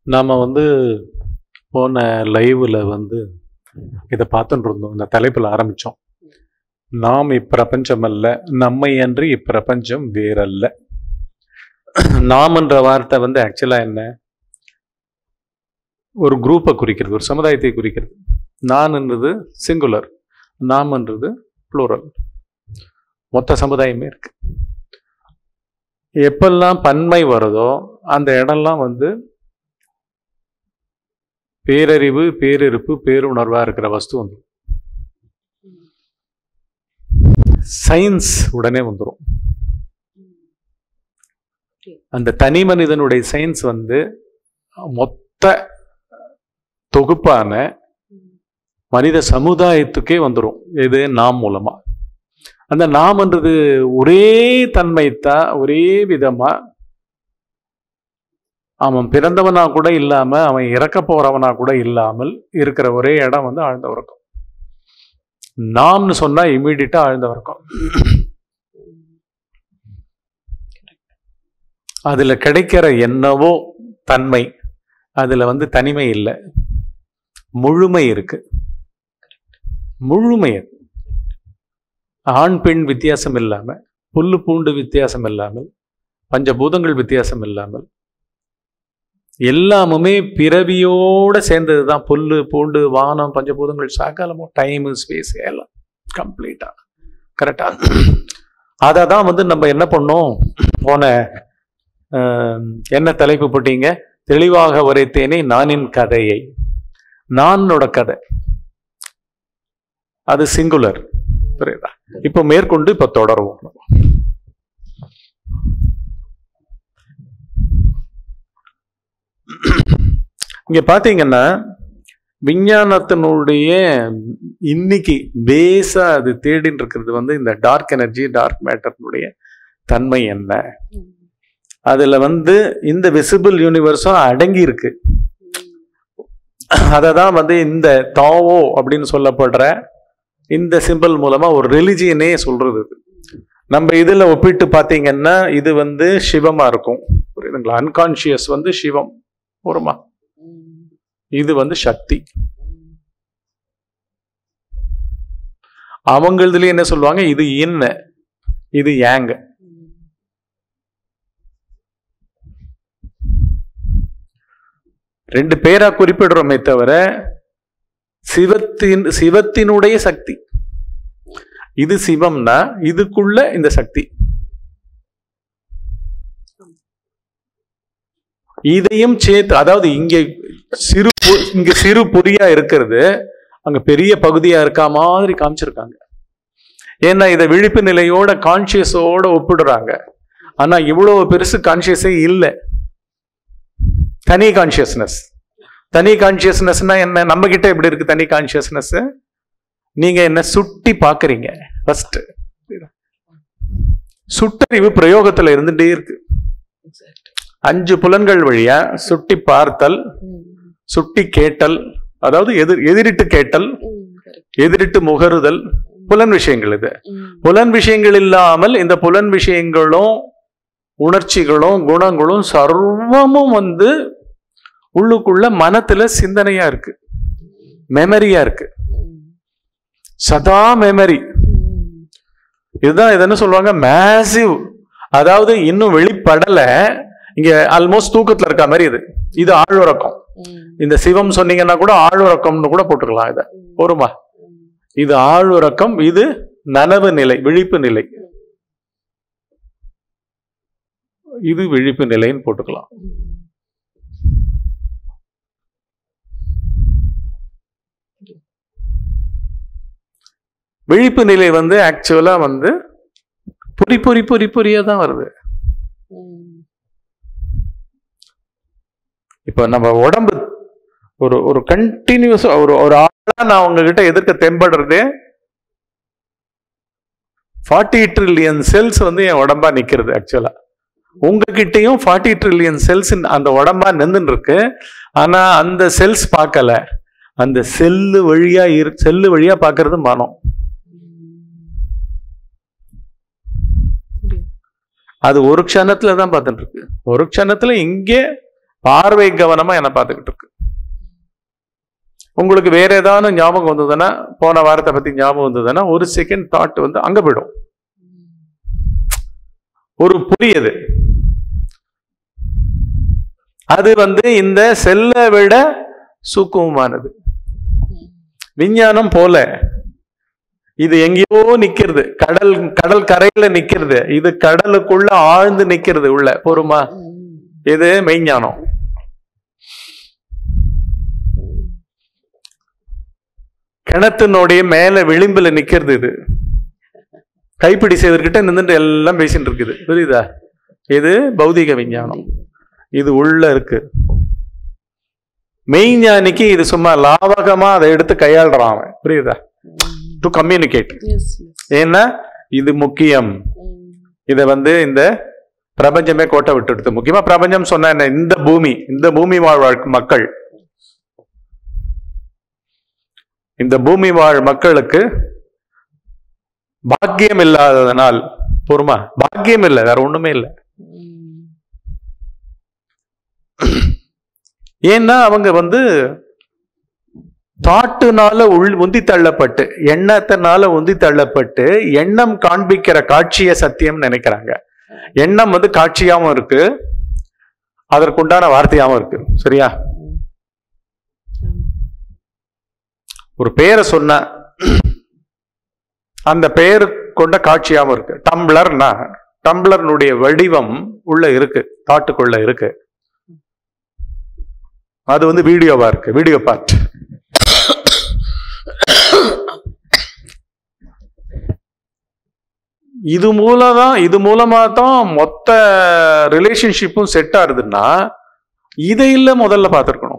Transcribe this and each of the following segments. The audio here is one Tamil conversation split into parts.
நாம் வந்து போன லைவில் வந்து இதை பார்த்துட்டு இருந்தோம் இந்த தலைப்பில் ஆரம்பித்தோம் நாம் இப்பிரபஞ்சம் அல்ல நம்மை அன்றி இப்பிரபஞ்சம் வேறல்ல நாம் என்ற வார்த்தை வந்து ஆக்சுவலாக என்ன ஒரு குரூப்பை குறிக்கிறது ஒரு சமுதாயத்தை குறிக்கிறது நான்ன்றது சிங்குலர் நாம்ன்றது ப்ளூரல் மொத்த சமுதாயமே இருக்கு எப்பெல்லாம் பன்மை வருதோ அந்த இடம்லாம் வந்து பேரறிவு பேரிருப்பு பேருணர்வா இருக்கிற வஸ்து வந்துடும் சயின்ஸ் உடனே வந்துடும் அந்த தனி மனிதனுடைய சயின்ஸ் வந்து மொத்த தொகுப்பான மனித சமுதாயத்துக்கே வந்துடும் இது நாம் மூலமா அந்த நாம்ன்றது ஒரே தன்மைத்தான் ஒரே விதமா அவன் பிறந்தவனா கூட இல்லாம அவன் இறக்க போறவனா கூட இல்லாமல் இருக்கிற ஒரே இடம் வந்து ஆழ்ந்த உறக்கம் நாம்னு சொன்னா இம்மீடியட்டா ஆழ்ந்த உறக்கம் அதுல கிடைக்கிற என்னவோ தன்மை அதுல வந்து தனிமை இல்லை முழுமை இருக்கு முழுமை இருக்கு. ஆண் பெண் வித்தியாசம் இல்லாம புல்லு பூண்டு வித்தியாசம் இல்லாமல் பஞ்சபூதங்கள் வித்தியாசம் இல்லாமல் எல்லாமுமே பிறவியோட சேர்ந்தது தான் புல்லு பூண்டு வானம் பஞ்சபூதங்கள் சாக்காலமோ டைமு ஸ்பேஸ் எல்லாம் கம்ப்ளீட்டா கரெக்டா அதை தான் வந்து நம்ம என்ன பண்ணோம் போன ஆஹ், என்ன தலைப்பு போட்டீங்க தெளிவாக உரைத்தேனே நானின் கதையை நானோட கதை அது சிங்குலர் புரியுதா இப்போ மேற்கொண்டு இப்போ தொடருவோம் நம்ம. இங்க பாத்தீங்கன்னா விஞ்ஞானத்தினுடைய இன்னைக்கு பேஸா அது தேடின்னு இருக்கிறது வந்து இந்த டார்க் எனர்ஜி டார்க் மேட்டர்னுடைய தன்மை என்ன அதுல வந்து இந்த விசிபிள் யூனிவர்ஸும் அடங்கி இருக்கு அதை தான் வந்து இந்த தாவோ அப்படின்னு சொல்லப்படுற இந்த சிம்பிள் மூலமா ஒரு ரிலிஜியனே சொல்றது இது. நம்ம இதுல ஒப்பிட்டு பார்த்தீங்கன்னா இது வந்து சிவமா இருக்கும் புரியுதுங்களா அன்கான்ஷியஸ் வந்து சிவம் ஒருமா இது வந்து சக்தி அவங்களதுலயே என்ன சொல்லுவாங்க இது என்ன இது ஏங்க ரெண்டு பேரா குறிப்பிடுறோமே தவிர சிவத்தின் சிவத்தினுடைய சக்தி இது சிவம்னா இதுக்குள்ள இந்த சக்தி இதையும் சேர்த்து அதாவது இங்க சிறு பு- இங்க சிறு பொறியா இருக்கிறது அங்க பெரிய பகுதியா இருக்கா மாதிரி காமிச்சிருக்காங்க ஏன்னா இதை விழிப்பு நிலையோட கான்சியஸோட ஒப்பிடுறாங்க ஆனா இவ்வளவு பெருசு கான்சியஸே இல்லை தனி கான்சியஸ்னஸ் தனி கான்சியஸ்னஸ்னா என்ன நம்ம கிட்ட எப்படி இருக்கு தனி கான்சியஸ்னஸ் நீங்க என்ன சுட்டி பாக்குறீங்க ஃபர்ஸ்ட் சுட்டறிவு பிரயோகத்துல இருந்துட்டே இருக்கு அஞ்சு புலன்கள் வழியா சுட்டி பார்த்தல் சுட்டி கேட்டல் அதாவது எதிர் எதிரிட்டு கேட்டல் எதிரிட்டு முகருதல் புலன் விஷயங்கள் இது புலன் விஷயங்கள் இல்லாமல் இந்த புலன் விஷயங்களும் உணர்ச்சிகளும் குணங்களும் சர்வமும் வந்து உள்ளுக்குள்ள மனத்துல சிந்தனையா இருக்கு மெமரியா இருக்கு சதா மெமரி இதுதான் இது என்ன சொல்லுவாங்க மேசிவ் அதாவது இன்னும் வெளிப்படல இங்க ஆல்மோஸ்ட் தூக்கத்துல இருக்க மாதிரி இது இது ஆழ்வுறக்கம் இந்த சிவம் சொன்னீங்கன்னா கூட ஆழ்வுறக்கம்னு கூட போட்டுக்கலாம் இத போருமா இது ஆழ்வுறக்கம் இது நனவு நிலை விழிப்பு நிலை இது விழிப்பு நிலைன்னு போட்டுக்கலாம் விழிப்பு நிலை வந்து ஆக்சுவலா வந்து பொறி பொறி பொறி பொறியா தான் வருது இப்போ நம்ம உடம்பு ஒரு ஒரு கண்டினியூஸ் ஒரு ஒரு ஆளா நான் உங்ககிட்ட எதிர்க்க தெம்படுறதே ஃபார்ட்டி ட்ரில்லியன் செல்ஸ் வந்து என் உடம்பா நிக்கிறது ஆக்சுவலா உங்ககிட்டயும் ஃபார்ட்டி ட்ரில்லியன் செல்ஸ் அந்த உடம்பா நின்றுன்னு இருக்கு ஆனா அந்த செல்ஸ் பார்க்கல அந்த செல்லு வழியா இரு செல்லு வழியா பார்க்கறது மனம் அது ஒரு க்ஷணத்துல தான் பார்த்துட்டு இருக்கு ஒரு க்ஷணத்துல இங்கே பார்வை கவனமா என்ன பார்த்துக்கிட்டு இருக்கு உங்களுக்கு வேற ஏதாவது ஞாபகம் வந்ததுன்னா போன வாரத்தை பத்தி ஞாபகம் வந்ததுன்னா ஒரு செகண்ட் தாட் வந்து அங்க போயிடும் ஒரு புரியுது அது வந்து இந்த செல்லை விட சூக்குமமானது விஞ்ஞானம் போல இது எங்கேயோ நிக்கிறது கடல் கடல் கரையில நிக்கிறது இது கடலுக்குள்ள ஆழ்ந்து நிக்கிறது உள்ள பொறுமா இது மெய்ஞானம் கிணத்தினுடைய மேல விளிம்புல நிக்கிறது இது கைப்பிடி செய்வர்கிட்ட நின்றுட்டு எல்லாம் பேசிட்டு இருக்குது புரியுதா இது பௌதிக விஞ்ஞானம் இது உள்ள இருக்கு மெய்ஞானிக்கு இது சும்மா லாவகமா அதை எடுத்து கையாளுறான் அவன் புரியுதா டு கம்யூனிகேட் ஏன்னா இது முக்கியம் இதை வந்து இந்த பிரபஞ்சமே கோட்டை விட்டுடுது முக்கியமா பிரபஞ்சம் சொன்ன என்ன இந்த பூமி இந்த பூமி வாழ் வாழ் மக்கள் இந்த பூமி வாழ் மக்களுக்கு பாக்கியம் இல்லாததனால் பொறுமா பாக்கியம் இல்லை வேற ஒண்ணுமே இல்லை ஏன்னா அவங்க வந்து தாட்டுனால உள் உந்தி தள்ளப்பட்டு எண்ணத்தினால உந்தி தள்ளப்பட்டு எண்ணம் காண்பிக்கிற காட்சிய சத்தியம் நினைக்கிறாங்க எண்ணம் வந்து காட்சியாவும் இருக்கு அதற்குண்டான வார்த்தையாவும் இருக்கு சரியா ஒரு பெயரை சொன்ன அந்த பெயர் கொண்ட காட்சியாவும் இருக்கு டம்ளர்னா டம்ளர்னுடைய வடிவம் உள்ள இருக்கு தாட்டுக்குள்ள இருக்கு அது வந்து வீடியோவா இருக்கு வீடியோ பார்ட் இது மூலம் தான் இது மூலமா தான் மொத்த ரிலேஷன்ஷிப்பும் செட் ஆகுதுன்னா இதை இல்ல முதல்ல பார்த்துருக்கணும்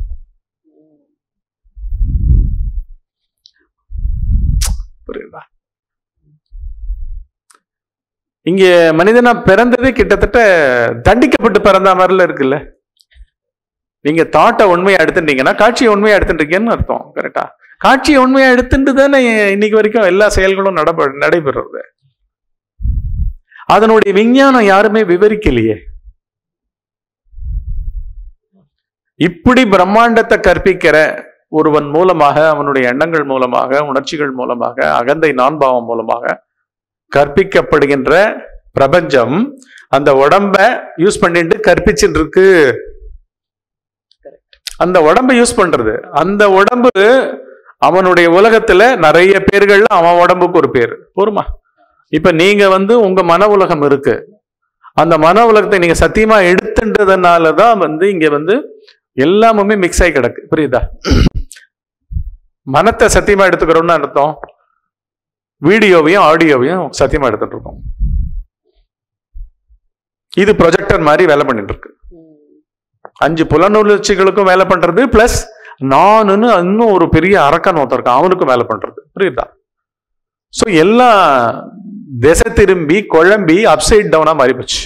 புரியுதா இங்க மனிதனா பிறந்ததே கிட்டத்தட்ட தண்டிக்கப்பட்டு பிறந்த மாதிரில இருக்குல்ல நீங்க தாட்டை உண்மையா எடுத்துட்டீங்கன்னா காட்சியை உண்மையா எடுத்துட்டீங்கன்னு அர்த்தம் கரெக்டா காட்சியை உண்மையா எடுத்துட்டு தானே இன்னைக்கு வரைக்கும் எல்லா செயல்களும் நடப நடைபெறுறது அதனுடைய விஞ்ஞானம் யாருமே விவரிக்கலையே இப்படி பிரம்மாண்டத்தை கற்பிக்கிற ஒருவன் மூலமாக அவனுடைய எண்ணங்கள் மூலமாக உணர்ச்சிகள் மூலமாக அகந்தை நான்பாவம் மூலமாக கற்பிக்கப்படுகின்ற பிரபஞ்சம் அந்த உடம்ப யூஸ் பண்ணிட்டு கற்பிச்சுட்டு இருக்கு அந்த உடம்ப யூஸ் பண்றது அந்த உடம்பு அவனுடைய உலகத்துல நிறைய பேர்கள்ல அவன் உடம்புக்கு ஒரு பேர் போருமா இப்ப நீங்க வந்து உங்க மன உலகம் இருக்கு அந்த மன உலகத்தை நீங்க சத்தியமா எடுத்துன்றதுனாலதான் வந்து இங்க வந்து எல்லாமுமே மிக்ஸ் ஆகி கிடக்கு புரியுதா மனத்தை சத்தியமா எடுத்துக்கிறோம்னு அர்த்தம் வீடியோவையும் ஆடியோவையும் சத்தியமா எடுத்துட்டு இருக்கோம் இது ப்ரொஜெக்டர் மாதிரி வேலை பண்ணிட்டு இருக்கு அஞ்சு புலனுணர்ச்சிகளுக்கும் வேலை பண்றது பிளஸ் நானுன்னு இன்னும் ஒரு பெரிய அரக்கன் ஒருத்தன் இருக்கான் அவனுக்கும் வேலை பண்றது புரியுதா ஸோ எல்லாம் திசை திரும்பி குழம்பி அப்சைட் டவுனா மாறி போச்சு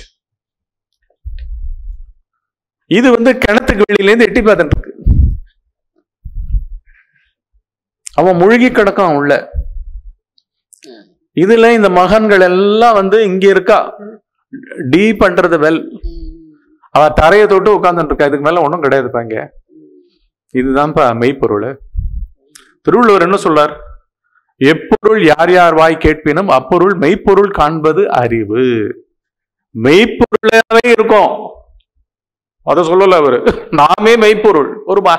இது வந்து கிணத்துக்கு வெளியிலேருந்து எட்டி பார்த்துட்டு இருக்கு அவன் முழுகி கிடக்கான் உள்ள இதுல இந்த மகன்கள் எல்லாம் வந்து இங்க இருக்கா டீ பண்றது வெல் அவ தரையை தொட்டு உட்கார்ந்துட்டு இருக்கா இதுக்கு மேல ஒன்றும் கிடையாதுப்பா இங்க இதுதான்ப்பா மெய்ப்பொருள் திருவள்ளுவர் என்ன சொல்றார் எப்பொருள் யார் யார் வாய் கேட்பினும் அப்பொருள் மெய்ப்பொருள் காண்பது அறிவு மெய்ப்பொருளாவே இருக்கும் அத சொல்லல அவரு நாமே மெய்ப்பொருள் ஒருமா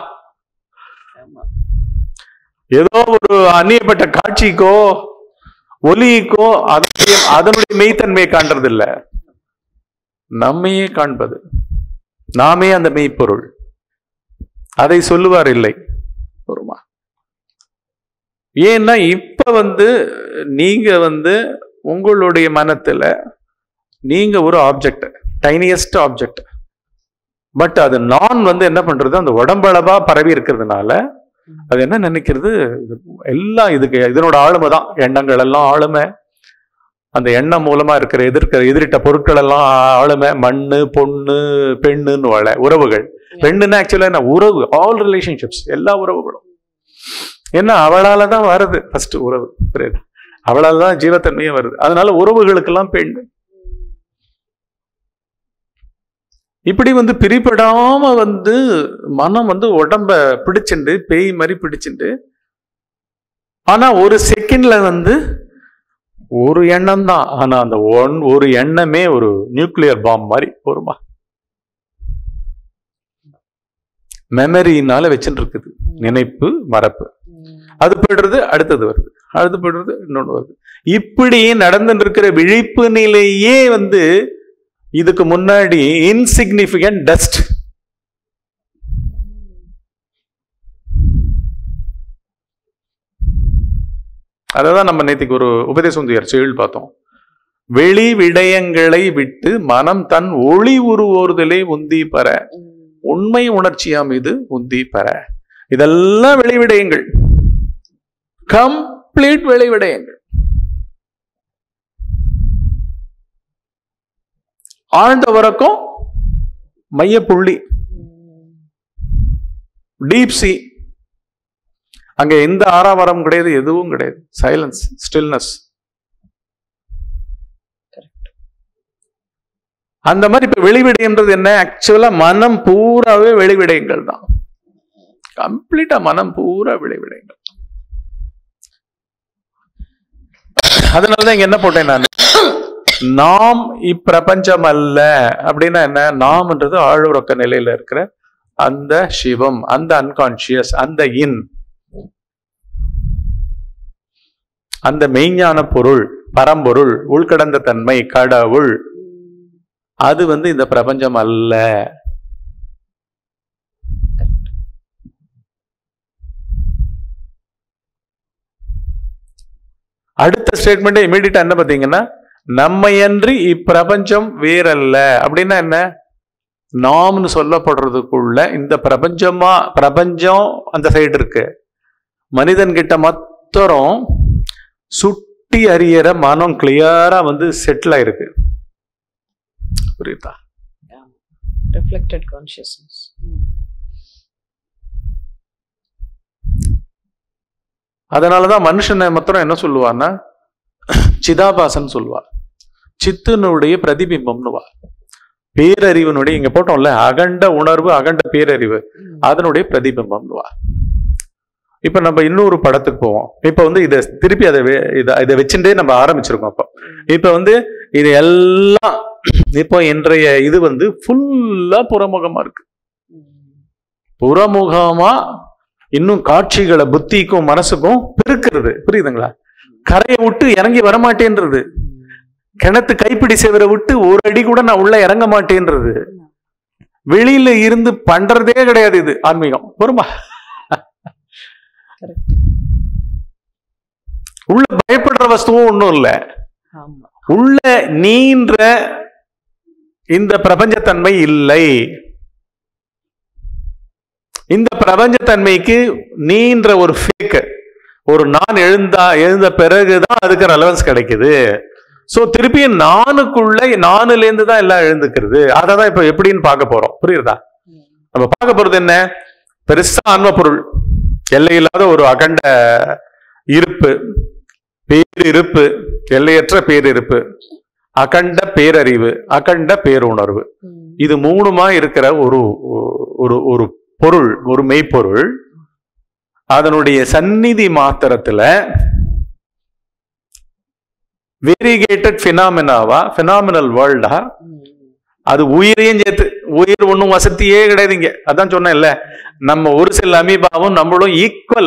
ஏதோ ஒரு அந்நியப்பட்ட காட்சிக்கோ ஒலிக்கோ அதனுடைய அதனுடைய மெய்த்தன்மையை காண்றது இல்ல நம்மையே காண்பது நாமே அந்த மெய்ப்பொருள் அதை சொல்லுவார் இல்லை ஒருமா ஏன்னா இப்ப வந்து நீங்க வந்து உங்களுடைய மனத்துல நீங்க ஒரு ஆப்ஜெக்ட் டைனியஸ்ட் ஆப்ஜெக்ட் பட் அது நான் வந்து என்ன பண்றது அந்த உடம்பளவா பரவி இருக்கிறதுனால அது என்ன நினைக்கிறது இது எல்லாம் இதுக்கு இதனோட ஆளுமை தான் எண்ணங்கள் எல்லாம் ஆளுமை அந்த எண்ணம் மூலமா இருக்கிற எதிர்க்கிற எதிரிட்ட பொருட்கள் எல்லாம் ஆளுமை மண்ணு பொண்ணு பெண்ணுன்னு வாழ உறவுகள் பெண்ணுன்னா ஆக்சுவலா என்ன உறவு ஆல் ரிலேஷன்ஷிப்ஸ் எல்லா உறவுகளும் ஏன்னா அவளால தான் வருது ஃபர்ஸ்ட் உறவு புரியுது அவளால தான் ஜீவத்தன்மையே வருது அதனால உறவுகளுக்கெல்லாம் பெண் இப்படி வந்து பிரிபடாம வந்து மனம் வந்து உடம்ப பிடிச்சிண்டு பேய் மாதிரி பிடிச்சிண்டு ஆனா ஒரு செகண்ட்ல வந்து ஒரு எண்ணம் தான் ஆனா அந்த ஒன் ஒரு எண்ணமே ஒரு நியூக்ளியர் பாம் மாதிரி வருமா மெமரினால வச்சுட்டு இருக்குது நினைப்பு மறப்பு அது போயிடுறது அடுத்தது வருது அடுத்து போயிடுறது இன்னொன்று வருது இப்படி நடந்துட்டு இருக்கிற விழிப்பு நிலையே வந்து இதுக்கு முன்னாடி இன்சிக்னிபிகன்ட் டஸ்ட் அததான் நம்ம நேத்திக்கு ஒரு உபதேசம் செயல் பார்த்தோம் வெளி விடயங்களை விட்டு மனம் தன் ஒளி உருவோறுதலே உந்தி பெற உண்மை உணர்ச்சியாம் இது உந்தி பெற இதெல்லாம் வெளி விடயங்கள் கம்ப்ளீட் வெளி விடயங்கள் ஆழ்ந்த வரக்கும் மையப்புள்ளி டீப் சி அங்க எந்த ஆறாவரம் கிடையாது எதுவும் கிடையாது சைலன்ஸ் ஸ்டில்னஸ் அந்த மாதிரி இப்ப வெளிவிடயன்றது என்ன ஆக்சுவலா மனம் பூராவே வெளிவிடயங்கள் தான் கம்ப்ளீட்டா மனம் பூரா வெளிவிடயங்கள் அதனாலதான் இங்க என்ன போட்டேன் நான் நாம் இப்பிரபஞ்சம் அல்ல அப்படின்னா என்ன நாம்ன்றது ஆழ்வுறக்க நிலையில இருக்கிற அந்த சிவம் அந்த அன்கான்சியஸ் அந்த இன் அந்த மெய்ஞான பொருள் பரம்பொருள் உள்கடந்த தன்மை கடவுள் அது வந்து இந்த பிரபஞ்சம் அல்ல அடுத்த ஸ்டேட்மெண்ட் இமீடியட்டா என்ன பார்த்தீங்கன்னா நம்மையன்றி இப்பிரபஞ்சம் வேறல்ல அப்படின்னா என்ன நாம்னு சொல்லப்படுறதுக்குள்ள இந்த பிரபஞ்சமா பிரபஞ்சம் அந்த சைடு இருக்கு மனிதன் கிட்ட மொத்தம் சுட்டி அறியற மனம் கிளியரா வந்து செட்டில் ஆயிருக்கு புரியுதா reflected consciousness அதனாலதான் மனுஷனை மாத்திரம் என்ன சொல்லுவான்னா சிதாபாசன் சொல்லுவா சித்துனுடைய பிரதிபிம்பம்னுவா பேரறிவனுடைய இங்க போட்டோம்ல அகண்ட உணர்வு அகண்ட பேரறிவு அதனுடைய பிரதிபிம்பம்னுவா இப்ப நம்ம இன்னொரு படத்துக்கு போவோம் இப்ப வந்து இதை திருப்பி அதை வே- இதை இதை வச்சுட்டே நம்ம ஆரம்பிச்சிருக்கோம் அப்போ இப்ப வந்து இது எல்லாம் இப்போ இன்றைய இது வந்து ஃபுல்லா புறமுகமா இருக்கு புறமுகமா இன்னும் காட்சிகளை புத்திக்கும் மனசுக்கும் பெருக்கிறது புரியுதுங்களா கரையை விட்டு இறங்கி வரமாட்டேன்றது கிணத்து கைப்பிடி சேவரை விட்டு ஒரு அடி கூட நான் உள்ள இறங்க மாட்டேன்றது வெளியில இருந்து பண்றதே கிடையாது இது ஆன்மீகம் பொறுமா Correct. உள்ள பயப்படுற வஸ்துவும் ஒண்ணும் இல்ல ஆமா உள்ள நீன்ற இந்த பிரபஞ்சத்தன்மை இல்லை இந்த பிரபஞ்சத்தன்மைக்கு நீன்ற ஒரு ஃபேக் ஒரு நான் எழுந்தா எழுந்த பிறகுதான் அதுக்கு ரெலவன்ஸ் கிடைக்குது சோ திருப்பியும் நானுக்குள்ள நானுல இருந்து தான் எல்லாம் எழுந்துக்கிறது அதை தான் இப்ப எப்படின்னு பார்க்க போறோம் புரியுதா நம்ம பார்க்க போறது என்ன பெருசா ஆன்ம பொருள் எல்லையில்லாத ஒரு அகண்ட இருப்பு பேரிருப்பு எல்லையற்ற பேரிருப்பு அகண்ட பேரறிவு அகண்ட பேருணர்வு இது மூணுமா இருக்கிற ஒரு ஒரு ஒரு பொருள் ஒரு மெய்ப்பொருள் அதனுடைய சந்நிதி மாத்திரத்துல வேரிகேட்டட் பினாமினாவா பினாமினல் வேர்ல்டா அது உயிரையும் சேர்த்து உயிர் ஒண்ணும் வசதியே கிடையாதுங்க அதான் சொன்னேன்ல நம்ம ஒரு செல் அமீபாவும் நம்மளும் ஈக்குவல்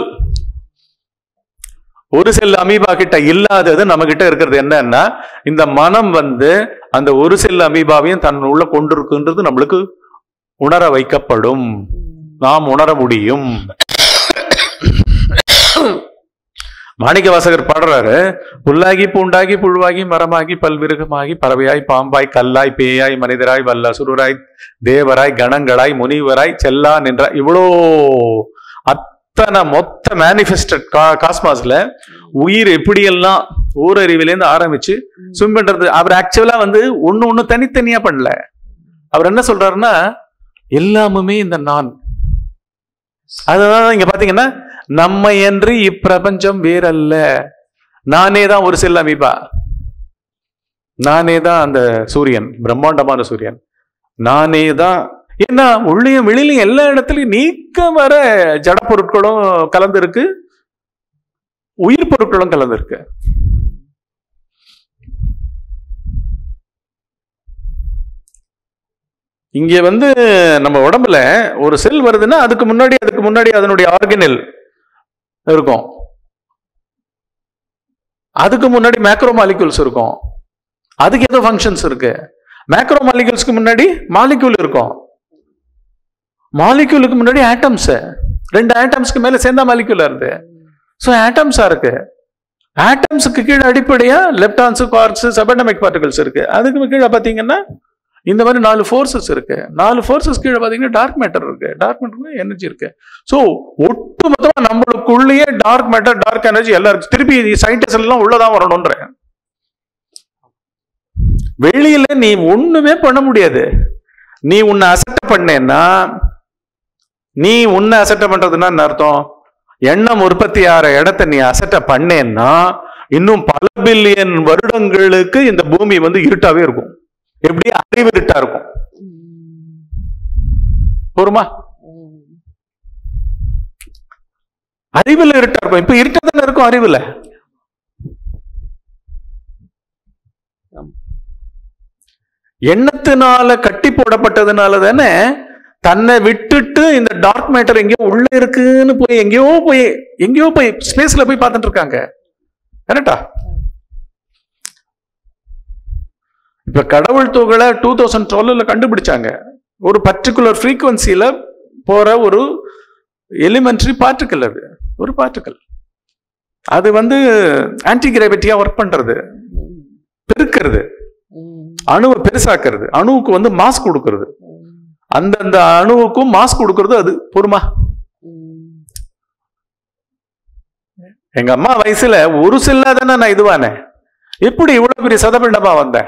ஒரு செல் அமீபா கிட்ட இல்லாதது நம்ம கிட்ட இருக்கிறது என்னன்னா இந்த மனம் வந்து அந்த ஒரு செல் அமீபாவையும் தன் உள்ள கொண்டிருக்குன்றது நம்மளுக்கு உணர வைக்கப்படும் நாம் உணர முடியும் மாணிக்க வாசகர் பாடுறாரு புல்லாகி பூண்டாகி புழுவாகி மரமாகி பல்விருகமாகி பறவையாய் பாம்பாய் கல்லாய் பேயாய் மனிதராய் வல்ல சுருராய் தேவராய் கணங்களாய் முனிவராய் செல்லா நின்ற இவ்வளோ அத்தனை மொத்த மேனிஃபெஸ்டட் காஸ்மாஸ்ல உயிர் எப்படியெல்லாம் ஊரறிவிலேருந்து ஆரம்பிச்சு ஸ்விம் பண்றது அவர் ஆக்சுவலா வந்து ஒண்ணு ஒண்ணு தனித்தனியா பண்ணல அவர் என்ன சொல்றாருன்னா எல்லாமுமே இந்த நான் அதனால இங்க பாத்தீங்கன்னா நம்மை என்று இப்பிரபஞ்சம் வேறல்ல நானே தான் ஒரு செல் அமீபா நானே தான் அந்த சூரியன் பிரம்மாண்டமான சூரியன் நானே தான் ஏன்னா உள்ளேயும் வெளியிலையும் எல்லா இடத்துலயும் நீக்க வர ஜட பொருட்களும் கலந்துருக்கு உயிர் பொருட்களும் கலந்துருக்கு இங்க வந்து நம்ம உடம்புல ஒரு செல் வருதுன்னா அதுக்கு முன்னாடி அதுக்கு முன்னாடி அதனுடைய ஆர்கனில் இருக்கும் அதுக்கு முன்னாடி மேக்ரோ மாலிகூல்ஸ் இருக்கும் அதுக்கு ஏதோ ஃபங்க்ஷன்ஸ் இருக்கு மேக்ரோ மாலிகூல்ஸ்க்கு முன்னாடி மாலிக்யூல் இருக்கும் மாலிக்யூலுக்கு முன்னாடி ஆட்டம்ஸ் ரெண்டு ஆட்டம்ஸ்க்கு மேல சேர்ந்தா மாலிக்யூலா இருக்கு ஸோ ஆட்டம்ஸா இருக்கு ஆட்டம்ஸுக்கு கீழே அடிப்படையா லெப்டான்ஸ் குவார்க்ஸ் சபண்டமிக் பார்ட்டிகல்ஸ் இருக்கு அதுக்கு கீழே பாத்தீங்கன்னா இந்த மாதிரி நாலு ஃபோர்ஸஸ் இருக்கு நாலு ஃபோர்ஸஸ் கீழே பாத்தீங்கன்னா டார்க் மேட்டர் இருக்கு டார்க் மேட்டர் எனர்ஜி இருக்கு ஸோ ஒட்டு மொத்தமா நம்மளுக்குள்ளேயே டார்க் மேட்டர் டார்க் எனர்ஜி எல்லாம் இருக்கு திருப்பி சயின்டிஸ்ட் எல்லாம் உள்ளதான் வரணும்ன்ற வெளியில நீ ஒண்ணுமே பண்ண முடியாது நீ உன்னை அசட்ட பண்ணேன்னா நீ உன்னை அசட்ட பண்றதுன்னா என்ன அர்த்தம் எண்ணம் உற்பத்தி ஆகிற இடத்த நீ அசட்ட பண்ணேன்னா இன்னும் பல பில்லியன் வருடங்களுக்கு இந்த பூமி வந்து இருட்டாவே இருக்கும் எப்படி அறிவு இருட்டா இருக்கும் போருமா அறிவுல இருட்டா இருக்கும் இப்ப இருட்டா தானே இருக்கும் அறிவுல எண்ணத்தினால கட்டி போடப்பட்டதுனால தானே தன்னை விட்டுட்டு இந்த டார்க் மேட்டர் எங்கேயோ உள்ள இருக்குன்னு போய் எங்கேயோ போய் எங்கேயோ போய் ஸ்பேஸ்ல போய் பார்த்துட்டு இருக்காங்க கரெக்டா இப்ப கடவுள் துகளை டூ தௌசண்ட் டுவெல்ல கண்டுபிடிச்சாங்க ஒரு பர்டிகுலர் ஃப்ரீக்குவன்சியில போற ஒரு எலிமெண்ட்ரி பார்ட்டிக்கல் அது ஒரு பார்ட்டிக்கல் அது வந்து ஆன்டி கிராவிட்டியா ஒர்க் பண்றது பெருக்கிறது அணுவை பெருசாக்குறது அணுவுக்கு வந்து மாஸ் கொடுக்கறது அந்தந்த அணுவுக்கும் மாஸ் கொடுக்கறது அது பொறுமா எங்க அம்மா வயசுல ஒரு செல்லா தானே நான் இதுவானே எப்படி இவ்வளவு பெரிய சதபிண்டமா வந்தேன்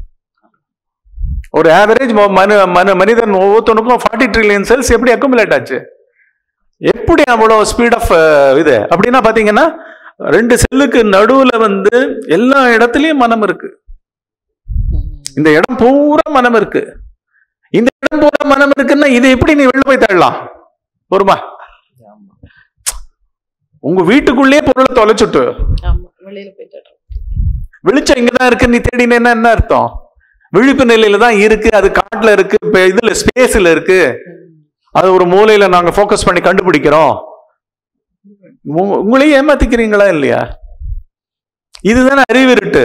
ஒரு ஆவரேஜ் மனு மனு மனிதன் ஒவ்வொருத்தனுக்கும் ஃபார்ட்டி ட்ரில்லியன் செல்ஸ் எப்படி அக்குமுலேட் ஆச்சு எப்படி அவ்வளவு ஸ்பீட் ஆஃப் இது அப்படின்னா பாத்தீங்கன்னா ரெண்டு செல்லுக்கு நடுவுல வந்து எல்லா இடத்துலயும் மனம் இருக்கு இந்த இடம் பூரா மனம் இருக்கு இந்த இடம் பூரா மனம் இருக்குன்னா இது எப்படி நீ வெளில போய் தள்ளலாம் பொறுமா உங்க வீட்டுக்குள்ளேயே பொருளை தொலைச்சுட்டு ஆமா வெளியில போயிட்டு வெளிச்சம் இங்கதான் இருக்கு நீ தேடினேன்னா என்ன அர்த்தம் விழிப்பு நிலையில தான் இருக்கு அது காட்டுல இருக்கு இப்ப இதுல ஸ்பேஸ்ல இருக்கு அது ஒரு மூலையில நாங்க ஃபோக்கஸ் பண்ணி கண்டுபிடிக்கிறோம் உங்க- உங்களையும் ஏமாத்திக்கிறீங்களா இல்லையா இதுதானே அறிவிருட்டு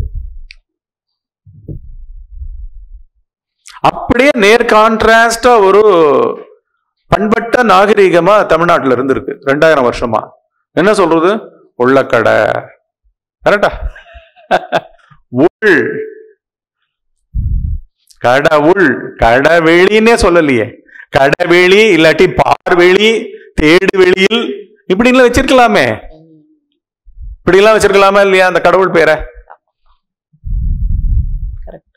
அப்படியே நேர் கான்ட்ராஸ்டா ஒரு பண்பட்ட நாகரீகமா தமிழ்நாட்டுல இருந்திருக்கு ரெண்டாயிரம் வருஷமா என்ன சொல்றது உள்ளக்கடை கரெக்டா உள் கடவுள் கடவெளின்னே சொல்லலையே கடவெளி இல்லாட்டி பார்வெளி தேடு வெளியில் இப்படிலாம் வச்சிருக்கலாமே இப்படி எல்லாம் வச்சிருக்கலாமா இல்லையா அந்த கடவுள் பேரை கரெக்ட்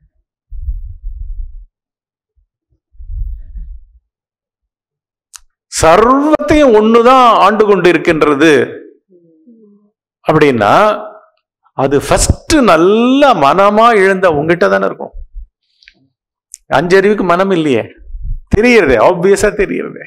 சர்வத்தையும் ஒண்ணுதான் ஆண்டு கொண்டு இருக்கின்றது அப்படின்னா அது ஃபர்ஸ்ட் நல்ல மனமா எழுந்த உங்ககிட்ட தானே இருக்கும் அஞ்சறிவுக்கு மனம் இல்லையே தெரியறதே ஆப்வியஸா தெரியறதே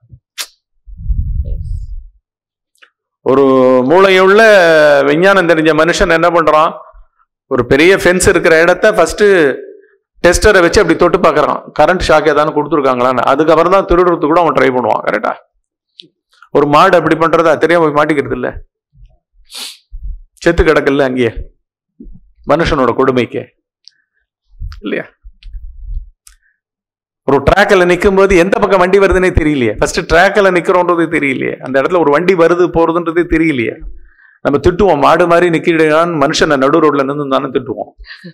ஒரு மூளையுள்ள விஞ்ஞானம் தெரிஞ்ச மனுஷன் என்ன பண்றான் ஒரு பெரிய ஃபென்ஸ் இருக்கிற இடத்த ஃபர்ஸ்ட் டெஸ்டரை வச்சு அப்படி தொட்டு பார்க்கறான் கரண்ட் ஷாக் ஏதாவது கொடுத்துருக்காங்களான்னு அதுக்கப்புறம் தான் திருடுறதுக்கு கூட அவன் ட்ரை பண்ணுவான் கரெக்டா ஒரு மாடு அப்படி பண்றதா தெரியாம போய் மாட்டிக்கிறது இல்ல செத்து கிடக்கல அங்கேயே மனுஷனோட கொடுமைக்கு இல்லையா ஒரு ட்ராக்ல நிற்கும் போது எந்த பக்கம் வண்டி வருதுன்னே தெரியலையே ஃபர்ஸ்ட் ட்ராக்ல நிக்கிறோன்றது தெரியலையே அந்த இடத்துல ஒரு வண்டி வருது போறதுன்றதே தெரியலையே நம்ம திட்டுவோம் மாடு மாதிரி நிக்கிறான்னு மனுஷனை நடு ரோட்ல நின்று தானே திட்டுவோம்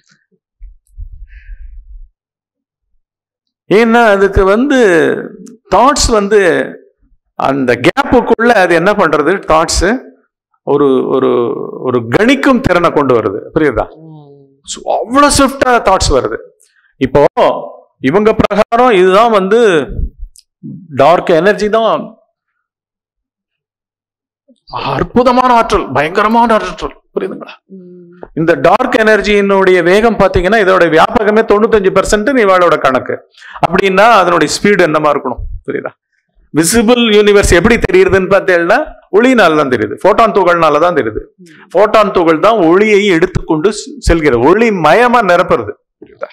ஏன்னா அதுக்கு வந்து தாட்ஸ் வந்து அந்த கேப்புக்குள்ள அது என்ன பண்றது தாட்ஸ் ஒரு ஒரு ஒரு கணிக்கும் திறனை கொண்டு வருது புரியுதா So, அவ்வளவு ஸ்விஃப்டா தாட்ஸ் வருது இப்போ இவங்க பிரகாரம் இதுதான் வந்து டார்க் எனர்ஜி தான் அற்புதமான ஆற்றல் பயங்கரமான ஆற்றல் புரியுதுங்களா ம். இந்த டார்க் எனர்ஜியினுடைய வேகம் பாத்தீங்கன்னா இதோட வியாபகமே தொண்ணூத்தஞ்சு பர்சன்ட் இவாளோட கணக்கு அப்படின்னா அதனுடைய ஸ்பீடு என்னமா இருக்கணும் புரியுதா விசிபிள் யூனிவர்ஸ் எப்படி தெரியுதுன்னு பார்த்தீங்கன்னா ஒளினால தான் தெரியுது போட்டான் துகள்னால தான் தெரியுது போட்டான் துகள் தான் ஒளியை எடுத்துக்கொண்டு செ- செல்கிறது ஒளி மயமா நிரப்புறது புரியுதா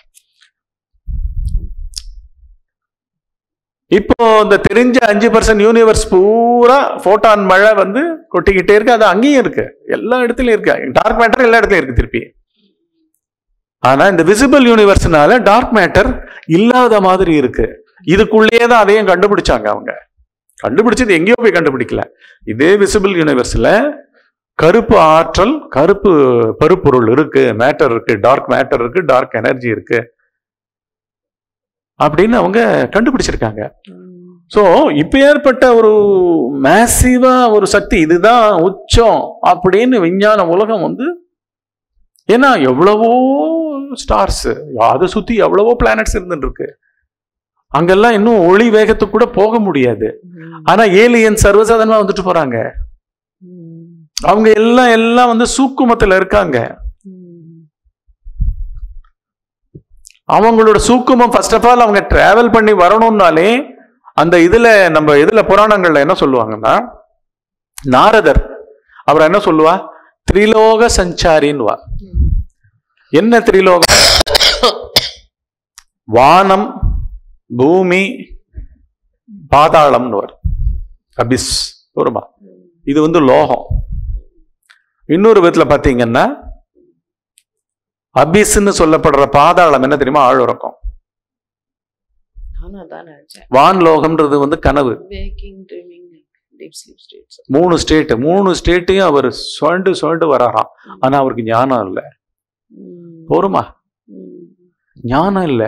இப்போ இந்த தெரிஞ்ச அஞ்சு பர்சன்ட் யூனிவர்ஸ் பூரா போட்டான் மழை வந்து கொட்டிக்கிட்டே இருக்கு அது அங்கேயும் இருக்கு எல்லா இடத்துலயும் இருக்கு டார்க் மேட்டர் எல்லா இடத்துலயும் இருக்கு திருப்பி ஆனா இந்த விசிபிள் யூனிவர்ஸ்னால டார்க் மேட்டர் இல்லாத மாதிரி இருக்கு இதுக்குள்ளேயே தான் அதையும் கண்டுபிடிச்சாங்க அவங்க கண்டுபிடிச்சது எங்கேயோ போய் கண்டுபிடிக்கல இதே விசிபிள் யூனிவர்ஸ்ல கருப்பு ஆற்றல் கருப்பு பருப்பொருள் இருக்கு மேட்டர் இருக்கு டார்க் மேட்டர் இருக்கு டார்க் எனர்ஜி இருக்கு அப்படின்னு அவங்க கண்டுபிடிச்சிருக்காங்க ம். ஸோ இப்போ ஏற்பட்ட ஒரு மேசிவா ஒரு சக்தி இதுதான் உச்சம் அப்படின்னு விஞ்ஞான உலகம் வந்து ஏன்னா எவ்வளவோ ஸ்டார்ஸ் அதை சுத்தி எவ்வளவோ பிளானட்ஸ் இருந்துட்டு இருக்கு அங்கெல்லாம் இன்னும் ஒளி வேகத்துக்கு கூட போக முடியாது ம். ஆனா ஏலியன் சர்வசாதாரணமா வந்துட்டு போறாங்க ம். அவங்க எல்லாம் எல்லாம் வந்து சூக்குமத்துல இருக்காங்க ம். அவங்களோட சூக்குமம் ஃபர்ஸ்ட் ஆஃப் ஆல் அவங்க டிராவல் பண்ணி வரணும்னாலே அந்த இதுல நம்ம இதுல புராணங்கள்ல என்ன சொல்லுவாங்கன்னா நாரதர் அவர் என்ன சொல்லுவா திரிலோக சஞ்சாரின்வா ம். என்ன திரிலோகம் வானம் பூமி பாதாளம்னு வரும் அபிஸ் வருமா இது வந்து லோகம் இன்னொரு விதத்துல பாத்தீங்கன்னா அபிஸ்ன்னு சொல்லப்படுற பாதாளம் என்ன தெரியுமா ஆழ்உறக்கம் நானும் அதான் நினைச்சேன் வான் லோகம்ன்றது வந்து கனவு waking dreaming deep sleep states மூணு ஸ்டேட் மூணு ஸ்டேட்டையும் அவர் சுழண்டு சுழண்டு வராராம் ஆனா அவருக்கு ஞானம் இல்லை போருமா ஞானம் இல்லை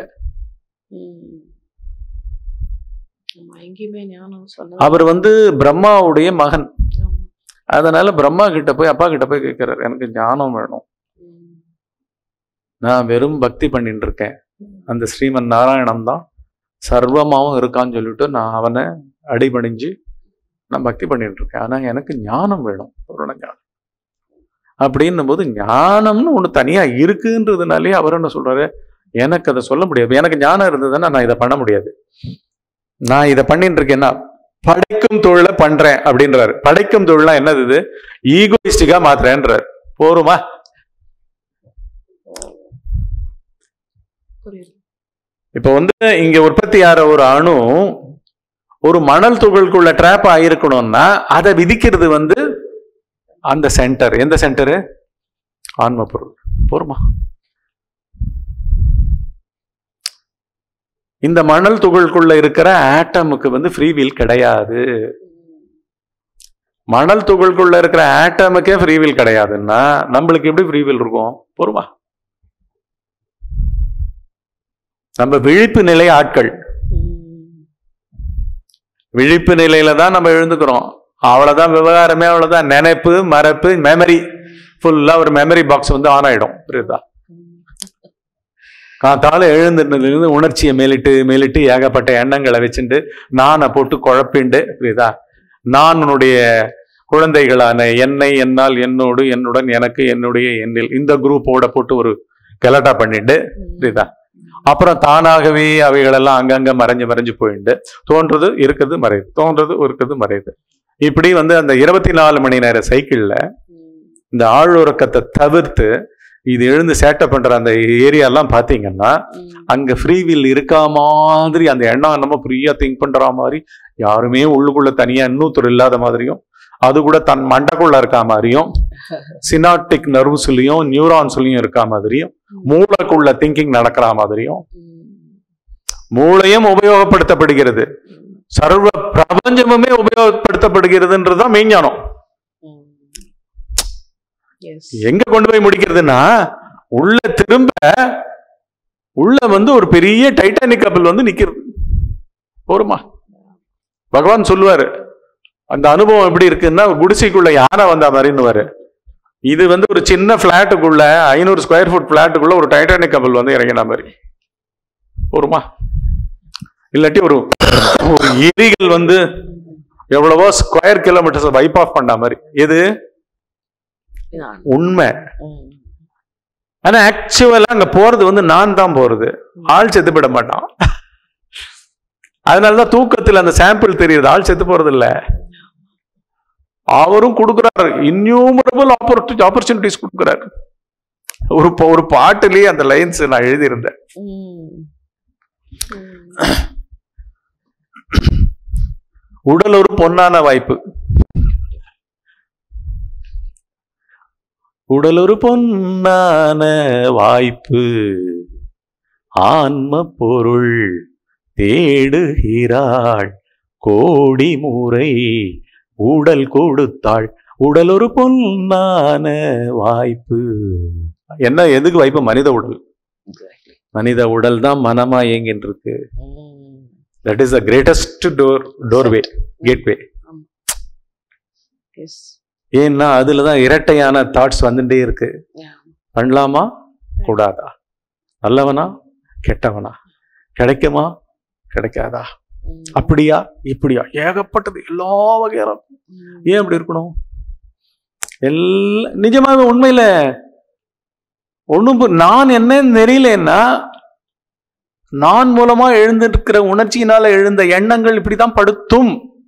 ஆமா எங்கேயுமே ஞானம் சொன்ன அவர் வந்து பிரம்மாவுடைய மகன் அதனால பிரம்மா கிட்ட போய் அப்பா கிட்ட போய் கேட்கிறாரு எனக்கு ஞானம் வேணும் நான் வெறும் பக்தி பண்ணிட்டு இருக்கேன் அந்த ஸ்ரீமன் நாராயணன் தான் சர்வமாவும் இருக்கான்னு சொல்லிட்டு நான் அவனை அடிபணிஞ்சு நான் பக்தி பண்ணிட்டு இருக்கேன் ஆனா எனக்கு ஞானம் வேணும் பூரண ஞானம் அப்படின்னும் போது ஞானம்னு ஒண்ணு தனியா இருக்குன்றதுனாலே அவர் என்ன சொல்றாரு எனக்கு அதை சொல்ல முடியாது எனக்கு ஞானம் இருந்ததுன்னா நான் இதை பண்ண முடியாது நான் இதை பண்ணிட்டு இருக்கேன்னா படைக்கும் தொழிலை பண்றேன் அப்படின்றாரு படைக்கும் தொழிலாம் என்னது இது ஈகோயிஸ்டிக்கா மாத்துறேன்றாரு போருமா புரியுது இப்போ வந்து இங்க உற்பத்தி ஆகிற ஒரு அணு ஒரு மணல் துகள்குள்ள ட்ராப் ஆயிருக்கணும்னா அதை விதிக்கிறது வந்து அந்த சென்டர் எந்த சென்டரு ஆன்ம பொருள் போருமா இந்த மணல் துகள்குள்ள இருக்கிற ஆட்டமுக்கு வந்து ஃப்ரீ வீல் கிடையாது மணல் துகள்குள்ள இருக்கிற ஆட்டமுக்கே ஃப்ரீ வீல் கிடையாதுன்னா நம்மளுக்கு எப்படி ஃப்ரீ வீல் இருக்கும் போருமா நம்ம விழிப்பு நிலை ஆட்கள் விழிப்பு நிலையில தான் நம்ம எழுந்துக்கிறோம் அவ்வளவுதான் விவகாரமே அவ்வளவுதான் நினைப்பு மறப்பு மெமரி ஃபுல்லா ஒரு மெமரி பாக்ஸ் வந்து ஆன் ஆயிடும் புரியுதா காத்தால எழுந்துட்டதுலேருந்து உணர்ச்சியை மேலிட்டு மேலிட்டு ஏகப்பட்ட எண்ணங்களை வச்சுட்டு நானை போட்டு குழப்பிண்டு புரியுதா நான் உன்னுடைய குழந்தைகளான என்னை என்னால் என்னோடு என்னுடன் எனக்கு என்னுடைய எண்ணில் இந்த குரூப்போட போட்டு ஒரு கலாட்டா பண்ணிட்டு புரியுதா அப்புறம் தானாகவே அவைகளெல்லாம் அங்கங்க மறைஞ்சு மறைஞ்சு போயிண்டு தோன்றது இருக்குது மறையுது தோன்றது இருக்குது மறையுது இப்படி வந்து அந்த இருபத்தி நாலு மணி நேர சைக்கிள்ல இந்த ஆழ்உறக்கத்தை தவிர்த்து இது எழுந்து சேட்டை பண்ற அந்த ஏரியாலாம் பாத்தீங்கன்னா அங்க ஃப்ரீ வில் இருக்கா மாதிரி அந்த எண்ணம் நம்ம ஃப்ரீயா திங்க் பண்ற மாதிரி யாருமே உள்ளுக்குள்ள தனியா இன்னொருத்தர் இல்லாத மாதிரியும் அது கூட தன் மண்டக்குள்ள இருக்கா மாதிரியும் சினாட்டிக் நர்வ்ஸ்லயும் நியூரான்ஸ்லயும் இருக்கா மாதிரியும் மூளைக்குள்ள திங்கிங் நடக்கிற மாதிரியும் மூளையும் உபயோகப்படுத்தப்படுகிறது சர்வ பிரபஞ்சமுமே உபயோகப்படுத்தப்படுகிறதுன்றதுதான் மெய்ஞானம் எஸ் எங்க கொண்டு போய் முடிக்கிறதுன்னா உள்ள திரும்ப உள்ள வந்து ஒரு பெரிய டைட்டானிக் கப்பல் வந்து நிக்கிறது போருமா பகவான் சொல்லுவாரு அந்த அனுபவம் எப்படி இருக்குன்னா ஒரு குடிசைக்குள்ள யானை வந்த மாதிரின்னுவாரு இது வந்து ஒரு சின்ன பிளாட்டுக்குள்ள ஐநூறு ஸ்கொயர் ஃபுட் பிளாட்டுக்குள்ள ஒரு டைட்டானிக் கப்பல் வந்து இறங்கின மாதிரி போருமா இல்லாட்டி ஒரு ஒரு எரிகள் வந்து எவ்வளவோ ஸ்கொயர் கிலோமீட்டர்ஸ் வைப் ஆஃப் பண்ண மாதிரி எது இதான். உண்மை ம். ஆனா ஆக்சுவலா அங்க போறது வந்து நான் தான் போறது ஆள் செத்து போயிட மாட்டான் அதனாலதான் தூக்கத்துல அந்த சாம்பிள் தெரியுது ஆள் செத்து போறது இல்ல அவரும் கொடுக்குறாரு இன்யூமரபிள் ஆப்பர்ச்சுனிட்டி ஆப்பர்ச்சுனிட்டிஸ் கொடுக்குறாரு ஒரு ப- ஒரு பாட்டுலயே அந்த லைன்ஸ் நான் எழுதியிருந்தேன் ம். ம். உடல் ஒரு பொன்னான வாய்ப்பு உடல் ஒரு பொன்னான வாய்ப்பு ஆன்ம பொருள் தேடுகிறாள் கோடி முறை உடல் கொடுத்தாள் உடல் ஒரு பொன்னான வாய்ப்பு என்ன எதுக்கு வாய்ப்பு மனித உடல் Exactly. மனித உடல் தான் மனமா இயங்கின்னு இருக்கு ம். That is the greatest door doorway gateway Yes. ஏன்னா அதுல தான் இரட்டையான தாட்ஸ் வந்துட்டே இருக்கு Yeah. பண்ணலாமா கூடாதா நல்லவனா கெட்டவனா கிடைக்குமா கிடைக்காதா ம். அப்படியா இப்படியா ஏகப்பட்டது எல்லா வகையான ம். ஏன் அப்படி இருக்கணும் எல்லா நிஜமாவே உண்மையில ஒண்ணும் பு- நான் என்னன்னு தெரியலன்னா நான் மூலமா எழுந்திருக்கிற உணர்ச்சியினால எழுந்த எண்ணங்கள் இப்படிதான் படுத்தும்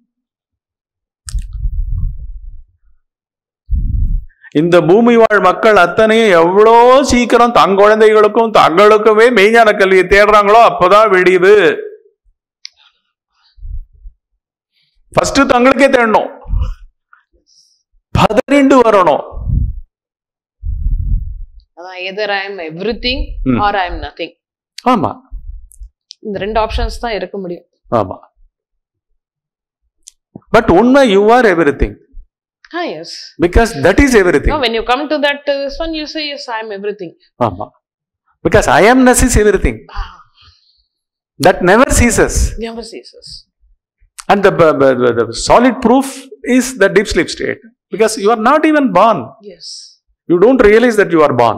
இந்த பூமி வாழ் மக்கள் அத்தனையும் எவ்வளோ சீக்கிரம் தங் குழந்தைகளுக்கும் தங்களுக்குமே மெய்ஞான கல்வியை தேடுறாங்களோ அப்பதான் விடிவு ஃபர்ஸ்ட் தங்களுக்கே தேடணும் பதறிண்டு வரணும் அதான் either I am everything ம். ஆர் ஐ எம் நத்திங் ஆமா இந்த ரெண்டு ஆப்ஷன்ஸ் தான் இருக்க முடியும் ஆமா பட் உண்மை you are everything ah yes because that is every No, thing when you come to that uh, this one, you say, yes, I am everything. ஆமா because I amness is everything Ah, that never ceases never ceases. And the solid proof is the deep sleep state because you are not even born Yes. You don't realise that you are born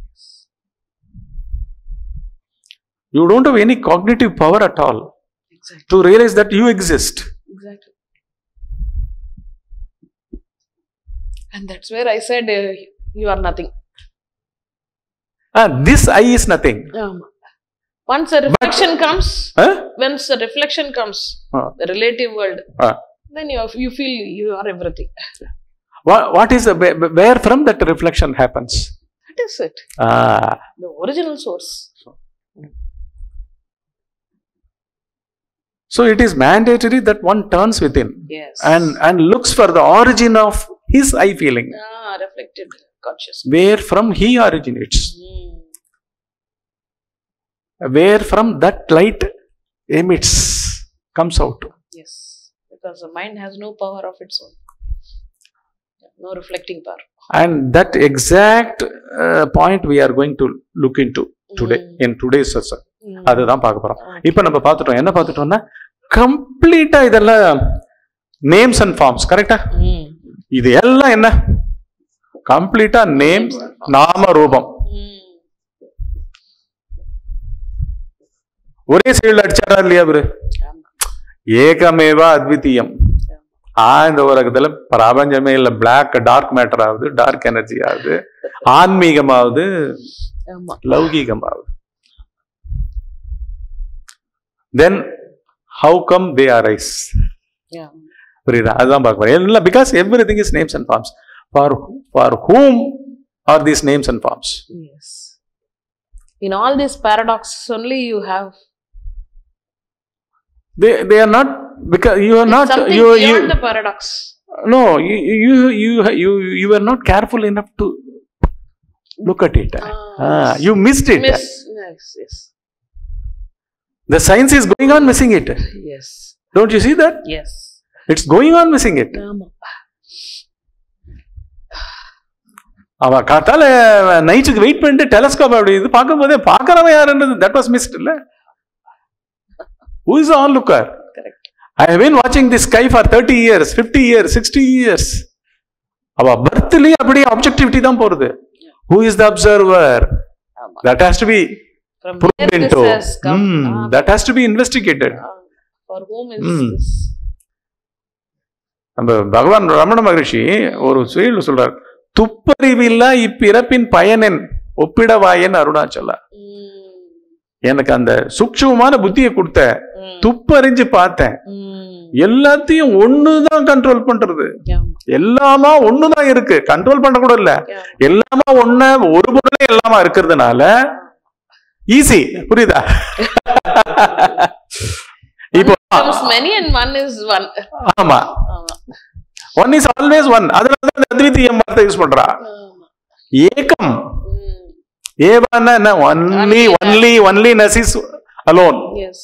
you don't have any cognitive power at all Exactly. To realise that you exist Exactly. And that's where I said, uh, you are nothing. This I is nothing Um, once a reflection comes, Huh? once a reflection comes, Ah. the relative world, Ah. then you, you feel you are everything. What, what is the, where- where from that reflection happens? That is it. Ah, The original source. so it is mandatory that one turns within Yes. and and looks for the origin of his I feeling, ah, reflected consciousness. where from he originates, Mm. where from that light emits, comes out. Yes. Because the mind has no power of its own. No reflecting power. And that exact uh, point we are going to look into today Mm. in today's session. Mm. அதுதான் பார்க்க போறோம் Okay. இப்போ நம்ம பார்த்துட்டோம் என்ன பார்த்துட்டோம்னா கம்ப்ளீட்டா இதெல்லாம் நேம்ஸ் அண்ட் ஃபார்ம்ஸ் கரெக்டா Mm. இது எல்லாம் என்ன கம்ப்ளீட்டா நேம் நாம ரூபம் Mm. ஒரே சைடுல அடிச்சாரா இல்லையா அவரு ஆமா. ஏகமேவா அத்விதீயம் ஆ இந்த உலகத்துல பிரபஞ்சமே இல்ல பிளாக் டார்க் மேட்டர் ஆகுது டார்க் எனர்ஜி ஆகுது ஆன்மீகமாவது ஆமா. லௌகீகமாகுது then how come they arise Yeah. புரியுதா அதுதான் பார்க்க போறேன் எல்லாம் because everything is names and forms for for whom are these names and forms Yes. In all these paradoxes only you have they they are not because you are not something you beyond you the paradox. no you you you you you were not careful enough to look at it Ah, Ah, yes. you missed it Miss. Yes. Yes. the science is going on missing it Yes. don't you see that Yes. it's going on missing it ஆமா. அவ காத்தால நைட்டுக்கு வெயிட் பண்ணிட்டு டெலஸ்கோப் அப்படி இது பார்க்கும் போதே பார்க்கறவன் யாருன்றது தட் வாஸ் மிஸ்ட் இல்ல who is the onlooker Correct. I have been watching this sky for 30 years, 50 years, 60 years. அவ பர்த்லயே அப்படியே ஆப்ஜெக்டிவிட்டி தான் போறது ஹூ இஸ் த அப்சர்வர் ஆமா. That has to be From proved where this into has come. Ah, that has to be investigated ah, for whom is Mm. this? நம்ம பகவான் ரமண மகரிஷி ஒரு செயல் சொல்றார் துப்பறிவில்லா இப்பிறப்பின் பயனென் ஒப்பிடவாயன் அருணாச்சலா ம். எனக்கு அந்த சூக்ஷ்மமான புத்தியை கொடுத்த ம். துப்பறிஞ்சு பார்த்தேன் ம். எல்லாத்தையும் ஒண்ணுதான் கண்ட்ரோல் பண்றது ஆமா. எல்லாமா ஒண்ணுதான் இருக்கு கண்ட்ரோல் பண்ண கூட இல்ல ஆமா. எல்லாமா ஒண்ணு ஒரு பொருளே எல்லாமா இருக்கிறதுனால ஈஸி புரியுதா இப்போ Becomes many and one is one. ஆமா ஆமா. ஒன் இஸ் ஆல்வேஸ் ஒன் அதனாலதான் இந்த அத்விதீயம் வார்த்தை யூஸ் பண்றா ஆமா. ஏகம் ம். ஏவான்னா என்ன ஒன்லி ஒன்லி ஒன்லி நசிஸ் alone Yes.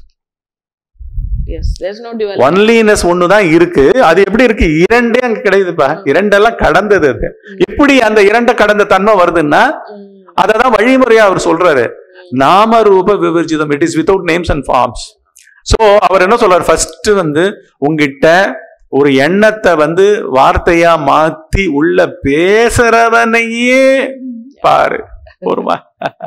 Yes. There's no duality. Onlyness ஒண்ணுதான் இருக்கு அது எப்படி இருக்கு இரண்டே அங்க கிடையாதுப்பா இரண்டெல்லாம் கடந்தது அது எப்படி அந்த இரண்ட கடந்த தன்மை வருதுன்னா ம். அததான் வழிமுறையா அவர் சொல்றாரு நாம ரூப விவர்ஜிதம் it is without names and forms so அவர் என்ன சொல்றாரு ஃபர்ஸ்ட் வந்து உங்ககிட்ட ஒரு எண்ணத்தை வந்து வார்த்தையா மாத்தி உள்ள பேசுறவனையே பாரு போருமா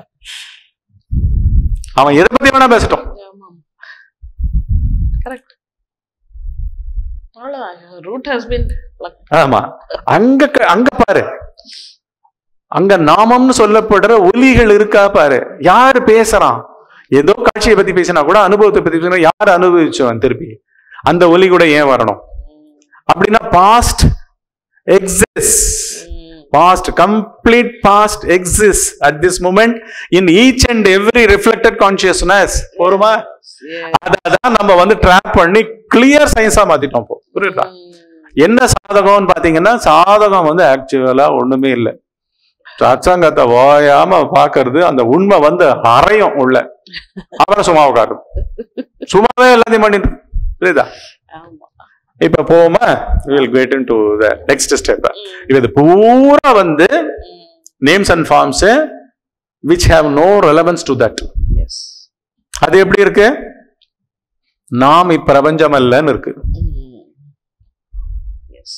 அவன் எதை பத்தி வேணா பேசட்டும் ஆமா. Correct. அவ்வளவுதான். Root has been plucked. ஆமா அங்க க- அங்க பாரு அங்க நாமம்னு சொல்லப்படுற ஒலிகள் இருக்கா பாரு யாரு பேசுறான் ஏதோ காட்சியை பத்தி பேசினா கூட அனுபவத்தை பத்தி பேசினா யார் அனுபவிச்சவன் திருப்பி அந்த ஒலி கூட ஏன் வரணும் அப்படின்னா பாஸ்ட் எக்ஸிஸ் ம். Past complete past exists at this moment in each and every reflected consciousness போருமா Yes. அதான் நம்ம வந்து ட்ராப் பண்ணி கிளியர் சயின்ஸா மாத்திட்டோம் இப்போ புரியுதா ம். என்ன சாதகம்னு பாத்தீங்கன்னா சாதகம் வந்து ஆக்சுவலா ஒண்ணுமே இல்லை சத்சங்கத்தை ஓயாம பாக்குறது அந்த உண்மை வந்து அறையும் உள்ள அப்புறம் சும்மா உட்காரு சும்மாவே எல்லாத்தையும் பண்ணிட்டு புரியுதா ஆமா. இப்ப போவோமா will get into the next step ம். இப்ப இது பூரா வந்து ம். Names and forms which have no relevance to that Yes. அது எப்படி இருக்கு நாம் இப்பிரபஞ்சம் அல்லன்னு இருக்கு ம். Yes.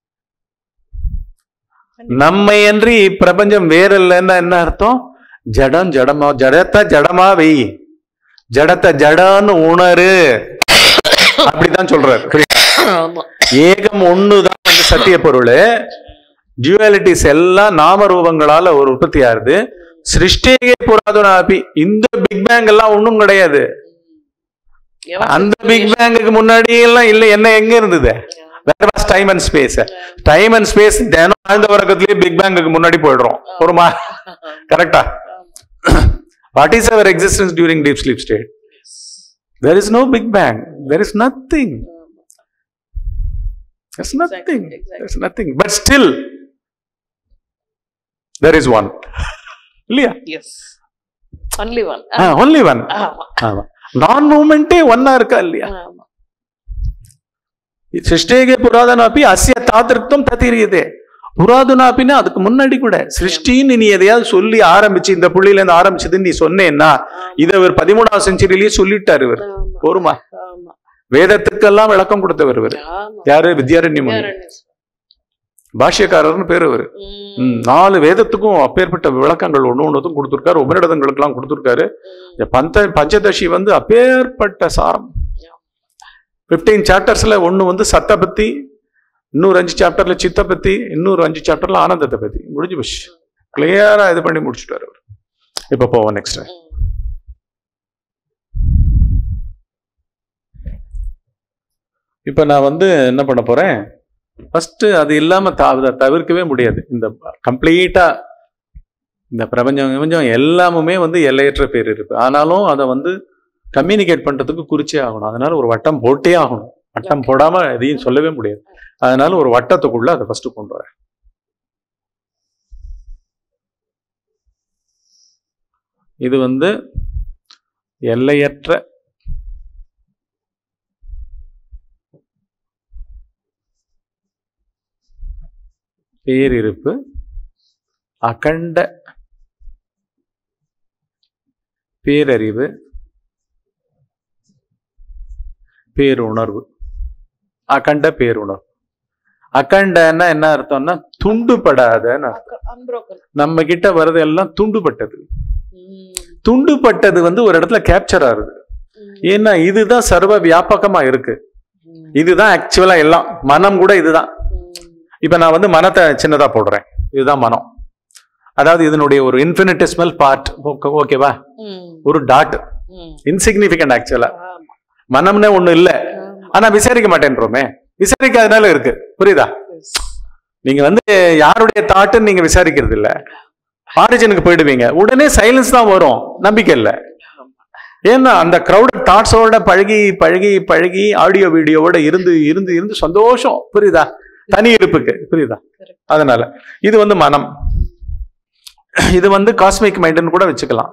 நம்மை அன்றி இப்பிரபஞ்சம் வேற இல்லைன்னா என்ன அர்த்தம் ஜடம் ஜடமா ஜடத்தை ஜடமா வை ஜடத்தை ஜடன்னு உணரு அப்படிதான் சொல்றாரு புரியுதா? ஆமா. ஏகம் ஒண்ணுதான் வந்து சத்திய பொருள் ஜுவாலிட்டிஸ் எல்லாம் நாம ரூபங்களால ஒரு உற்பத்தி ஆகுது சிருஷ்டியே புராதனாபி இந்த பிக் பேங் எல்லாம் ஒண்ணும் கிடையாது எவன் அந்த பிக் பேங்குக்கு முன்னாடி எல்லாம் இல்ல என்ன எங்க இருந்தது வேற was time and space time and space தினம் ஆழ்ந்த உறக்கத்திலேயே பிக் பேங்குக்கு முன்னாடி போயிடுறோம் ஒருமா கரெக்டா what is our existence during deep sleep state there is no big bang there is nothing There's nothing. exactly. There's nothing. But still, there is one. இல்லையா Yes. Only one. Only one ஆமா. ஆமா நான் மூமெண்டே ஒன்னா இருக்கா இல்லையா ஆமா. சிருஷ்டேகே புராதனாப்பி அஸ்ய தாத்திருத்தம் தத்திரியதே புராதனாப்பின்னா அதுக்கு முன்னாடி கூட சிருஷ்டின்னு நீ எதையாவது சொல்லி ஆரம்பிச்சு இந்த புள்ளியில இருந்து ஆரம்பிச்சதுன்னு நீ சொன்னேன்னா இதை இவர் பதிமூணாவது செஞ்சுரியிலேயே சொல்லிட்டாரு இவர் ஆமா. போருமா ஆமா. வேதத்துக்கெல்லாம் விளக்கம் கொடுத்தவர் இவர் ஆமா. யாரு வித்யாரண்ய முனி Fairness. பாஷ்யக்காரர்னு பேரு இவர் ம். ம், நாலு வேதத்துக்கும் அப்பேற்பட்ட விளக்கங்கள் ஒண்ணு ஒன்றுக்கும் கொடுத்துருக்காரு உபநிடதங்களுக்கெல்லாம் கொடுத்துருக்காரு இந்த பந்த பஞ்சதசி வந்து அப்பேற்பட்ட சாரம் பிப்டீன் சாப்டர்ஸ்ல ஒண்ணு வந்து சத்த பத்தி இன்னொரு அஞ்சு சாப்டர்ல சித்த பத்தி இன்னொரு அஞ்சு சாப்டர்ல ஆனந்தத்தை பத்தி முடிஞ்சு போச்சு கிளியரா இது பண்ணி முடிச்சுட்டாரு அவர் இப்ப போவோம் நெக்ஸ்ட் ம். இப்ப நான் வந்து என்ன பண்ண போறேன் ஃபர்ஸ்ட் அது இல்லாம த- அதை தவிர்க்கவே முடியாது இந்த கம்ப்ளீட்டா இந்த பிரபஞ்சம் பிரபஞ்சம் எல்லாமுமே வந்து எல்லையற்ற பேர் இருக்கு ஆனாலும் அதை வந்து கம்யூனிகேட் பண்றதுக்கு குறிச்சே ஆகணும் அதனால ஒரு வட்டம் போட்டே ஆகணும் வட்டம் போடாம எதையும் சொல்லவே முடியாது அதனால ஒரு வட்டத்துக்குள்ள அதை ஃபர்ஸ்ட் கொண்டு வரேன் இது வந்து எல்லையற்ற பேரிருப்பு அகண்ட பேரறிவு பேருணர்வு அகண்ட பேருணர்வு அகண்டன்னா என்ன அர்த்தம்னா துண்டுபடாதன்னு அர்த்தம். Unbroken. நம்ம கிட்ட வர்றது எல்லாம் துண்டுபட்டது ம். துண்டுபட்டது வந்து ஒரு இடத்துல கேப்சர் ஆகுது ம். ஏன்னா இதுதான் சர்வ வியாபகமா இருக்கு ம். இதுதான் ஆக்சுவலா எல்லாம் மனம் கூட இதுதான் ம். இப்ப நான் வந்து மனத்தை சின்னதா போடுறேன் இதுதான் மனம் அதாவது இதனுடைய ஒரு இன்ஃபினிட்டிஸ்மல் பார்ட் ஓகேவா ம், ஒரு டாட் ம். இன்சிக்னிஃபிகண்ட் ஆக்சுவலா ஆமா, மனம்னே ஒண்ணு இல்ல ஆமா. ஆனா விசாரிக்க மாட்டேன்றோமே விசாரிக்காதனால இருக்கு புரியுதா Yes. நீங்க வந்து யாருடைய தாட்டுன்னு நீங்க விசாரிக்கிறது இல்ல ஆரிஜினுக்கு போயிடுவீங்க உடனே சைலன்ஸ் தான் வரும் நம்பிக்கை இல்ல ஏன்னா அந்த கிரௌட் தாட்ஸோட பழகி பழகி பழகி ஆடியோ வீடியோவோட இருந்து இருந்து இருந்து சந்தோஷம் புரியுதா தனி இருப்புக்கு புரியுதா Correct. அதனால இது வந்து மனம் இது வந்து காஸ்மிக் மைண்டுன்னு கூட வச்சுக்கலாம்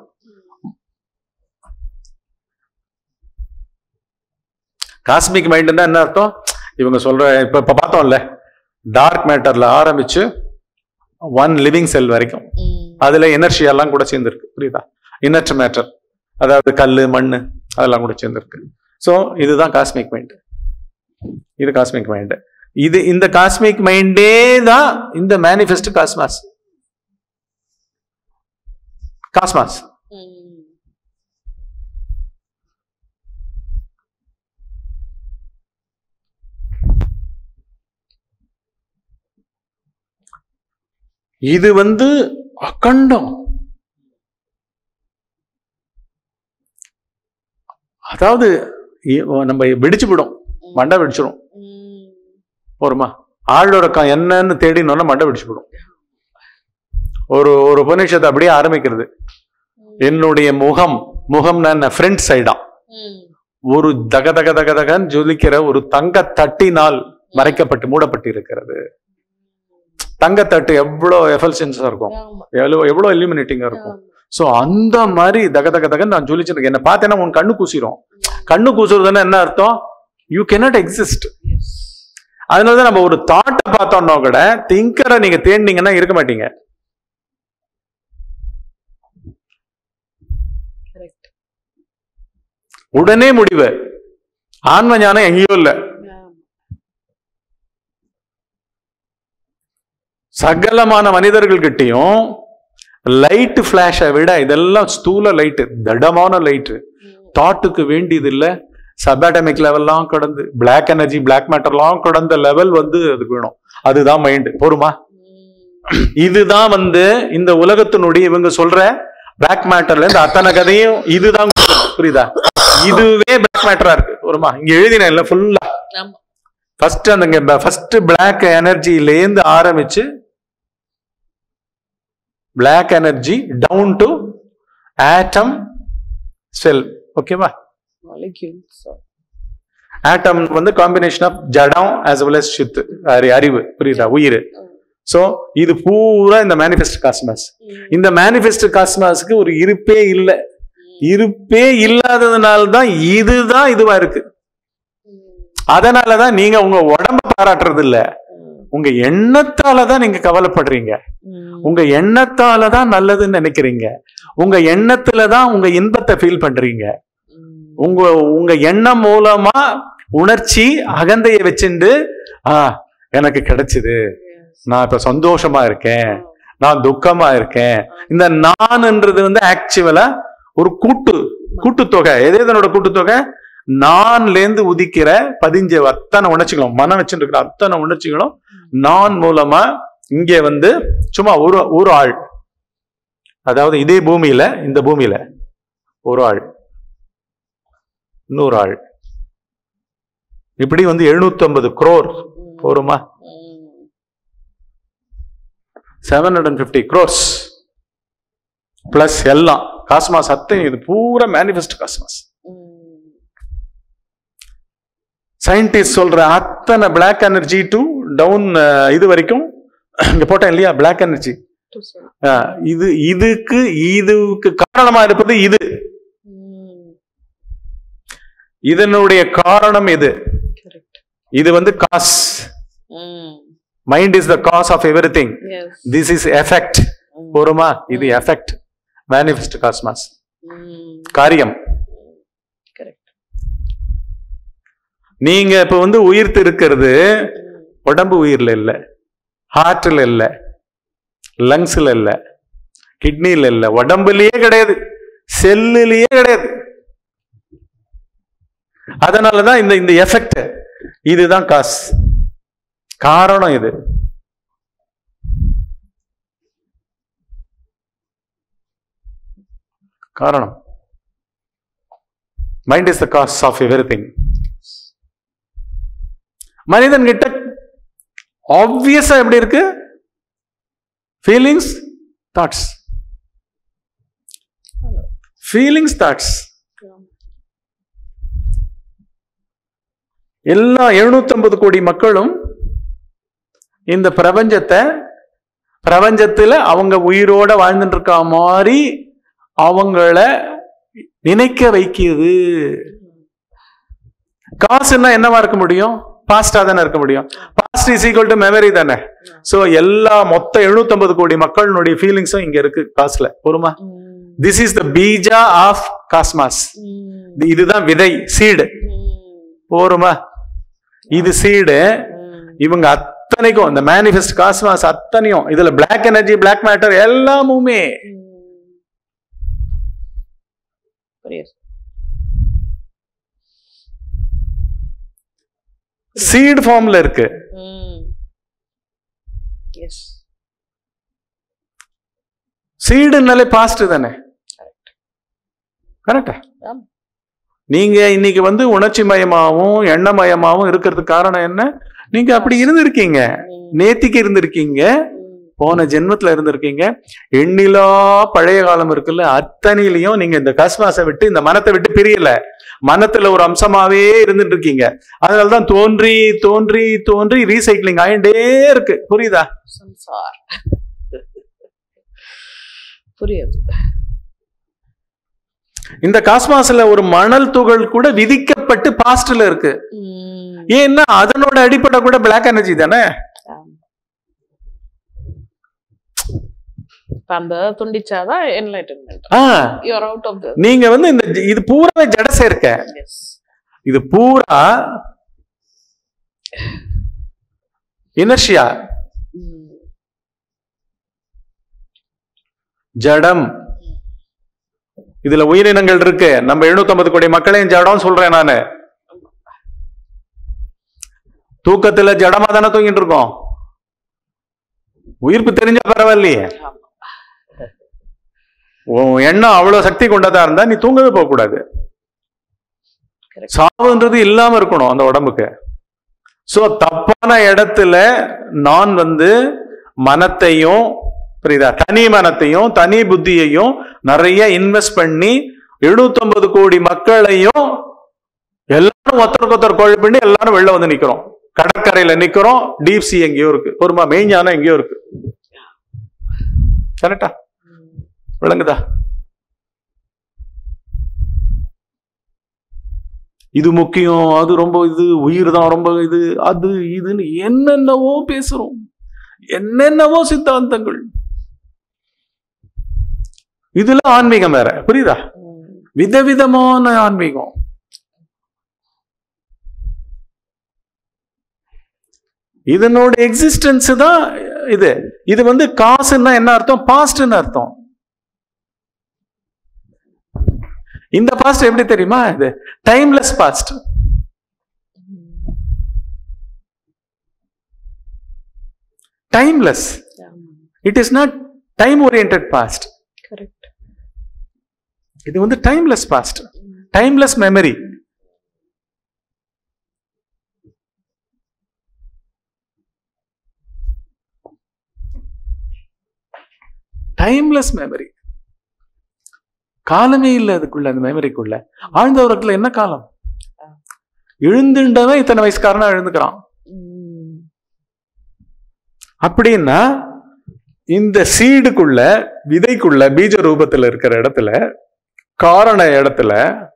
காஸ்மிக் மைண்டுன்னா என்ன அர்த்தம் இவங்க சொல்ற இப்ப இப்ப பார்த்தோம்ல டார்க் மேட்டர்ல ஆரம்பிச்சு ஒன் லிவிங் செல் வரைக்கும் ம், அதுல எனர்ஜி எல்லாம் கூட சேர்ந்துருக்கு புரியுதா இன்னர்ட் மேட்டர் அதாவது கல் மண் அதெல்லாம் கூட சேர்ந்துருக்கு ஸோ இதுதான் காஸ்மிக் மைண்ட் இது காஸ்மிக் மைண்ட் இது இந்த காஸ்மிக் மைண்டே தான் இந்த மேனிஃபெஸ்ட் காஸ்மாஸ் காஸ்மாஸ் ம். இது வந்து அகண்டம் அதாவது இ- நம்ம வெடிச்சு விடும் மண்டை வெடிச்சிடும் ம். போருமா ஆழ்வரக்கம் என்னன்னு தேடினோன்னா மண்டை வெடிச்சு விடும் ஒரு ஒரு உபநிஷத்தை அப்படியே ஆரம்பிக்கிறது என்னுடைய முகம் முகம்னா என்ன ஃப்ரண்ட் சைடா ம். ஒரு தக தக தக தகன்னு ஜொலிக்கிற ஒரு தங்க தட்டினால் மறைக்கப்பட்டு மூடப்பட்டு இருக்கிறது தங்கத்தட்டு எவ்வளவு எஃபல்சன்ஸா இருக்கும் ஆமா, எவ்வளவு எவ்வளவு எலிமினேட்டிங்கா இருக்கும் ஆமா. சோ அந்த மாதிரி தக தக தகன்னு நான் ஜொலிச்சிருக்கேன் என்ன பார்த்தேன்னா உன் கண்ணு கூசிரும் கண்ணு கூசுறதுன்னா என்ன அர்த்தம் யூ cannot எக்ஸிஸ்ட் Yes. அதனாலதான் நம்ம ஒரு தாட்டை பார்த்தோம்னா கூட திங்கரை நீங்க தேடினீங்கன்னா இருக்க மாட்டீங்க Correct. உடனே முடிவு ஆன்ம ஞானம் எங்கேயோ இல்ல ஆமா. சகலமான மனிதர்கள்கிட்டயும் லைட் பிளாஷை விட இதெல்லாம் ஸ்தூல லைட்டு திடமான லைட்டு ம். தாட்டுக்கு வேண்டியது இல்ல சபாட்டமிக் லெவல்லாம் கடந்து பிளாக் எனர்ஜி பிளாக் மேட்டர்லாம் கடந்த லெவல் வந்து அதுக்கு வேணும் அதுதான் மைண்ட் போருமா ம். இதுதான் வந்து இந்த உலகத்தினுடைய இவங்க சொல்ற பிளாக் மேட்டர்ல இருந்து அத்தனை கதையும் இதுதான் கொடுக்கணும். புரியுதா இதுவே பிளாக் மேட்டரா இருக்கு ஒருமா இங்க எழுதின இல்ல ஃபுல்லா ஆமா. ஃபர்ஸ்ட் அந்த ஃபர்ஸ்ட் பிளாக் எனர்ஜில இருந்து ஆரம்பிச்சு black energy down to atom cell ஓகேவா Molecules. ஆட்டம் வந்து காம்பினேஷன் ஆஃப் ஜடம் ஆஸ் வெல் அஸ் சித்து அறி- அறிவு புரியுதா உயிர் ம். சோ இது பூரா இந்த மேனிஃபெஸ்ட் காஸ்மஸ் ம். இந்த மேனிஃபெஸ்ட் காஸ்மாஸ்க்கு ஒரு இருப்பே இல்லை இருப்பே இல்லாததுனால தான் இதுதான் இதுவா இருக்கு ம். அதனாலதான் நீங்க உங்க உடம்ப பாராட்டுறது இல்ல ம். உங்க எண்ணத்தால தான் நீங்க கவலைப்படுறீங்க ம். உங்க எண்ணத்தால தான் நல்லதுன்னு நினைக்கிறீங்க உங்க எண்ணத்துல தான் உங்க இன்பத்தை ஃபீல் பண்றீங்க ம். உங்க உங்க எண்ணம் மூலமா உணர்ச்சி அகந்தைய வச்சுண்டு ஆ எனக்கு கிடைச்சது Yes. நான் இப்ப சந்தோஷமா இருக்கேன் நான் துக்கமா இருக்கேன் இந்த நான்ன்றது வந்து ஆக்சுவலா ஒரு கூட்டு கூட்டுத்தொகை எது எதனோட கூட்டுத்தொகை நான்ல இருந்து உதிக்கிற பதிஞ்ச அத்தனை உணர்ச்சிகளும் மனம் வச்சுட்டு இருக்கிற அத்தனை உணர்ச்சிகளும் நான் மூலமா இங்கே வந்து சும்மா ஒரு ஒரு ஆள் அதாவது இதே பூமியில இந்த பூமியில ஒரு ஆள் இன்னொரு ஆள் இப்படி வந்து 750 ஐம்பது குரோர் ம். போருமா ம். Seven hundred fifty crores plus எல்லாம் காஸ்மாஸ் அத்தையும் இது பூரா மேனிஃபெஸ்ட் காஸ்மாஸ் ம். சயின்டிஸ்ட் சொல்ற அத்தனை பிளாக் எனர்ஜி டு டவுன் இது வரைக்கும் இங்க போட்டேன் இல்லையா பிளாக் எனர்ஜி To say. இது இதுக்கு இதுக்கு காரணமா இருப்பது இது ம். இதனுடைய காரணம் இது Correct. இது வந்து காஸ் ம். Mind is the cause of everything Yes. This is effect ம். போருமா இது எஃபெக்ட் மேனிஃபெஸ்ட் காஸ்மாஸ் ம். காரியம் Correct. நீங்க இப்ப வந்து உயிர்த்து இருக்கிறது ம். உடம்பு உயிர்ல இல்ல ஹார்ட்ல இல்ல லங்ஸ்ல இல்ல கிட்னில இல்ல உடம்புலயே கிடையாது செல்லுலயே கிடையாது அதனாலதான் இந்த இந்த எஃபெக்ட் இதுதான் காஸ் காரணம் இது காரணம் mind is the cause of everything மனிதன் கிட்ட ஆப்வியஸா எப்படி இருக்கு ஃபீலிங்ஸ் தாட்ஸ் ஃபீலிங்ஸ் தாட்ஸ் எல்லா 750 கோடி மக்களும் இந்த பிரபஞ்சத்தை பிரபஞ்சத்துல அவங்க உயிரோட வாழ்ந்துட்டு இருக்க மாதிரி அவங்கள நினைக்க வைக்கிது காசுன்னா என்னவா இருக்க முடியும் பாஸ்டா தானே இருக்க முடியும் past is equal to memory தானே சோ எல்லா மொத்த 750 கோடி மக்களினுடைய ஃபீலிங்ஸும் இங்க இருக்கு காசுல பொறுமா this is the bija of cosmos இதுதான் விதை சீடு போருமா இது சீடு இவங்க அத்தனைக்கும் இந்த மேனிஃபெஸ்ட் காஸ்மாஸ் அத்தனையும் இதுல பிளாக் எனர்ஜி பிளாக் மேட்டர் எல்லாமுமே புரியுது சீடு ஃபார்ம்ல இருக்கு எஸ் சீடுனாலே பாஸ்ட் தானே கரெக்டா ஆமா. நீங்க இன்னைக்கு வந்து உணர்ச்சி மயமாவும் எண்ணமயமாவும் இருக்கிறதுக்கு காரணம் என்ன நீங்க அப்படி இருந்திருக்கீங்க நேத்திக்கு இருந்திருக்கீங்க போன ஜென்மத்துல இருந்திருக்கீங்க எண்ணிலா பழைய காலம் இருக்குல்ல அத்தனையிலையும் நீங்க இந்த கஸ்மாசை விட்டு இந்த மனத்தை விட்டு பிரியல மனத்துல ஒரு அம்சமாவே இருந்துட்டு இருக்கீங்க அதனாலதான் தோன்றி தோன்றி தோன்றி ரீசைக்ளிங் ஆயிட்டே இருக்கு புரியுதா சம்சார் புரியுது இந்த காஸ்மாஸ்ல ஒரு மணல் துகள் கூட விதிக்கப்பட்டு பாஸ்ட்ல இருக்கு ம். ஏன்னா அதனோட அடிப்படை கூட பிளாக் எனர்ஜி தானே ஆமா. இப்ப அந்த துண்டிச்சாதான் என்லைட்டன்மெண்ட் ஆ, யூஆர் அவுட் ஆஃப் த நீங்க வந்து இந்த ஜ- இது பூராவே ஜட சேர்க்க எஸ் இது பூரா இனர்ஷியா ஜடம் இதுல உயிரினங்கள் இருக்கு நம்ம 750 கோடி மக்களையும் ஜடம் சொல்றேன் நானு தூக்கத்துல ஜடமா தானே தூங்கிட்டு இருக்கோம் உயிர்ப்பு தெரிஞ்ச பரவாயில்லையே உன் எண்ணம் அவ்வளவு சக்தி கொண்டதா இருந்தா நீ தூங்கவே போக கூடாது Correct. சாவுன்றது இல்லாம இருக்கணும் அந்த உடம்புக்கு சோ தப்பான இடத்துல நான் வந்து மனத்தையும் புரியுதா தனி மனத்தையும் தனி புத்தியையும் நிறைய இன்வெஸ்ட் பண்ணி 750 கோடி மக்களையும் எல்லாரும் ஒருத்தருக்கு ஒருத்தர் கோழி பண்ணி எல்லாரும் வெளில வந்து நிக்கிறோம் கடற்கரையில நிக்கிறோம் டீப் சி எங்கேயோ இருக்கு பொறுமா மெய்ஞானம் எங்கேயோ இருக்கு கரெக்டா விளங்குதா இது முக்கியம் அது ரொம்ப இது உயிர் தான் ரொம்ப இது அது இதுன்னு என்னென்னவோ பேசுறோம் என்னென்னவோ சித்தாந்தங்கள் இதுல ஆன்மீகம் வேற புரியுதா விதவிதமான ஆன்மீகம் இதனோட எக்ஸிஸ்டன்ஸ் தான் இது இது வந்து காசுன்னா என்ன அர்த்தம் பாஸ்ட்னு அர்த்தம் இந்த பாஸ்ட் எப்படி தெரியுமா இது timeless past timeless it is not time orient past correct இது வந்து timeless past timeless memory timeless memory காலமே இல்லை அதுக்குள்ள அந்த மெமரிக்குள்ள ஆழ்ந்த உறக்கத்துல என்ன காலம் எழுந்துண்டவன் இத்தனை வயசுக்காரனா எழுந்துக்கிறான் அப்படின்னா இந்த சீடுக்குள்ள விதைக்குள்ள பீஜ ரூபத்துல இருக்கிற இடத்துல காரண இடத்துல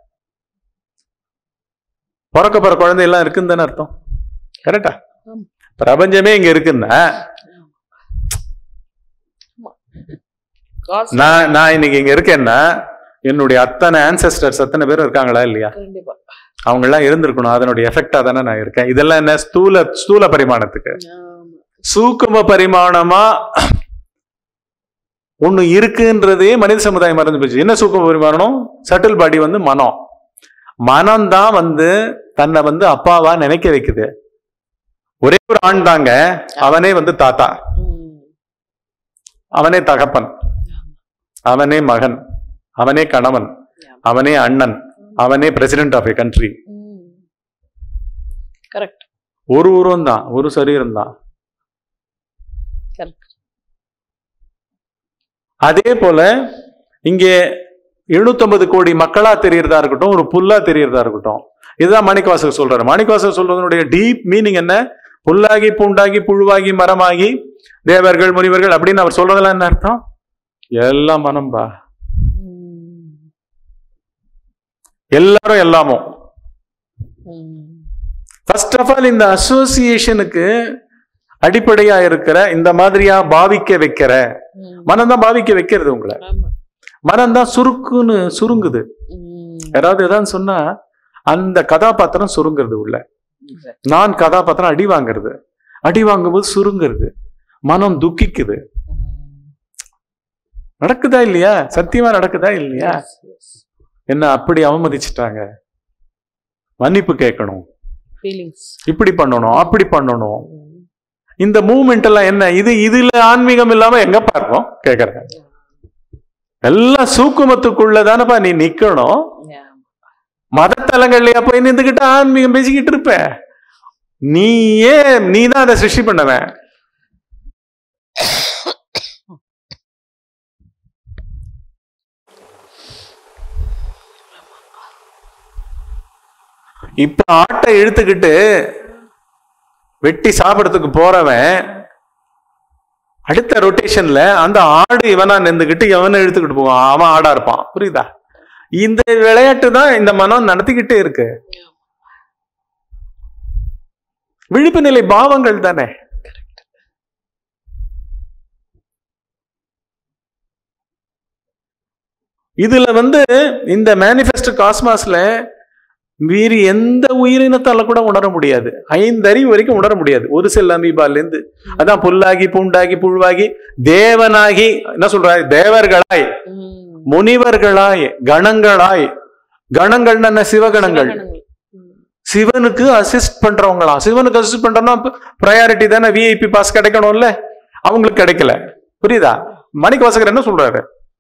பிறக்க போற குழந்தை எல்லாம் இருக்குன்னு தானே அர்த்தம் கரெக்டா ஆமா. பிரபஞ்சமே இங்க இருக்குன்னா காசு நான் நான் இன்னைக்கு இங்க இருக்கேன்னா என்னுடைய அத்தனை ஆன்செஸ்டர்ஸ் அத்தனை பேர் இருக்காங்களா இல்லையா கண்டிப்பா அவங்க எல்லாம் இருந்திருக்கணும் அதனுடைய எஃபெக்டா தானே நான் இருக்கேன் இதெல்லாம் என்ன ஸ்தூல ஸ்தூல பரிமாணத்துக்கு ஆமா. சூக்கும பரிமாணமா ஒண்ணு இருக்குன்றதே மனித சமுதாயம் மறந்து போச்சு என்ன சூக்கும பரிமாணம் சட்டில் பாடி வந்து மனம் மனம் தான் வந்து தன்னை வந்து அப்பாவா நினைக்க வைக்குது ஒரே ஒரு ஆண் தாங்க அவனே வந்து தாத்தா ம். அவனே தகப்பன் அவனே மகன் அவனே கணவன் அவனே அண்ணன் அவனே president of a country correct ஒரு உருவம் தான் ஒரு சரீரம் தான் கரெக்ட் அதே போல இங்கே 750 கோடி மக்களா தெரியறதா இருக்கட்டும் ஒரு புல்லா தெரியறதா இருக்கட்டும் இதுதான் மாணிக்கவாசகர் சொல்றாரு மாணிக்கவாசகர் சொல்றதனுடைய டீப் மீனிங் என்ன புல்லாகி பூண்டாகி புழுவாகி மரமாகி தேவர்கள் முனிவர்கள் அப்படின்னு அவர் சொல்றதெல்லாம் என்ன அர்த்தம் எல்லாம் மனம்பா எல்லாரும் எல்லாமோ ஃபர்ஸ்ட் ஆஃப் ஆல் இந்த அசோசியேஷனுக்கு அடிப்படையா இருக்கிற இந்த மாதிரியா பாவிக்க வைக்கிற மனம் தான் பாவிக்க வைக்கிறது உங்களை ஆமா மனம் தான் சுருக்குன்னு சுருங்குது ம். யாராவது ஏதாவது சொன்னா அந்த கதாபாத்திரம் சுருங்குறது உள்ள Exact. நான் கதாபாத்திரம் அடி வாங்குறது அடி வாங்கும்போது சுருங்குறது மனம் துக்கிக்குது ம். நடக்குதா இல்லையா சத்தியமா நடக்குதா இல்லையா Yes, yes. என்ன அப்படி அவமதிச்சிட்டாங்க மன்னிப்பு கேட்கணும் Feelings. இப்படி பண்ணணும் அப்படி பண்ணணும் ம். இந்த மூவ்மெண்ட் எல்லாம் என்ன இது இதுல ஆன்மீகம் இல்லாம எங்க பார்ப்போம் கேக்குறேன் எல்லாம் சூக்குமத்துக்குள்ள தானப்பா நீ நிக்கணும் Yeah. மதத்தலங்கள்லயா போய் நின்றுகிட்டு ஆன்மீகம் பேசிக்கிட்டு இருப்ப நீயே நீ தான் அதை சிருஷ்டி பண்ணவன் இப்ப ஆட்டை இழுத்துக்கிட்டு வெட்டி சாப்பிடறதுக்கு போறவன் அடுத்த ரொட்டேஷன்ல அந்த ஆடு இவனா நின்றுகிட்டு எவனை இழுத்துக்கிட்டு போவான் அவன் ஆடா இருப்பான் புரியுதா இந்த விளையாட்டு தான் இந்த மனம் நடத்திக்கிட்டே இருக்கு விழிப்பு நிலை பாவங்கள் தானே இதுல வந்து இந்த மேனிஃபெஸ்டோ காஸ்மாஸ்ல மீறி எந்த உயிரினத்தால கூட உணர முடியாது ஐந்தறிவு வரைக்கும் உணர முடியாது ஒரு செல் அமீபால இருந்து அதான் புல்லாகி பூண்டாகி புழுவாகி தேவனாகி என்ன சொல்றாரு தேவர்களாய் ம். முனிவர்களாய் கணங்களாய் கணங்கள்னா என்ன சிவகணங்கள் சிவகணங்கள். ம். சிவனுக்கு அசிஸ்ட் பண்றவங்களா சிவனுக்கு அசிஸ்ட் பண்றோம்னா ப்ரையாரிட்டி தானே விஐபி பாஸ் கிடைக்கணும்ல அவங்களுக்கு கிடைக்கல புரியுதா மணிக்கவாசகர் என்ன சொல்றாரு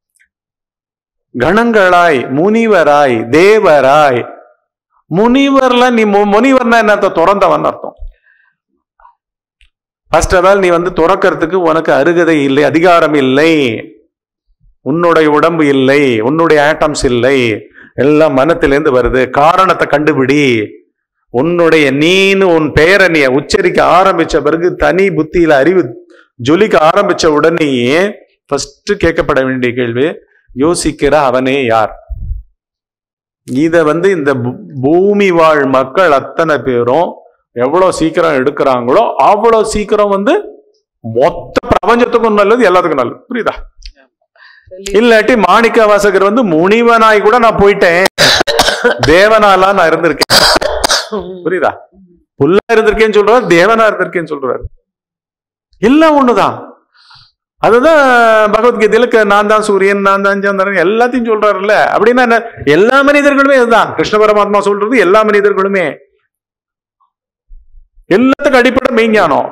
கணங்களாய் முனிவராய் தேவராய் முனிவர்ல நீ மு- முனிவர்னா என்ன துறந்தவன் அர்த்தம் ஃபர்ஸ்ட் ஆஃப் ஆல் நீ வந்து துறக்கிறதுக்கு உனக்கு அருகதை இல்லை அதிகாரம் இல்லை உன்னுடைய உடம்பு இல்லை உன்னுடைய ஆட்டம்ஸ் இல்லை எல்லாம் மனத்திலேருந்து வருது காரணத்தை கண்டுபிடி உன்னுடைய நீன்னு உன் பெயரை நீ உச்சரிக்க ஆரம்பிச்ச பிறகு தனி புத்தியில அறிவு ஜொலிக்க ஆரம்பிச்ச உடனேயே ஃபர்ஸ்ட் கேட்கப்பட வேண்டிய கேள்வி யோசிக்கிற அவனே யார் இத வந்து இந்த பூ- பூமி வாழ் மக்கள் அத்தனை பேரும் எவ்வளவு சீக்கிரம் எடுக்கிறாங்களோ அவ்வளவு சீக்கிரம் வந்து மொத்த பிரபஞ்சத்துக்கும் நல்லது எல்லாத்துக்கும் நல்லது புரியுதா Really. இல்லாட்டி மாணிக்க வாசகர் வந்து முனிவனாய் கூட நான் போயிட்டேன் தேவனாலா நான் இருந்திருக்கேன் புரியுதா புல்லா இருந்திருக்கேன்னு சொல்றாரு தேவனா இருந்திருக்கேன்னு சொல்றாரு எல்லாம் ஒண்ணுதான் அதுதான் பகவத்கீதையில க- நான் தான் சூரியன் நான் தான் சந்திரன் எல்லாத்தையும் சொல்றாருல்ல அப்படின்னா என்ன எல்லா மனிதர்களுமே இதுதான் கிருஷ்ண பரமாத்மா சொல்றது எல்லா மனிதர்களுமே எல்லாத்துக்கும் அடிப்படை மெய்ஞானம்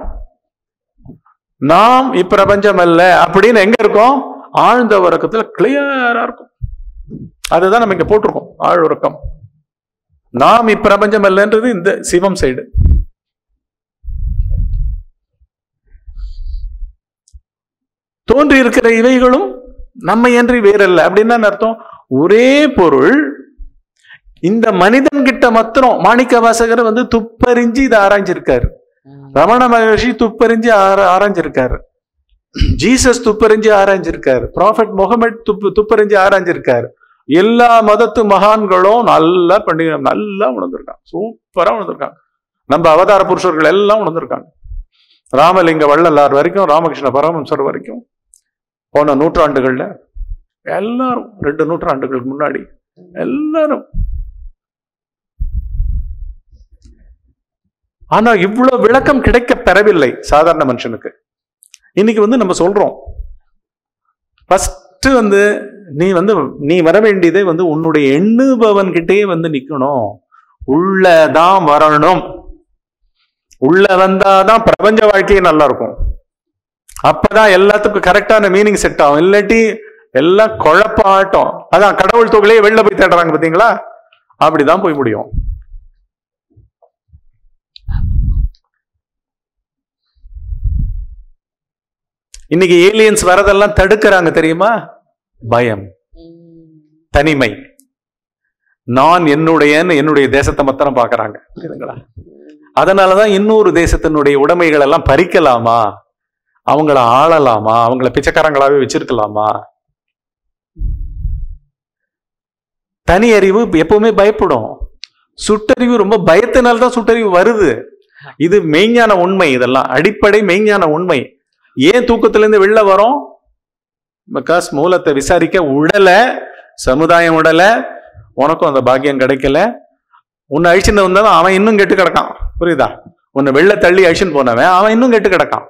நாம் இப்பிரபஞ்சம் அல்ல அப்படின்னு எங்க இருக்கோம் ஆழ்ந்த உறக்கத்துல கிளியரா இருக்கும் அதுதான் நம்ம இங்க போட்டிருக்கோம் ஆழ் உறக்கம் நாம் இப்பிரபஞ்சம் அல்லன்றது இந்த சிவம் சைடு தோன்றி இருக்கிற இவைகளும் நம்மை அன்றி வேறல்ல அப்படின்னா என்ன அர்த்தம் ஒரே பொருள் இந்த மனிதன் கிட்ட மாத்திரம் மாணிக்க வாசகர் வந்து துப்பறிஞ்சு இதை ஆராய்ஞ்சிருக்காரு ம். ரமண மகர்ஷி துப்பறிஞ்சு ஆரா- ஆராய்ஞ்சிருக்காரு ஜீசஸ் துப்பறிஞ்சு ஆராய்ஞ்சிருக்காரு ப்ராஃபெட் முகமது துப்பு துப்பறிஞ்சு ஆராய்ஞ்சிருக்காரு எல்லா மதத்து மகான்களும் நல்லா பண்ணி நல்லா உணர்ந்திருக்காங்க சூப்பரா உணர்ந்திருக்காங்க நம்ம அவதார புருஷர்கள் எல்லாம் உணர்ந்திருக்காங்க ராமலிங்க வள்ளலார் வரைக்கும் ராமகிருஷ்ண பரமஹம்சர் வரைக்கும் போன நூற்றாண்டுகள்ல எல்லாரும் ரெண்டு நூற்றாண்டுகளுக்கு முன்னாடி எல்லாரும் ஆனா இவ்வளவு விளக்கம் கிடைக்க பெறவில்லை சாதாரண மனுஷனுக்கு இன்னைக்கு வந்து நம்ம சொல்றோம் ஃபர்ஸ்ட் வந்து நீ வந்து நீ வர வேண்டியதே வந்து உன்னுடைய எண்ணுபவன் கிட்டே வந்து நிக்கணும் உள்ளதான் வரணும் உள்ள வந்தாதான் பிரபஞ்ச வாழ்க்கையே நல்லா இருக்கும் அப்பதான் எல்லாத்துக்கும் கரெக்டான மீனிங் செட் ஆகும் இல்லாட்டி எல்லாம் குழப்பாட்டம் அதான் கடவுள் தொகையிலே வெளில போய் தேடுறாங்க பாத்தீங்களா அப்படிதான் போய் முடியும் இன்னைக்கு ஏலியன்ஸ் வரதெல்லாம் தடுக்கிறாங்க தெரியுமா பயம் ம். தனிமை நான் என்னுடையன்னு என்னுடைய தேசத்தை மாத்திரம் பாக்குறாங்க புரியுதுங்களா அதனாலதான் இன்னொரு தேசத்தினுடைய உடைமைகள் எல்லாம் பறிக்கலாமா அவங்கள ஆளலாமா அவங்கள பிச்சைக்காரங்களாவே வச்சிருக்கலாமா தனி அறிவு எப்பவுமே பயப்படும் சுட்டறிவு ரொம்ப பயத்தினால தான் சுட்டறிவு வருது இது மெய்ஞான உண்மை இதெல்லாம் அடிப்படை மெய்ஞான உண்மை ஏன் தூக்கத்துல இருந்து வெளில வரோம் பிகாஸ் மூலத்தை விசாரிக்க உடல சமுதாயம் உடல உனக்கும் அந்த பாக்கியம் கிடைக்கல உன்னை அழிச்சுன்னு வந்தாலும் அவன் இன்னும் கெட்டு கிடக்கான் புரியுதா உன்னை வெளில தள்ளி அழிச்சுன்னு போனவன் அவன் இன்னும் கெட்டு கிடக்கான்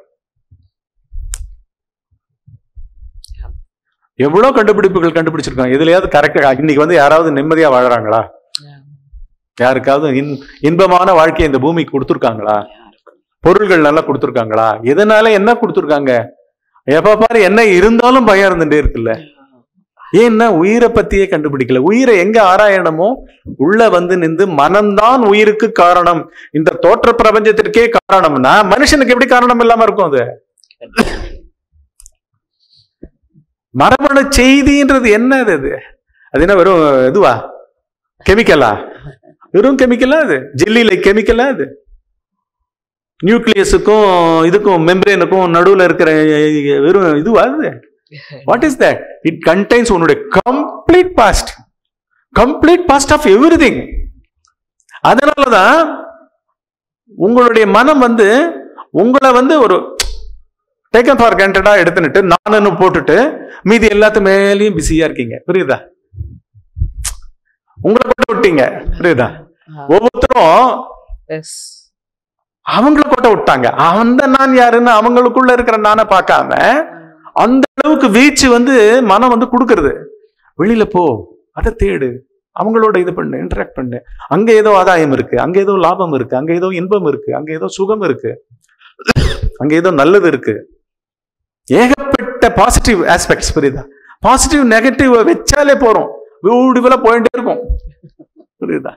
எவ்வளவு கண்டுபிடிப்புகள் கண்டுபிடிச்சிருக்காங்க இதுலயாவது கரெக்டா இன்னைக்கு வந்து யாராவது நிம்மதியா வாழறாங்களா யாருக்காவது இன் இன்பமான வாழ்க்கையை இந்த பூமிக்கு கொடுத்துருக்காங்களா பொருள்கள் நல்லா கொடுத்துருக்காங்களா எதனால என்ன கொடுத்துருக்காங்க எப்ப பாரு என்ன இருந்தாலும் பயம் இருந்துட்டே இருக்குல்ல ஏன்னா உயிரை பத்தியே கண்டுபிடிக்கல உயிரை எங்க ஆராயணுமோ உள்ள வந்து நின்று மனம்தான் உயிருக்கு காரணம் இந்த தோற்ற பிரபஞ்சத்திற்கே காரணம்னா மனுஷனுக்கு எப்படி காரணம் இல்லாம இருக்கும் அது மரபணு செய்தின்றது என்னது அது அது என்ன வெறும் இதுவா கெமிக்கலா வெறும் கெமிக்கலா அது ஜெல்லில கெமிக்கலா அது நியூக்ளியஸுக்கும் இதுக்கும் மெம்பரேனுக்கும் நடுவுல இருக்கிற வெறும் இதுவா அது what is that it contains உன்னுடைய complete past complete past of everything அதனாலதான் உங்களுடைய மனம் வந்து உங்களை வந்து ஒரு டேக்கன் ஃபார் கிராண்டடா எடுத்துட்டு நானுன்னு போட்டுட்டு மீதி எல்லாத்து மேலேயும் பிஸியா இருக்கீங்க புரியுதா உங்களை கொட்ட விட்டீங்க புரியுதா ஒவ்வொருத்தரும் எஸ் அவங்கள கொட்ட விட்டாங்க அந்த நான் யாருன்னு அவங்களுக்குள்ள இருக்கிற நானை பார்க்காம அந்த அளவுக்கு வீச்சு வந்து மனம் வந்து கொடுக்கறது வெளியில போ அதை தேடு அவங்களோட இது பண்ணு இன்டராக்ட் பண்ணு அங்க ஏதோ ஆதாயம் இருக்கு அங்க ஏதோ லாபம் இருக்கு அங்க ஏதோ இன்பம் இருக்கு அங்க ஏதோ சுகம் இருக்கு அங்க ஏதோ நல்லது இருக்கு ஏகப்பட்ட பாசிட்டிவ் ஆஸ்பெக்ட்ஸ் புரியுதா பாசிட்டிவ் நெகட்டிவ் வச்சாலே போறோம் பியூட்டிஃபுல்லா போயிட்டே இருக்கும் புரியுதா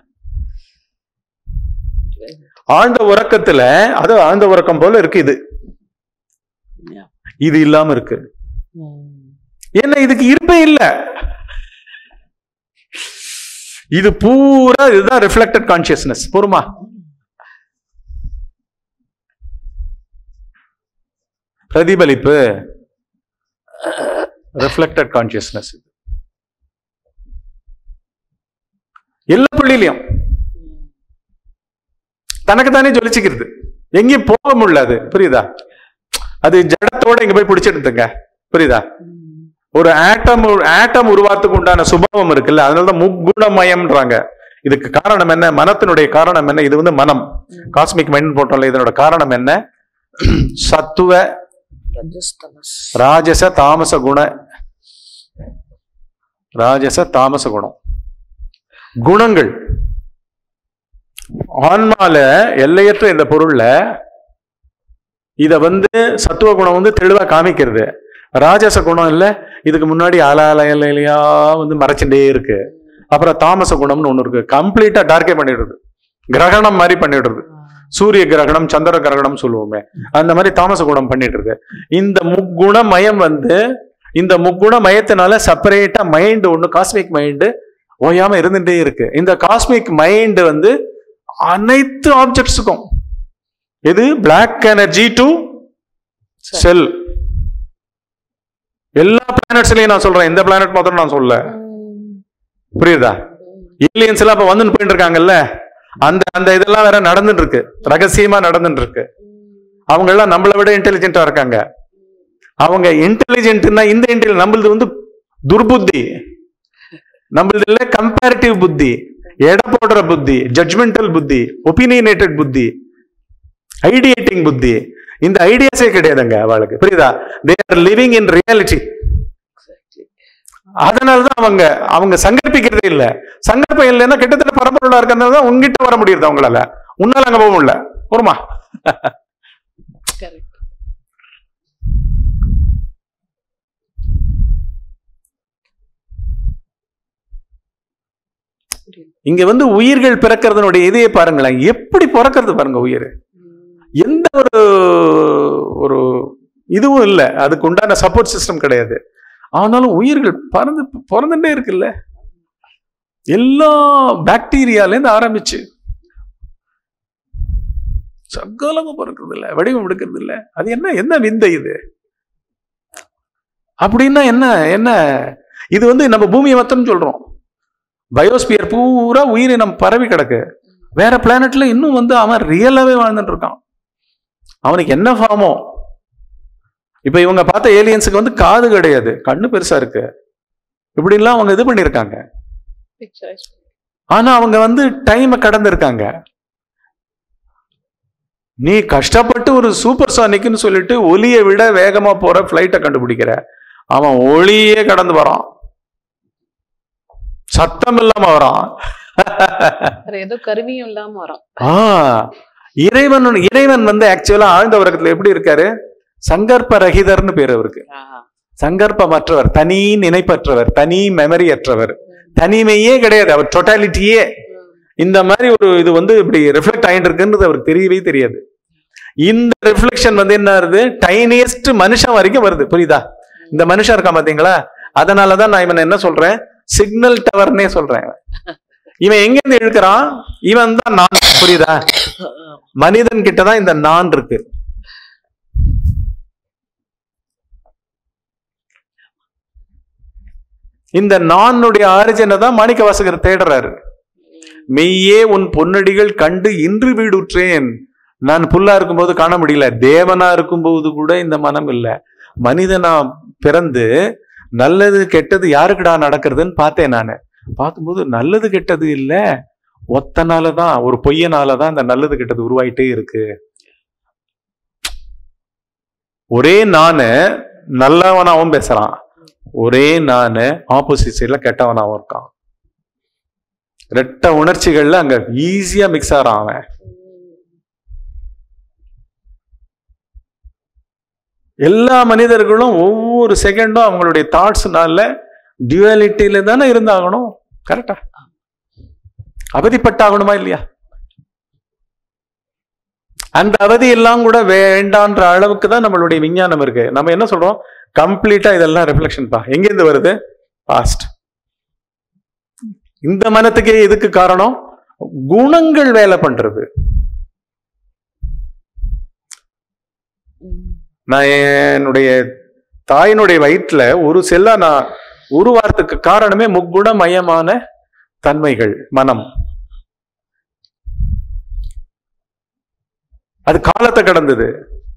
ஆழ்ந்த உறக்கத்துல அது ஆழ்ந்த உறக்கம் போல இருக்கு இது இது இல்லாம இருக்கு ஏன்னா இதுக்கு இருப்பே இல்ல இது பூரா இதுதான் ரிஃப்ளெக்டட் கான்சியஸ்னஸ் பொறுமா பிரதிபலிப்பு ரிஃப்ளெக்டட் கான்சியஸ்னஸ் எல்லா புள்ளிலையும் தனக்கு தானே ஜொலிச்சுக்கிறது எங்கேயும் போக முடியல புரியுதா அது ஜடத்தோட இங்க போய் பிடிச்சிடுதுங்க புரியுதா ஒரு ஆட்டம் ஆட்டம் உருவாத்துக்கு உண்டான சுபாவம் இருக்குல்ல அதனாலதான் முக்குணமயம்ன்றாங்க இதுக்கு காரணம் என்ன மனத்தினுடைய காரணம் என்ன இது வந்து மனம் காஸ்மிக் மைண்ட் போட்டோம்ல இதனோட காரணம் என்ன சத்துவ ராஜச தாமச குண ராஜச தாமச குணம் குணங்கள் ஆன்மால எல்லையற்ற இந்த பொருள்ல இத வந்து சத்துவ குணம் வந்து தெளிவா காமிக்கிறது ராஜச குணம் இல்ல இதுக்கு முன்னாடி அலையா வந்து மறைச்சுட்டே இருக்கு அப்புறம் தாமச குணம்னு ஒண்ணு இருக்கு கம்ப்ளீட்டா டார்க்கே பண்ணிடுறது கிரகணம் மாதிரி பண்ணிடுறது சூரிய கிரகணம் சந்திர கிரகணம் சொல்லுவோமே அந்த மாதிரி தாமச குணம் பண்ணிடுறது இந்த முக்குண மயம் வந்து இந்த முக்குண மயத்தினால செப்பரேட்டா மைண்ட் ஒண்ணு காஸ்மிக் மைண்டு ஓயாம இருந்துட்டே இருக்கு இந்த காஸ்மிக் மைண்ட் வந்து அனைத்து ஆப்ஜெக்ட்ஸுக்கும் எது பிளாக் எனர்ஜி டு செல் எல்லா பிளானட்ஸ்லயும் நான் சொல்றேன் இந்த பிளானட் மாத்திரம் நான் சொல்ல புரியுதா ஏலியன்ஸ் எல்லாம் இப்ப வந்து போயிட்டு இருக்காங்கல்ல அந்த அந்த இதெல்லாம் வேற நடந்துட்டு இருக்கு ரகசியமா நடந்துட்டு இருக்கு அவங்க எல்லாம் நம்மளை விட இன்டெலிஜென்ட்டா இருக்காங்க அவங்க இன்டெலிஜென்ட்னா இந்த இன்டெலி நம்மளது வந்து துர்புத்தி நம்மளது இல்ல கம்பேரிட்டிவ் புத்தி எடை போடுற புத்தி ஜட்மெண்டல் புத்தி ஒப்பீனியனேட்டட் புத்தி ஐடியேட்டிங் புத்தி இந்த ஐடியாஸே கிடையாதுங்க அவளுக்கு புரியுதா they are living in reality அதனாலதான் அவங்க அவங்க சங்கல்பிக்கிறதே இல்ல சங்கல்பம் இல்லைன்னா கிட்டத்தட்ட பரம்பொருளா இருக்கிறதுனால தான் உங்ககிட்ட வர முடியுது அவங்களால உன்னால அங்க போக முடியல போருமா கரெக்ட் புரியுது இங்க வந்து உயிர்கள் பிறக்கிறதுனுடைய இதையே பாருங்களேன் எப்படி பிறக்கிறது பாருங்க உயிர் ம். எந்த ஒரு ஒரு இதுவும் இல்லை அதுக்கு உண்டான சப்போர்ட் சிஸ்டம் கிடையாது ஆனாலும் உயிர்கள் பறந்து பிறந்துட்டே இருக்குல்ல எல்லா பாக்டீரியாலேருந்து ஆரம்பிச்சு சகலமும் பிறக்கிறது இல்ல வடிவம் எடுக்கிறது இல்ல அது என்ன என்ன விந்தை இது அப்படின்னா என்ன என்ன இது வந்து நம்ம பூமியை மொத்தம் சொல்றோம் பயோஸ்பியர் பூரா உயிரினம் பரவி கிடக்கு வேற பிளானட்ல இன்னும் வந்து அவன் ரியலாவே வாழ்ந்துட்டு இருக்கான் அவனுக்கு என்ன ஃபார்மோ இப்ப இவங்க பார்த்த ஏலியன்ஸுக்கு வந்து காது கிடையாது கண்ணு பெருசா இருக்கு இப்படிலாம் அவங்க இது பண்ணியிருக்காங்க Picturize பண்ணி. ஆனா அவங்க வந்து டைமை கடந்திருக்காங்க நீ கஷ்டப்பட்டு ஒரு சூப்பர் சானிக்னு சொல்லிட்டு ஒலியை விட வேகமா போற ஃபிளைட்டை கண்டுபிடிக்கிற அவன் ஒளியே கடந்து வரான் சத்தம் இல்லாம வரான் வேற ஏதோ கருவியும் இல்லாம வரோம் ஆ இறைவன் இறைவன் வந்து ஆக்சுவலா ஆழ்ந்த உலகத்துல எப்படி இருக்காரு சங்கற்ப ரகிதர்னு பேர் அவருக்கு சங்கற்பமற்றவர் தனி நினைப்பற்றவர் தனி மெமரி அற்றவர் தனிமையே கிடையாது அவர் டோட்டாலிட்டியே இந்த மாதிரி ஒரு இது வந்து இப்படி ரிஃப்ளெக்ட் ஆகிட்டு இருக்குன்றது அவருக்கு தெரியவே தெரியாது இந்த ரிஃப்ளெக்ஷன் வந்து என்ன ஆகுது டைனியஸ்ட் மனுஷன் வரைக்கும் வருது புரியுதா இந்த மனுஷன் இருக்கான் பாத்தீங்களா அதனாலதான் நான் இவன் என்ன சொல்றேன் சிக்னல் டவர்னே சொல்றேன் இவன் எங்க இருந்து இழுக்கிறான் இவன் தான் நான் புரியுதா மனிதன் கிட்ட தான் இந்த நான் இருக்கு இந்த நானுடைய ஆரிஜினை தான் மாணிக்க வாசகர் தேடுறாரு மெய்யே உன் பொன்னடிகள் கண்டு இன்று வீடுற்றேன் நான் புல்லா இருக்கும்போது காண முடியல தேவனா இருக்கும்போது கூட இந்த மனம் இல்ல மனிதனா பிறந்து நல்லது கெட்டது யாருக்குடா நடக்கிறதுன்னு பார்த்தேன் நானு பார்க்கும்போது நல்லது கெட்டது இல்ல ஒத்தனாலதான் ஒரு பொய்யனாலதான் இந்த நல்லது கெட்டது உருவாயிட்டே இருக்கு ஒரே நானு நல்லவனாவும் பேசுறான் ஒரே நானு ஆப்போசிட் சைட்ல கெட்டவனாவும் இருக்கான் ரெட்ட உணர்ச்சிகள்ல அங்க ஈஸியா மிக்ஸ் ஆறான் அவன் எல்லா மனிதர்களும் ஒவ்வொரு செகண்டும் அவங்களுடைய தாட்ஸ்னால டியூவாலிட்டியில தானே இருந்தாகணும் கரெக்டா அவதிப்பட்டாகணுமா இல்லையா அந்த அவதி எல்லாம் கூட வேண்டான்ற அளவுக்கு தான் நம்மளுடைய விஞ்ஞானம் இருக்கு நம்ம என்ன சொல்றோம் கம்ப்ளீட்டா இதெல்லாம் ரிஃப்ளெக்ஷன் பா எங்கேருந்து வருது பாஸ்ட் இந்த மனத்துக்கே எதுக்கு காரணம் குணங்கள் வேலை பண்றது நான் என்னுடைய தாயினுடைய வயிற்றுல ஒரு செல்லா நான் உருவாரத்துக்கு காரணமே முக்குணமயமான தன்மைகள் மனம் அது காலத்தை கடந்தது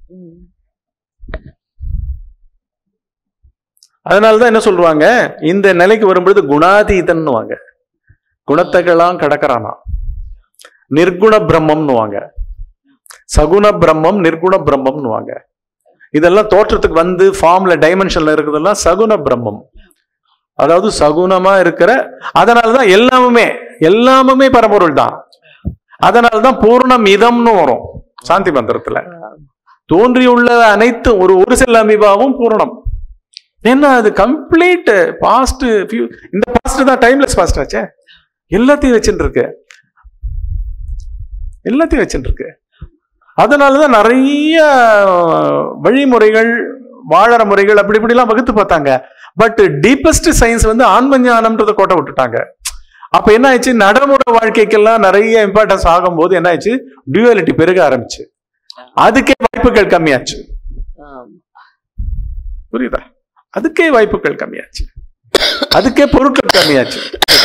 அதனாலதான் என்ன சொல்லுவாங்க இந்த நிலைக்கு வரும்பொழுது குணாதீதன்னுவாங்க குணத்தைகளாம் கடக்கறானா நிர்குண பிரம்மம்னுவாங்க சகுண பிரம்மம் நிர்குண பிரம்மம்னுவாங்க இதெல்லாம் தோற்றத்துக்கு வந்து ஃபார்ம்ல டைமென்ஷன்ல இருக்கிறதெல்லாம் சகுண பிரம்மம் அதாவது சகுனமா இருக்கிற அதனாலதான் எல்லாமுமே எல்லாமுமே பரம்பொருள் தான் அதனாலதான் பூர்ணம் இதம்னு வரும் சாந்தி மந்திரத்துல தோன்றியுள்ள அனைத்து ஒரு ஒரு செல் அமீபாவும் பூரணம் ஏன்னா அது கம்ப்ளீட் பாஸ்ட் இந்த பாஸ்ட் தான் டைம்லெஸ் பாஸ்ட் ஆச்சே எல்லாத்தையும் வச்சுட்டு இருக்கு எல்லாத்தையும் வச்சுட்டு இருக்கு அதனாலதான் நிறைய வழிமுறைகள் வாழற முறைகள் அப்படி இப்படிலாம் வகுத்து பார்த்தாங்க பட் டீப்பஸ்ட் சயின்ஸ் வந்து ஆன்ம ஞானம்ன்றத கோட்டை விட்டுட்டாங்க அப்ப என்ன ஆயிடுச்சு நடைமுறை வாழ்க்கைக்கெல்லாம் நிறைய இம்பார்ட்டன்ஸ் ஆகும்போது என்ன ஆயிடுச்சு டியூவாலிட்டி பெருக ஆரம்பிச்சு அதுக்கே வாய்ப்புகள் கம்மியாச்சு புரியுதா அதுக்கே வாய்ப்புகள் கம்மியாச்சு அதுக்கே பொருட்கள் கம்மியாச்சு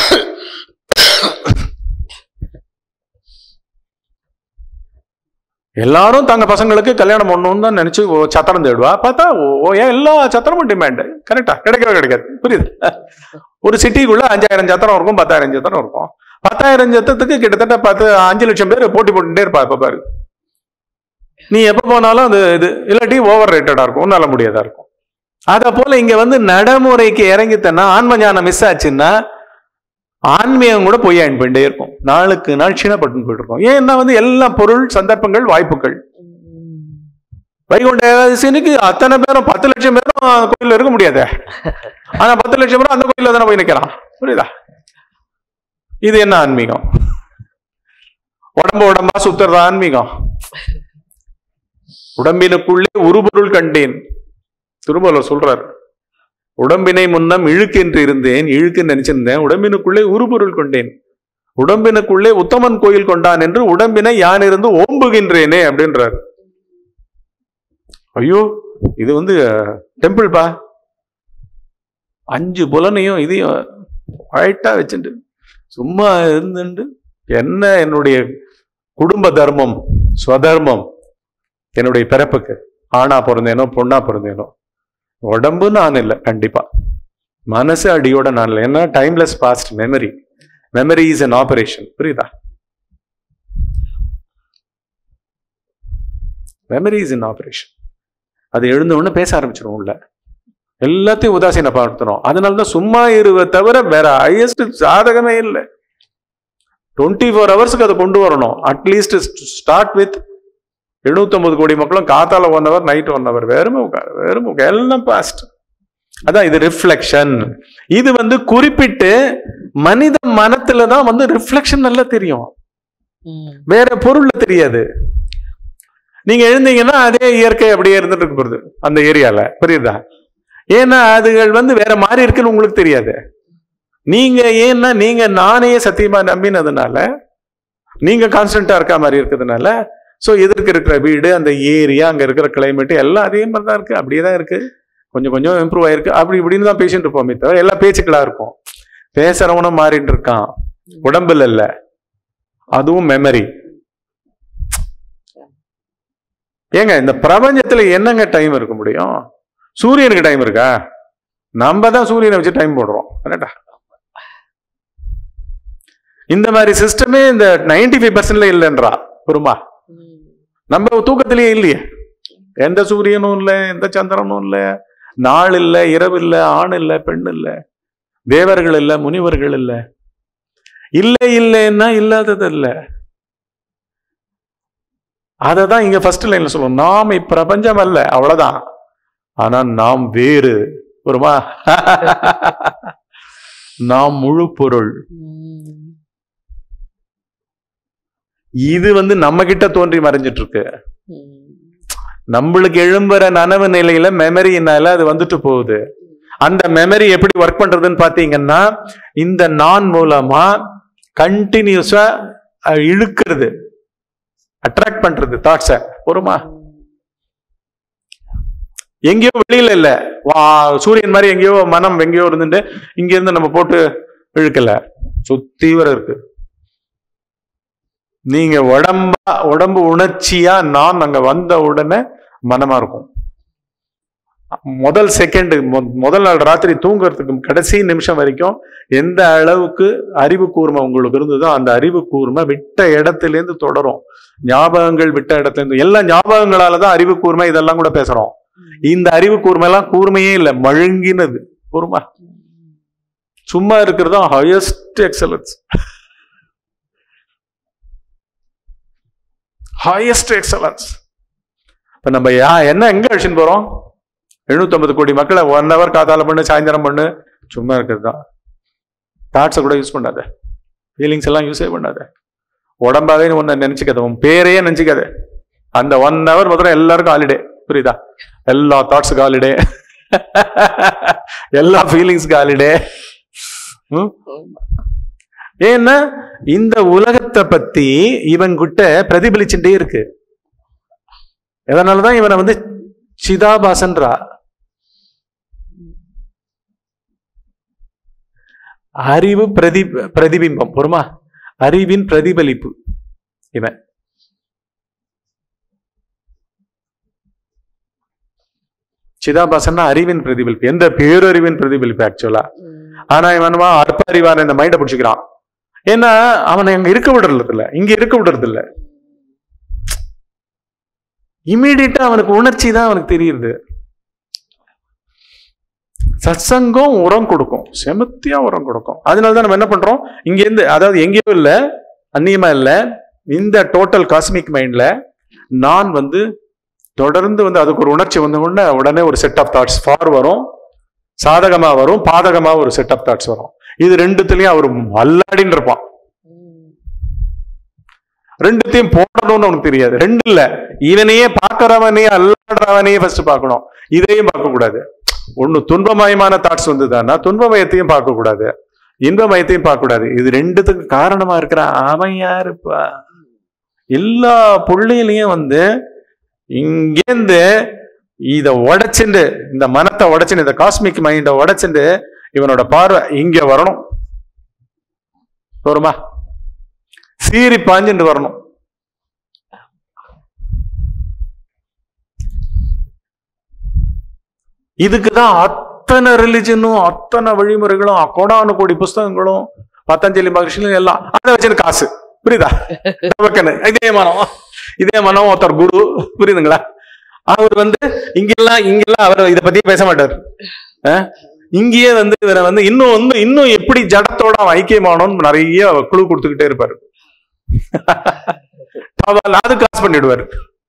எல்லாரும் தங்க பசங்களுக்கு கல்யாணம் பண்ணணும்னு தான் நினைச்சு ஓ, சத்திரம் தேடுவா பார்த்தா ஓ- ஓ ஏன் எல்லா சத்திரமும் டிமாண்டு கரெக்டா கிடைக்கவே கிடைக்காது புரியுது ஒரு சிட்டிக்குள்ள அஞ்சாயிரம் சத்திரம் இருக்கும் பத்தாயிரம் சத்திரம் இருக்கும் பத்தாயிரம் சத்தத்துக்கு கிட்டத்தட்ட பத்து அஞ்சு லட்சம் பேர் போட்டி போட்டுட்டே இருப்பா இப்ப பாரு நீ எப்ப போனாலும் அது இது இல்லாட்டி ஓவர் ரேட்டடா இருக்கும் உன்னால முடியாதா இருக்கும் அத போல இங்க வந்து நடைமுறைக்கு இறங்கித்தன்னா ஆன்ம ஞானம் மிஸ் ஆச்சுன்னா ஆன்மீகம் கூட பொய் போயிட்டே இருக்கும் நாளுக்கு நாள் சீனப்பட்டு போயிட்டு இருக்கும் ஏன்னா வந்து எல்லா பொருள் சந்தர்ப்பங்கள் வாய்ப்புகள் வைகுண்ட ஏகாதசினுக்கு அத்தனை பேரும் பத்து லட்சம் பேரும் கோயில்ல இருக்க முடியாது ஆனா பத்து லட்சம் பேரும் அந்த கோயில்ல தானே போய் நிக்கிறான் புரியுதா இது என்ன ஆன்மீகம் உடம்பு உடம்பா சுத்துறது ஆன்மீகம் உடம்பினுக்குள்ளே உருபொருள் கண்டேன் திருமலர் சொல்றார் உடம்பினை முன்னம் இழுக்கென்று இருந்தேன் இழுக்குன்னு நினைச்சிருந்தேன் உடம்பினுக்குள்ளே உருபொருள் கொண்டேன் உடம்பினுக்குள்ளே உத்தமன் கோயில் கொண்டான் என்று உடம்பினை யான் இருந்து ஓம்புகின்றேனே அப்படின்றார் ஐயோ இது வந்து டெம்பிள் பா அஞ்சு புலனையும் இதையும் ஒயிட்டா வச்சுட்டு சும்மா இருந்துட்டு என்ன என்னுடைய குடும்ப தர்மம் ஸ்வதர்மம் என்னுடைய பிறப்புக்கு ஆணா பிறந்தேனோ பொண்ணா பிறந்தேனோ உடம்பு நான் இல்லை கண்டிப்பா மனசு அடியோட நான் இல்லை ஏன்னா timeless past memory memory is an operation புரியுதா மெமரி இஸ் இன் ஆபரேஷன் அது எழுந்த உடனே பேச ஆரம்பிச்சிடும் உள்ள எல்லாத்தையும் உதாசீனப்படுத்தணும் அதனால தான் சும்மா இருவை தவிர வேற ஹையஸ்ட் சாதகமே இல்லை டுவெண்ட்டி ஃபோர் ஹவர்ஸ்க்கு அதை கொண்டு வரணும் அட்லீஸ்ட் ஸ்டார்ட் வித் எழுநூத்தொன்பது கோடி மக்களும் காத்தால one hour night one hour வெறும் உட்காரு வெறும் உட்காரு. எல்லாம் பாஸ்ட் அதான் இது ரிஃப்ளெக்ஷன் இது வந்து குறிப்பிட்டு மனித மனத்துல தான் வந்து ரிஃப்ளெக்ஷன் நல்லா தெரியும் ம். வேற பொருள்ல தெரியாது நீங்க எழுந்தீங்கன்னா அதே இயற்கை அப்படியே இருந்துட்டு இருக்க போகுது அந்த ஏரியால புரியுதா ஏன்னா அதுகள் வந்து வேற மாதிரி இருக்குன்னு உங்களுக்கு தெரியாது நீங்க ஏன்னா நீங்க நானே சத்தியமா நம்பினதுனால நீங்க கான்ஸ்டன்டா இருக்க மாதிரி இருக்கிறதுனால ஸோ எதிர்க்க இருக்கிற வீடு அந்த ஏரியா அங்க இருக்கிற கிளைமேட் எல்லாம் அதே மாதிரி தான் இருக்கு அப்படியே தான் இருக்கு கொஞ்சம் கொஞ்சம் இம்ப்ரூவ் ஆயிருக்கு அப்படி இப்படின்னு தான் பேசிட்டு இருப்போமே தவிர எல்லாம் பேச்சுக்களா இருக்கும் பேசுறவனும் மாறிட்டு இருக்கான் உடம்புல இல்ல அதுவும் மெமரி ஏங்க இந்த பிரபஞ்சத்துல என்னங்க டைம் இருக்க முடியும் சூரியனுக்கு டைம் இருக்கா நம்ம தான் சூரியனை வச்சு டைம் போடுறோம் கரெக்டா இந்த மாதிரி சிஸ்டமே இந்த நைன்டி ஃபைவ் பர்சன்ட்ல இல்லைன்றா குருமா ம். நம்ம தூக்கத்திலேயே இல்லையே எந்த சூரியனும் இல்லை எந்த சந்திரனும் இல்லை நாள் இல்லை இரவு இல்லை ஆண் இல்லை பெண் இல்லை தேவர்கள் இல்லை முனிவர்கள் இல்லை இல்லை இல்லைன்னா இல்லாதது இல்லை அதை தான் இங்க ஃபர்ஸ்ட் லைன்ல சொல்லுவோம் நாம் இப்பிரபஞ்சம் அல்ல அவ்வளவுதான் ஆனா நாம் வேறு ஒருமா நாம் முழு பொருள் ம். இது வந்து நம்ம கிட்ட தோன்றி மறைஞ்சிட்டு இருக்கு ம். நம்மளுக்கு எழும்புற நனவு நிலையில மெமரினால அது வந்துட்டு போகுது அந்த மெமரி எப்படி ஒர்க் பண்றதுன்னு பாத்தீங்கன்னா இந்த நான் மூலமா கண்டினியூஸா இழுக்கிறது அட்ராக்ட் பண்றது தாட்ஸ பொறுமா எங்கேயோ வெளியில இல்ல வா சூரியன் மாதிரி எங்கேயோ மனம் எங்கேயோ இருந்துட்டு இங்க இருந்து நம்ம போட்டு இழுக்கல சுத்தி வர இருக்கு நீங்க உடம்பா உடம்பு உணர்ச்சியா நான் அங்க வந்த உடனே மனமா இருக்கும் முதல் செகண்ட் முதல் நாள் ராத்திரி தூங்குறதுக்கு கடைசி நிமிஷம் வரைக்கும் எந்த அளவுக்கு அறிவு கூர்மை உங்களுக்கு இருந்ததோ அந்த அறிவு கூர்மை விட்ட இடத்துல இருந்து தொடரும் ஞாபகங்கள் விட்ட இடத்துல இருந்து எல்லா ஞாபகங்களால தான் அறிவு கூர்மை இதெல்லாம் கூட பேசுறோம் இந்த அறிவு கூர்மை எல்லாம் கூர்மையே இல்லை மழுங்கினது கூர்மை சும்மா இருக்கிறது ஹையஸ்ட் எக்ஸலன்ஸ் ஹையஸ்ட் எக்ஸலன்ஸ் இப்ப நம்ம யா என்ன எங்க அழிச்சுன்னு போறோம் எழுநூத்தம்பது கோடி மக்களை ஒன் ஹவர் காத்தால பண்ணு சாயந்தரம் பண்ணு சும்மா இருக்கிறது தான் தாட்ஸை கூட யூஸ் பண்ணாத ஃபீலிங்ஸ் எல்லாம் யூஸே பண்ணாத உடம்பாவே ஒன்னு நினைச்சுக்காத உன் பேரையே நினைச்சுக்காத அந்த ஒன் ஹவர் மாத்திரம் எல்லாருக்கும் ஹாலிடே புரியுதா எல்லா தாட்ஸுக்கு ஹாலிடே எல்லா ஃபீலிங்ஸ்க்கு ஹாலிடே ஆமா. ஏன்னா இந்த உலகத்தை பத்தி இவன் கிட்ட பிரதிபலிச்சுட்டே இருக்கு அதனாலதான் இவனை வந்து சிதாபாசன்றா அறிவு பிரதி பிரதிபிம்பம் பொறுமா அறிவின் பிரதிபலிப்பு இவன் சிதாபாசன்னா அறிவின் பிரதிபலிப்பு எந்த பேரறிவின் பிரதிபலிப்பு ஆக்சுவலா ம். ஆனா இவனுமா அற்ப அறிவான இந்த மைண்டை பிடிச்சிக்கிறான் ஏன்னா அவனை அங்க இருக்க விடுறது இல்ல இங்க இருக்க விடுறது இல்ல இமீடியட்டா அவனுக்கு உணர்ச்சி தான் அவனுக்கு தெரியுது சத்சங்கம் உரம் கொடுக்கும் செமத்தியா உரம் கொடுக்கும் அதனால தான் நம்ம என்ன பண்றோம் இங்க இருந்து அதாவது எங்கேயோ இல்ல அந்நியமா இல்ல இந்த டோட்டல் காஸ்மிக் மைண்ட்ல நான் வந்து தொடர்ந்து வந்து அதுக்கு ஒரு உணர்ச்சி வந்த உடனே உடனே ஒரு செட் ஆஃப் தாட்ஸ் ஃபார் வரும் சாதகமா வரும் பாதகமா ஒரு செட் ஆஃப் தாட்ஸ் வரும் இது ரெண்டுத்துலயும் அவர் அல்லாடின்னு இருப்பான் ரெண்டுத்தையும் போடணும்னு உனக்கு தெரியாது ரெண்டு இல்ல இவனையே பார்க்கறவனையே அல்லாடுறவனையே ஃபர்ஸ்ட் பார்க்கணும் இதையும் பார்க்க கூடாது ஒண்ணு துன்பமயமான தாட்ஸ் வந்ததுன்னா துன்பமயத்தையும் பார்க்க கூடாது இன்பமயத்தையும் பார்க்க கூடாது இது ரெண்டுத்துக்கு காரணமா இருக்கிற அவன் யாருப்பா எல்லா புள்ளையிலையும் வந்து இங்கேருந்து இத உடைச்சுண்டு இந்த மனத்தை உடைச்சுண்டு இந்த காஸ்மிக் மைண்டை உடைச்சுண்டு இவனோட பார்வை இங்க வரணும் வருமா சீறி பாஞ்சுட்டு வரணும் இதுக்குதான் அத்தனை ரிலிஜனும் அத்தனை வழிமுறைகளும் கோடானு கோடி புஸ்தகங்களும் பத்தஞ்சலி மகிழ்ச்சியும் எல்லாம் அதை வச்சுன்னு காசு புரியுதா நமக்குன்னு இதே மனம் இதே மனம் ஒருத்தர் குரு புரியுதுங்களா அவர் வந்து இங்கெல்லாம் இங்கெல்லாம் அவர் இதை பத்தி பேச மாட்டார் அஹ்? இங்கேயே வந்து இவரை வந்து இன்னும் வந்து இன்னும் எப்படி ஜடத்தோட அவன் ஐக்கியமானோன்னு நிறைய குழு கொடுத்துக்கிட்டே இருப்பாரு அவன் அது காசு பண்ணிடுவாரு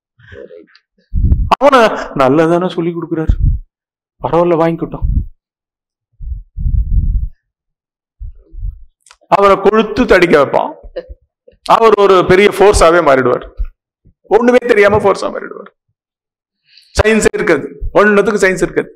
அவனை நல்லதானே சொல்லி கொடுக்குறாரு பரவாயில்ல வாங்கிக்கிட்டோம் அவரை கொழுத்து தடிக்க வைப்பான் அவர் ஒரு பெரிய ஃபோர்ஸாவே மாறிடுவார் ஒண்ணுமே தெரியாம ஃபோர்ஸா மாறிடுவார் சயின்ஸே இருக்காது ஒண்ணுத்துக்கு சயின்ஸ் இருக்காது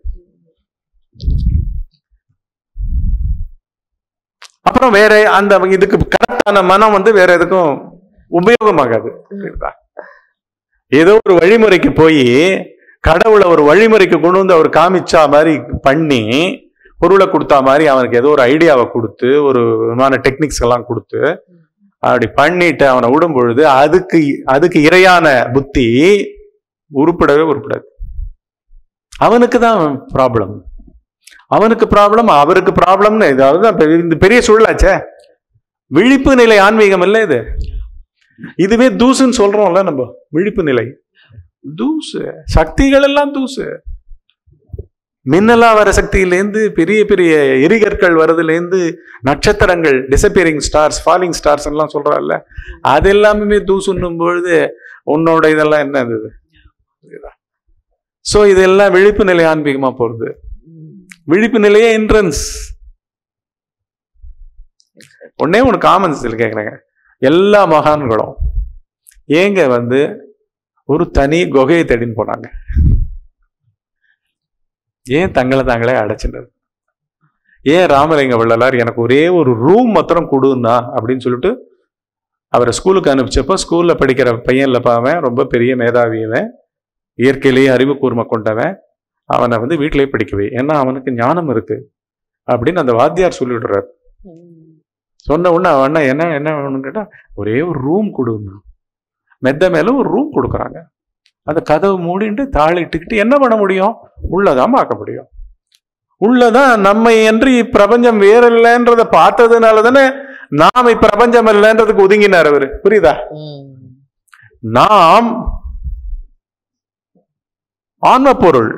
அப்புறம் வேற அந்த இதுக்கு கரெக்டான மனம் வந்து வேற எதுக்கும் உபயோகமாகாது புரியுதா? ஏதோ ஒரு வழிமுறைக்கு போய் கடவுளை ஒரு வழிமுறைக்கு கொண்டு வந்து அவர் காமிச்சா மாதிரி பண்ணி பொருளை கொடுத்தா மாதிரி அவனுக்கு ஏதோ ஒரு ஐடியாவை கொடுத்து ஒரு விதமான டெக்னிக்ஸ் எல்லாம் கொடுத்து அப்படி பண்ணிட்டு அவனை விடும் பொழுது அதுக்கு அதுக்கு இரையான புத்தி உருப்படவே உருப்படாது அவனுக்கு தான் ப்ராப்ளம் அவனுக்கு ப்ராப்ளம் அவருக்கு ப்ராப்ளம்னு இதாவது தான் பெரிய- இந்த பெரிய சூழலாச்சே விழிப்பு நிலை ஆன்மீகம் இல்லை இது இதுவே தூசுன்னு சொல்றோம்ல நம்ம விழிப்பு நிலை தூசு சக்திகள் எல்லாம் தூசு மின்னலா வர சக்தியிலேருந்து பெரிய பெரிய எரிகற்கள் வரதுலேருந்து நட்சத்திரங்கள் டிசப்பியரிங் ஸ்டார்ஸ் ஃபாலிங் ஸ்டார்ஸ் எல்லாம் சொல்றாள்ல அது எல்லாமே தூசுன்னும் பொழுது உன்னோட இதெல்லாம் என்ன இது சோ இதெல்லாம் விழிப்பு நிலை ஆன்மீகமா போறது விழிப்பு நிலையே என்ட்ரன்ஸ் ஒன்னே ஒன்று காமன் சென்ஸில் கேட்குறேங்க எல்லா மகான்களும் ஏங்க வந்து ஒரு தனி குகையை தேடின்னு போனாங்க ஏன் தங்களை தாங்களே அடைச்சிட்டது ஏன் ராமலிங்க வள்ளலார் எனக்கு ஒரே ஒரு ரூம் மாத்திரம் கொடுன்னா அப்படின்னு சொல்லிட்டு அவரை ஸ்கூலுக்கு அனுப்பிச்சப்போ ஸ்கூல்ல படிக்கிற பையன்ல பாவன் ரொம்ப பெரிய மேதாவியவன் இயற்கையிலேயே அறிவு கூர்மை கொண்டவன் அவனை வந்து வீட்டிலேயே படிக்கவே ஏன்னா அவனுக்கு ஞானம் இருக்கு அப்படின்னு அந்த வாத்தியார் சொல்லிவிடுறாரு சொன்ன உடனே அவன் அண்ணா என்ன என்ன வேணும்னு கேட்டா ஒரே ஒரு ரூம் கொடுன்னா மெத்த மேல ஒரு ரூம் கொடுக்குறாங்க அந்த கதவு மூடிட்டு தாளிட்டுக்கிட்டு என்ன பண்ண முடியும் உள்ளதான் பார்க்க முடியும் உள்ளதான் நம்ம என்று இப்பிரபஞ்சம் வேற இல்லைன்றத பார்த்ததுனால தானே நாம் இப்பிரபஞ்சம் இல்லைன்றதுக்கு ஒதுங்கினார் அவரு புரியுதா நாம் ஆன்ம பொருள்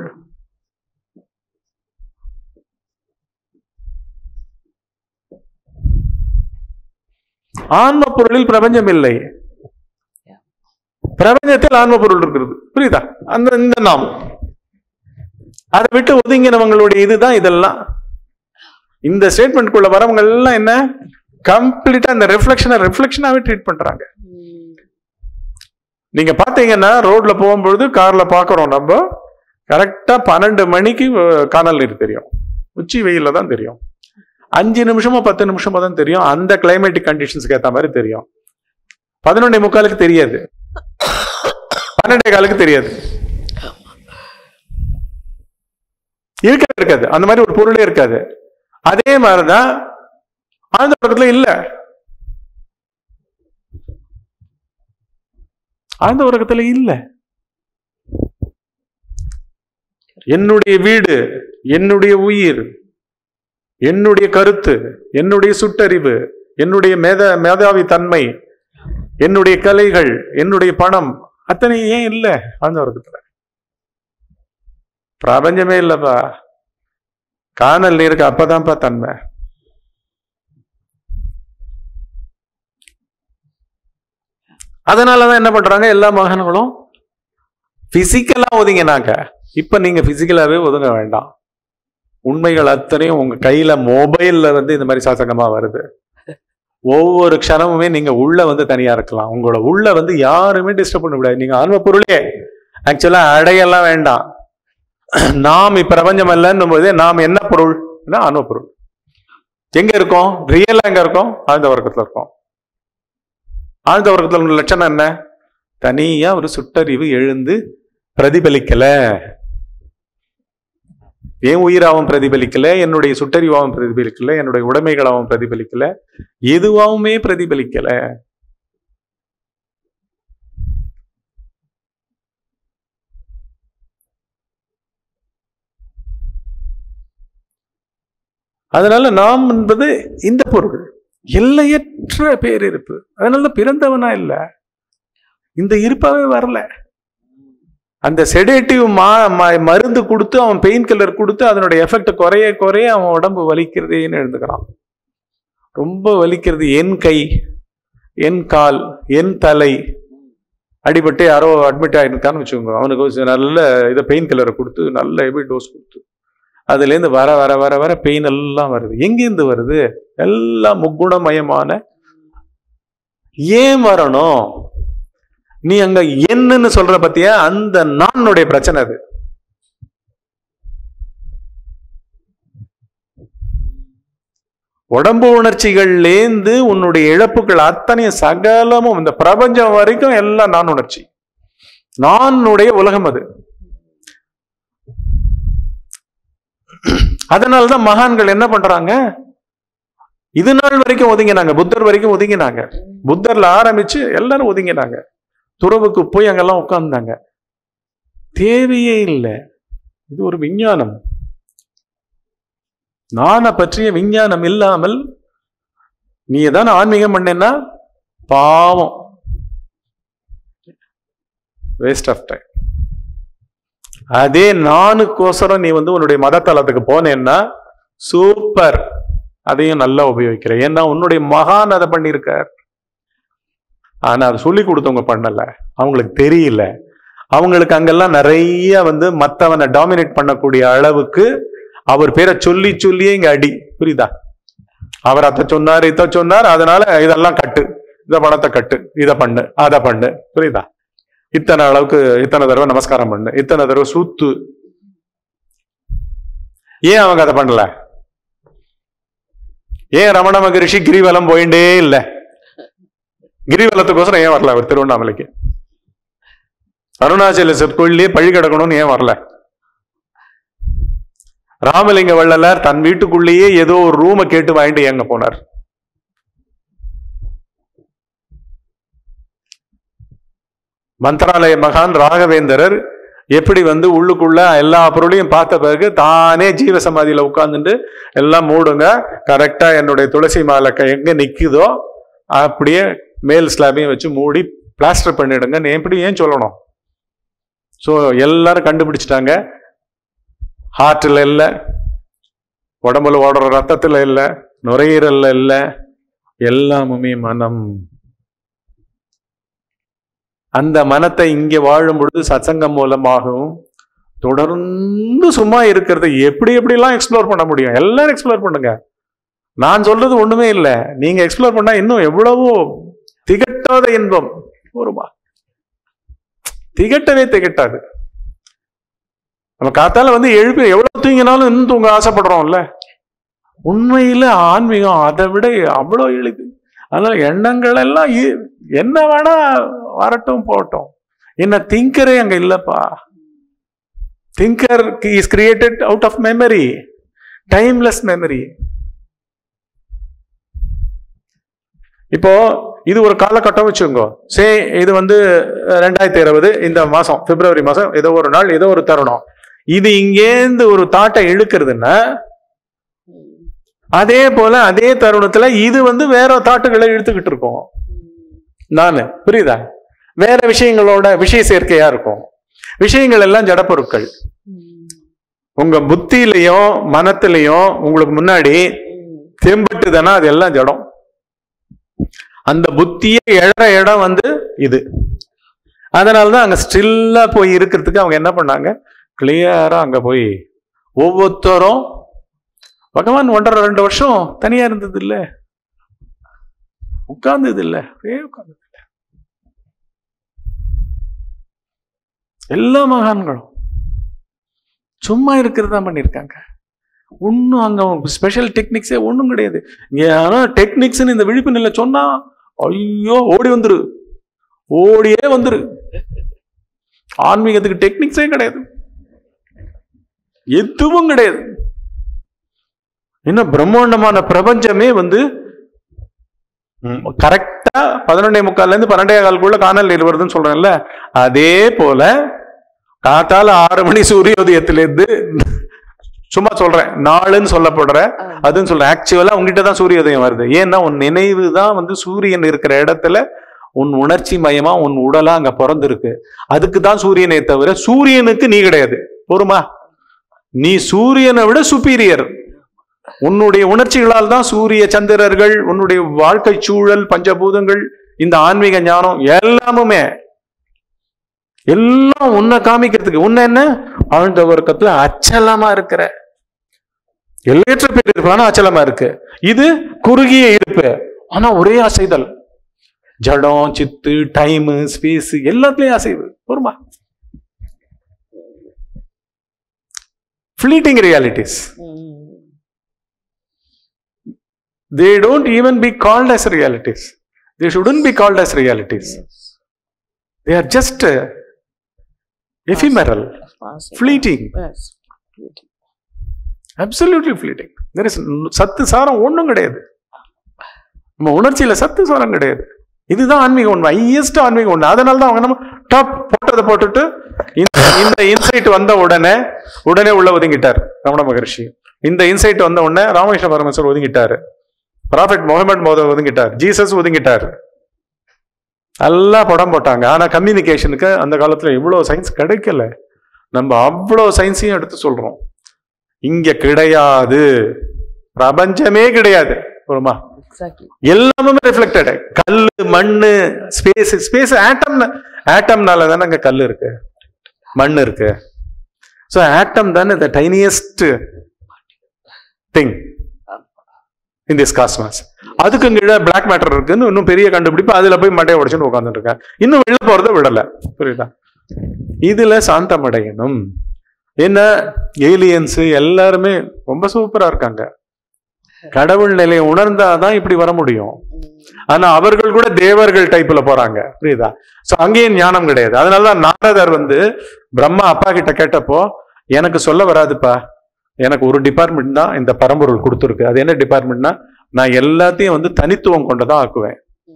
ஆன்ம பொருளில் பிரபஞ்சம் இல்லை பிரபஞ்சத்தில் ஆன்ம பொருள் இருக்கிறது புரியுதா அந்த இந்த நாம் அதை விட்டு ஒதுங்கினவங்களுடைய இதுதான் இதெல்லாம் இந்த ஸ்டேட்மெண்ட்குள்ள வரவங்க எல்லாம் என்ன கம்ப்ளீட்டா இந்த ரிஃப்ளெக்ஷனை ரிஃப்ளெக்ஷனாவே ட்ரீட் பண்றாங்க நீங்க பாத்தீங்கன்னா ரோட்ல போகும்பொழுது கார்ல பாக்குறோம் நம்ம கரெக்டா பன்னெண்டு மணிக்கு அஹ், கானல் நீர் தெரியும் உச்சி வெயில்ல தான் தெரியும் அஞ்சு நிமிஷமோ பத்து நிமிஷமோ தான் தெரியும் அந்த கிளைமேட்டிக் கண்டிஷன்ஸ்க்கு ஏத்த மாதிரி தெரியும் பதினொன்னே முக்காலுக்கு தெரியாது பன்னெண்டே காலுக்கு தெரியாது இருக்கவே இருக்காது அந்த மாதிரி ஒரு பொருளே இருக்காது அதே மாதிரிதான் ஆழ்ந்த உறக்கத்துல இல்ல ஆழ்ந்த உறக்கத்துல இல்ல என்னுடைய வீடு என்னுடைய உயிர் என்னுடைய கருத்து என்னுடைய சுட்டறிவு என்னுடைய மேத மேதாவி தன்மை என்னுடைய கலைகள் என்னுடைய பணம் அத்தனை ஏன் இல்ல ஆழ்ந்த உறக்கத்துல பிரபஞ்சமே இல்லப்பா காணல் நீருக்கு அப்பதான்ப்பா தன்மை அதனாலதான் என்ன பண்றாங்க எல்லா மகன்களும் பிசிக்கலா ஒதுங்கினாங்க இப்ப நீங்க பிசிக்கலாவே ஒதுங்க வேண்டாம் உண்மைகள் அத்தனையும் உங்க கையில மொபைல்ல வந்து இந்த மாதிரி சாசகமா வருது ஒவ்வொரு க்ஷணமுமே நீங்க உள்ள வந்து தனியா இருக்கலாம் உங்களோட உள்ள வந்து யாருமே டிஸ்டர்ப் பண்ண முடியாது நீங்க ஆன்ம பொருளே ஆக்சுவலா அடையெல்லாம் வேண்டாம் நாம் இப்பிரபஞ்சம் அல்லன்னும் போதே நாம் என்ன பொருள் ஆன்ம பொருள் எங்க இருக்கோம் ரியலா எங்க இருக்கோம் ஆழ்ந்த வர்க்கத்துல இருக்கோம் ஆழ்ந்த வர்க்கத்துல உள்ள லட்சணம் என்ன தனியா ஒரு சுட்டறிவு எழுந்து பிரதிபலிக்கல என் உயிராவும் பிரதிபலிக்கல என்னுடைய சுட்டறிவாவும் பிரதிபலிக்கல என்னுடைய உடைமைகளாவும் பிரதிபலிக்கல எதுவாவுமே பிரதிபலிக்கல அதனால நாம் என்பது இந்த பொருள் எல்லையற்ற பேரிருப்பு அதனால பிறந்தவனா இல்ல இந்த இருப்பாவே வரல அந்த செடேட்டிவ் மா ம- மருந்து கொடுத்து அவன் பெயின் கில்லர் கொடுத்து அதனுடைய எஃபெக்ட் குறைய குறைய அவன் உடம்பு வலிக்கிறதேன்னு எழுந்துக்கிறான் ரொம்ப வலிக்கிறது என் கை என் கால் என் தலை அடிபட்டு யாரோ அட்மிட் ஆயிருக்கான்னு வச்சுக்கோங்க அவனுக்கு ஒரு நல்ல இதை பெயின் கில்லரை கொடுத்து நல்ல ஹெவி டோஸ் கொடுத்து அதுலேருந்து வர வர வர வர பெயின் எல்லாம் வருது எங்கேருந்து வருது எல்லாம் முக்குணமயமான ஏன் வரணும் நீ அங்க என்னன்னு சொல்ற பத்தியா அந்த நானுடைய பிரச்சனை அது உடம்பு உணர்ச்சிகள்லேந்து உன்னுடைய இழப்புகள் அத்தனையும் சகலமும் இந்த பிரபஞ்சம் வரைக்கும் எல்லாம் நான் உணர்ச்சி நானுடைய உலகம் அது அதனாலதான் மகான்கள் என்ன பண்றாங்க இது நாள் வரைக்கும் ஒதுங்கினாங்க புத்தர் வரைக்கும் ஒதுங்கினாங்க புத்தர்ல ஆரம்பிச்சு எல்லாரும் ஒதுங்கினாங்க துறவுக்கு போய் அங்கெல்லாம் உட்கார்ந்தாங்க தேவையே இல்லை இது ஒரு விஞ்ஞானம் நானை பற்றிய விஞ்ஞானம் இல்லாமல் நீ ஏதாவது ஆன்மீகம் பண்ணேன்னா பாவம் வேஸ்ட் ஆஃப் டைம் அதே நானுக்கோசரம் நீ வந்து உன்னுடைய மதத்தலத்துக்கு போனேன்னா சூப்பர் அதையும் நல்லா உபயோகிக்கிற ஏன்னா உன்னுடைய மகான் அதை பண்ணியிருக்கார் ஆனா அதை சொல்லி கொடுத்தவங்க பண்ணல அவங்களுக்கு தெரியல அவங்களுக்கு அங்கெல்லாம் நிறைய வந்து மத்தவனை டாமினேட் பண்ணக்கூடிய அளவுக்கு அவர் பேரை சொல்லி சொல்லியே இங்க அடி புரியுதா அவர் அத்தை சொன்னார் இத சொன்னார் அதனால இதெல்லாம் கட்டு இத பணத்தை கட்டு இத பண்ணு அதை பண்ணு புரியுதா இத்தனை அளவுக்கு இத்தனை தடவை நமஸ்காரம் பண்ணு இத்தனை தடவை சூத்து ஏன் அவங்க அதை பண்ணல ஏன் ரமண மகரிஷி கிரிவலம் போயிட்டே இல்ல கிரிவலத்துக்கோசரம் ஏன் வரல அவர் திருவண்ணாமலைக்கு அருணாச்சலேஸ்வர் கோயிலே பழி கிடக்கணும்னு ஏன் வரல ராமலிங்க வள்ளலார் தன் வீட்டுக்குள்ளேயே ஏதோ ஒரு ரூமை கேட்டு வாங்கிட்டு எங்க போனார் மந்திராலய மகான் ராகவேந்தரர் எப்படி வந்து உள்ளுக்குள்ள எல்லா பொருளையும் பார்த்த பிறகு தானே ஜீவ சமாதியில உட்கார்ந்துட்டு எல்லாம் மூடுங்க கரெக்டா என்னுடைய துளசி மாலை க- எங்க நிக்குதோ அப்படியே மேல் ஸ்லாபையும் வச்சு மூடி பிளாஸ்டர் பண்ணிடுங்க எப்படி ஏன் சொல்லணும் ஸோ எல்லாரும் கண்டுபிடிச்சிட்டாங்க ஹார்ட்டில் இல்லை உடம்புல ஓடுற ரத்தத்தில் இல்லை நுரையீரல்ல இல்லை எல்லாமுமே மனம் அந்த மனத்தை இங்கே வாழும் பொழுது சத்சங்கம் மூலமாகவும் தொடர்ந்து சும்மா இருக்கிறத எப்படி எப்படிலாம் எக்ஸ்ப்ளோர் பண்ண முடியும் எல்லாரும் எக்ஸ்ப்ளோர் பண்ணுங்க நான் சொல்றது ஒண்ணுமே இல்லை நீங்க எக்ஸ்ப்ளோர் பண்ணா இன்னும் எவ்வளவோ திகட்டாத இன்பம் ஒருமா திகட்டவே திகட்டாது நம்ம காத்தால வந்து எழுப்பி எவ்வளவு தூங்கினாலும் இன்னும் தூங்க ஆசைப்படுறோம்ல உண்மையில ஆன்மீகம் அதை விட அவ்வளோ எளிது அதனால எண்ணங்கள் எல்லாம் இ- என்ன வேணா வரட்டும் போகட்டும் என்ன திங்கரே அங்க இல்லப்பா thinker is created out of memory timeless memory இப்போ இது ஒரு காலகட்டம் வச்சுக்கோங்க சே இது வந்து அஹ், ரெண்டாயிரத்தி இருபது இந்த மாசம் பிப்ரவரி மாசம் ஏதோ ஒரு நாள் ஏதோ ஒரு தருணம் இது இங்கேருந்து ஒரு தாட்டை இழுக்கிறதுன்னா அதே போல அதே தருணத்துல இது வந்து வேற தாட்டுகளை இழுத்துக்கிட்டு இருக்கும் நானு புரியுதா வேற விஷயங்களோட விஷய சேர்க்கையா இருக்கும் விஷயங்கள் எல்லாம் ஜடப்பொருட்கள் உங்க புத்தியிலையும் மனத்திலையும் உங்களுக்கு முன்னாடி தெம்பட்டுதானா அது எல்லாம் ஜடம் அந்த புத்தியே எழற இடம் வந்து இது அதனாலதான் அங்க ஸ்டில்லா போய் இருக்கிறதுக்கு அவங்க என்ன பண்ணாங்க கிளியரா அங்க போய் ஒவ்வொருத்தரும் பகவான் ஒன்றரை ரெண்டு வருஷம் தனியா இருந்தது இல்ல உட்கார்ந்தது இல்ல அப்படியே உட்கார்ந்தது இல்ல எல்லா மகான்களும் சும்மா இருக்கிறது தான் பண்ணியிருக்காங்க ஒன்றும் அங்க ஸ்பெஷல் டெக்னிக்ஸே ஒன்றும் கிடையாது இங்க ஆனா டெக்னிக்ஸ்னு இந்த விழிப்பு நிலை சொன்னா ஐயோ ஓடி வந்துரு ஓடியே வந்துரு ஆன்மீகத்துக்கு டெக்னிக்ஸே கிடையாது எதுவும் கிடையாது இன்னும் பிரம்மாண்டமான பிரபஞ்சமே வந்து கரெக்டா பதினொன்னே முக்கால்ல இருந்து பன்னெண்டே காலுக்குள்ள காணல் நீர் வருதுன்னு சொல்றேன்ல அதே போல காத்தால ஆறு மணி சூரியோதயத்திலிருந்து சும்மா சொல்றேன் நாளுன்னு சொல்லப்படுற அதுன்னு சொல்றேன் ஆக்சுவலா உங்ககிட்ட தான் சூரியோதயம் வருது ஏன்னா உன் நினைவு தான் வந்து சூரியன் இருக்கிற இடத்துல உன் உணர்ச்சி மயமா உன் உடலா அங்க பிறந்திருக்கு அதுக்கு தான் சூரியனே தவிர சூரியனுக்கு நீ கிடையாது பொறுமா நீ சூரியனை விட சுப்பீரியர் உன்னுடைய உணர்ச்சிகளால் தான் சூரிய சந்திரர்கள் உன்னுடைய வாழ்க்கை சூழல் பஞ்சபூதங்கள் இந்த ஆன்மீக ஞானம் எல்லாமுமே எல்லாம் உன்னை காமிக்கிறதுக்கு உன்னை என்ன ஆழ்ந்த வர்க்கத்துல அச்சலமா இருக்கிற எல்லையற்ற பேர் இருப்பானா அச்சலமா இருக்கு இது குறுகிய இருப்பு ஆனா ஒரே அசைதல் ஜடம் சித்து டைம் ஸ்பேஸ் எல்லாத்துலயும் அசைவு பொறுமா fleeting realities they don't even be called as realities. They shouldn't be called as realities. They are just uh, ephemeral, fleeting, absolutely fleeting. There is n- சத்து சாரம் ஒண்ணும் கிடையாது நம்ம உணர்ச்சியில சத்து சாரம் கிடையாது இதுதான் ஆன்மீக உண்மை ஹையஸ்ட் ஆன்மீக உண்மை அதனால தான் அவங்க நம்ம டாப் போட்டதை போட்டுட்டு இந்த இந்த இன்சைட் வந்த உடனே உடனே உள்ள ஒதுங்கிட்டார் ரமண மகர்ஷி இந்த இன்சைட் வந்த உடனே ராமகிருஷ்ண பரமேஸ்வர் ஒதுங்கிட்டாரு ப்ராஃபெட் முகமது மோத ஒதுங்கிட்டார் ஜீசஸ் ஒதுங்கிட்டார் நல்லா படம் போட்டாங்க ஆனா கம்யூனிகேஷனுக்கு அந்த காலத்துல இவ்வளவு சயின்ஸ் கிடைக்கல நம்ம அவ்வளவு சயின்ஸையும் எடுத்து சொல்றோம் இங்க கிடையாது பிரபஞ்சமே கிடையாது ஒருமா எக்ஸாக்ட்லி எல்லாமே ரிஃப்ளெக்டட் கல்லு மண்ணு ஸ்பேஸ் ஸ்பேஸ் ஆட்டம் ஆட்டம்னால தானே அங்க கல் இருக்கு மண் இருக்கு ஸோ ஆட்டம் தானே the tiniest thing in this cosmos அதுக்கு கீழே பிளாக் மேட்டர் இருக்குன்னு இன்னும் பெரிய கண்டுபிடிப்பு அதுல போய் மண்டையை உடைச்சுன்னு உட்காந்துட்டு இருக்கேன் இன்னும் வெளில போறத விடல புரியுதா இதுல சாந்தம் அடையணும் என்ன ஏலியன்ஸ் எல்லாருமே ரொம்ப சூப்பரா இருக்காங்க கடவுள் நிலையை உணர்ந்தாதான் இப்படி வர முடியும் ஆனா அவர்கள் கூட தேவர்கள் டைப்ல போறாங்க புரியுதா சோ அங்கேயும் ஞானம் கிடையாது அதனாலதான் நாரதர் வந்து பிரம்மா அப்பா கிட்ட கேட்டப்போ எனக்கு சொல்ல வராதுப்பா எனக்கு ஒரு டிபார்ட்மெண்ட் தான் இந்த பரம்பொருள் கொடுத்துருக்கு அது என்ன டிபார்ட்மெண்ட்னா நான் எல்லாத்தையும் வந்து தனித்துவம் கொண்டதான் ஆக்குவேன்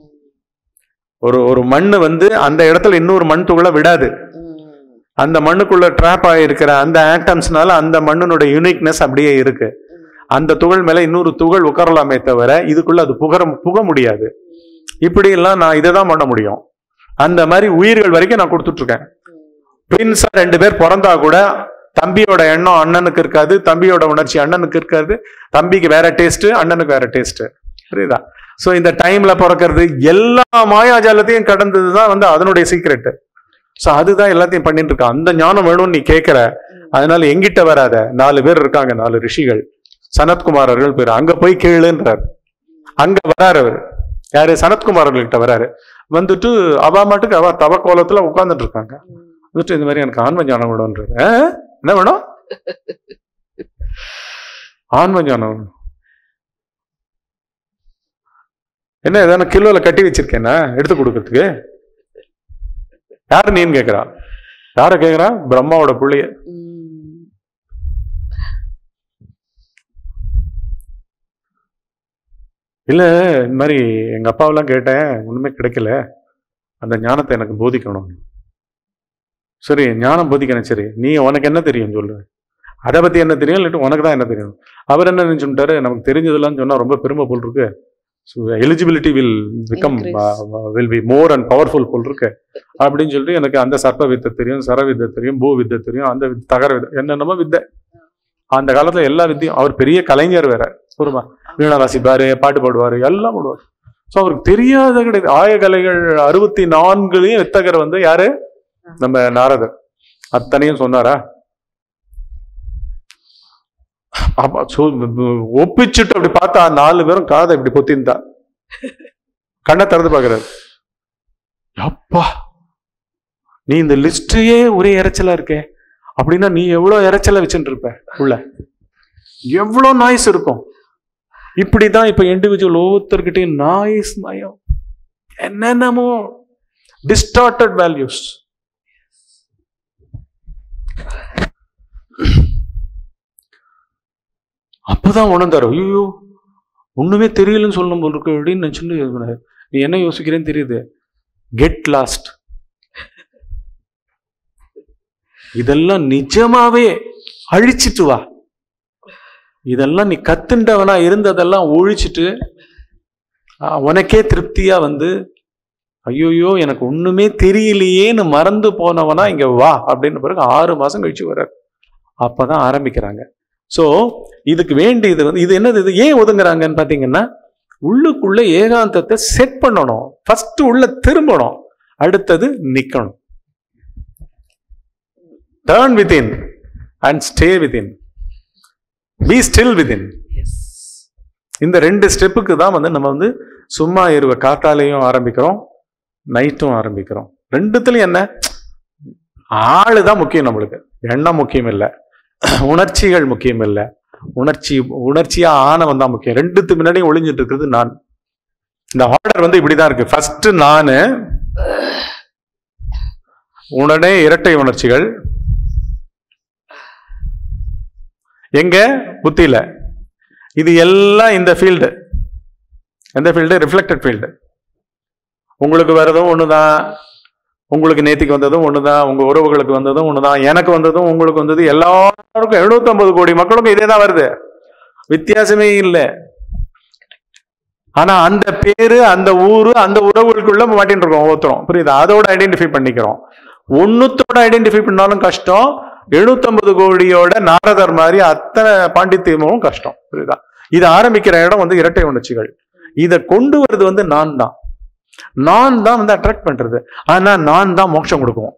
ஒரு ஒரு மண்ணு வந்து அந்த இடத்துல இன்னொரு மண் துகளை விடாது அந்த மண்ணுக்குள்ள ட்ராப் ஆகிருக்கிற அந்த ஆட்டம்ஸ்னால அந்த மண்ணினுடைய யூனிக்னஸ் அப்படியே இருக்கு அந்த துகள் மேல இன்னொரு துகள் உட்காரலாமே தவிர இதுக்குள்ள அது புகர புக முடியாது இப்படி எல்லாம் நான் இதை தான் பண்ண முடியும் அந்த மாதிரி உயிர்கள் வரைக்கும் நான் கொடுத்துட்டு இருக்கேன் ட்வின்ஸா ரெண்டு பேர் பிறந்தா கூட தம்பியோட எண்ணம் அண்ணனுக்கு இருக்காது தம்பியோட உணர்ச்சி அண்ணனுக்கு இருக்காது தம்பிக்கு வேற டேஸ்ட் அண்ணனுக்கு வேற டேஸ்ட் புரியுதா சோ இந்த டைம்ல பிறக்கிறது எல்லா மாயாஜாலத்தையும் கடந்தது தான் வந்து அதனுடைய சீக்ரெட் சோ அதுதான் எல்லாத்தையும் பண்ணிட்டு இருக்கான் அந்த ஞானம் வேணும்னு நீ கேட்கிற அதனால எங்கிட்ட வராத நாலு பேர் இருக்காங்க நாலு ரிஷிகள் சனத்குமாரர்கள் பேர் அங்க போய் கேளுன்றார் அங்க வராரு அவர் யாரு சனத்குமாரர்கள்கிட்ட வராரு வந்துட்டு அவ மாட்டுக்கு அவ தவ கோலத்துல உட்கார்ந்துட்டு இருக்காங்க வந்துட்டு இந்த மாதிரி எனக்கு ஆன்ம ஞானம் வேணும்ன்றாரு "ஆ? என்ன வேணும் ஆன்ம ஞானம் வேணும். என்ன ஏதாவது கிலோல கட்டி வச்சிருக்கேனா எடுத்து கொடுக்கறதுக்கு யாரு நீன்னு கேக்குறா யார கேக்குறா பிரம்மாவோட புள்ளைய இல்ல இந்த மாதிரி எங்க அப்பாவெல்லாம் கேட்டேன் ஒண்ணுமே கிடைக்கல அந்த ஞானத்தை எனக்கு போதிக்கணும் சரி ஞானம் போதிக்கணும் சரி நீ உனக்கு என்ன தெரியும் சொல்லு அதை பத்தி என்ன தெரியும் இல்லாட்டி உனக்கு தான் என்ன தெரியும் அவர் என்ன நினைச்சுட்டாரு நமக்கு தெரிஞ்சதெல்லாம் சொன்னா ரொம்ப பெருமை போல் இருக்கு so eligibility will become Increase. Will be more and powerful போல் இருக்கு அப்படின்னு சொல்லிட்டு எனக்கு அந்த சர்ப்ப வித்தை தெரியும் சர வித்தை தெரியும் பூ வித்தை தெரியும் அந்த வித்- தகர வித்தை என்னென்னமோ வித்தை அந்த காலத்துல எல்லா வித்தையும் அவர் பெரிய கலைஞர் வேற ஒருமா வீணா வாசிப்பாரு பாட்டு பாடுவாரு எல்லாம் பாடுவார் ஸோ அவருக்கு தெரியாத கிடையாது ஆயகலைகள் அறுபத்தி நான்குலயும் வித்தகர் வந்து யாரு நம்ம நாரதர் அத்தனையும் சொன்னாரா அப்ப சொ- ஒப்பிச்சுட்டு அப்படி பார்த்தா நாலு பேரும் காதை இப்படி பொத்திருந்தா கண்ணை திறந்து பார்க்கறாரு அப்பா நீ இந்த லிஸ்டையே ஒரே இறைச்சலா இருக்கே அப்படின்னா நீ எவ்வளவு இறைச்சலா வச்சுட்டு இருப்ப உள்ள எவ்வளவு நாய்ஸ் இருக்கும் இப்படிதான் இப்ப இண்டிவிஜுவல் ஒவ்வொருத்தர்கிட்டயும் நாய்ஸ் மயம் என்னென்னமோ டிஸ்டார்டட் வேல்யூஸ் அப்பதான் உணர்ந்தாரு ஐயோ ஒண்ணுமே தெரியலன்னு சொல்லணும் போல இருக்கு அப்படின்னு நினைச்சுட்டு இருந்தாரு. நீ என்ன யோசிக்கிறேன்னு தெரியுது கெட் லாஸ்ட் இதெல்லாம் நிஜமாவே அழிச்சிட்டு வா இதெல்லாம் நீ கத்துண்டவனா இருந்ததெல்லாம் ஒழிச்சிட்டு ஆ, உனக்கே திருப்தியா வந்து ஐயோயோ எனக்கு ஒண்ணுமே தெரியலையேன்னு மறந்து போனவனா இங்க வா அப்படின்னு பிறகு ஆறு மாசம் கழிச்சு வர்றார் அப்பதான் ஆரம்பிக்கிறாங்க சோ இதுக்கு வேண்டியது வந்து இது என்னது இது ஏன் ஒதுங்குறாங்கன்னு பாத்தீங்கன்னா உள்ளுக்குள்ள ஏகாந்தத்தை செட் பண்ணணும் ஃபர்ஸ்ட் உள்ள திரும்பணும் அடுத்தது நிக்கணும் turn within and stay within be still within yes இந்த ரெண்டு ஸ்டெப்புக்கு தான் வந்து நம்ம வந்து சும்மா இருவ காத்தாலையும் ஆரம்பிக்கிறோம் நைட்டும் ஆரம்பிக்கிறோம் ரெண்டுத்துலயும் என்ன ஆளு தான் முக்கியம் நம்மளுக்கு எண்ணம் முக்கியம் இல்லை உணர்ச்சிகள் முக்கியம் இல்லை உணர்ச்சி உணர்ச்சியா ஆனவன் தான் முக்கியம் ரெண்டுத்து முன்னாடி ஒளிஞ்சிட்டு இருக்கிறது நான் இந்த ஆர்டர் வந்து இப்படிதான் இருக்கு ஃபர்ஸ்ட் நானு உடனே இரட்டை உணர்ச்சிகள் எங்க புத்தியில இது எல்லாம் இந்த ஃபீல்டு எந்த ஃபீல்டு ரிஃப்ளெக்டட் ஃபீல்டு உங்களுக்கு வரதும் ஒண்ணுதான் உங்களுக்கு நேத்திக்கு வந்ததும் ஒண்ணுதான் உங்க உறவுகளுக்கு வந்ததும் ஒண்ணுதான் எனக்கு வந்ததும் உங்களுக்கு வந்தது எல்லாருக்கும் 750 கோடி மக்களுக்கும் இதே தான் வருது வித்தியாசமே இல்லை ஆனா அந்த பேரு அந்த ஊரு அந்த உறவுகளுக்குள்ள மாட்டின்னு இருக்கோம் ஒவ்வொருத்தரும் புரியுதா அதோட ஐடென்டிஃபை பண்ணிக்கிறோம் ஒண்ணுத்தோட ஐடென்டிஃபை பண்ணாலும் கஷ்டம் 750 கோடியோட நாரதர் மாதிரி அத்தனை பாண்டித்யமும் கஷ்டம் புரியுதா இது ஆரம்பிக்கிற இடம் வந்து இரட்டை உணர்ச்சிகள் இதை கொண்டு வர்றது வந்து நான் தான் நான் தான் வந்து அட்ராக்ட் பண்றது ஆனா நான் தான் மோட்சம் கொடுக்கும்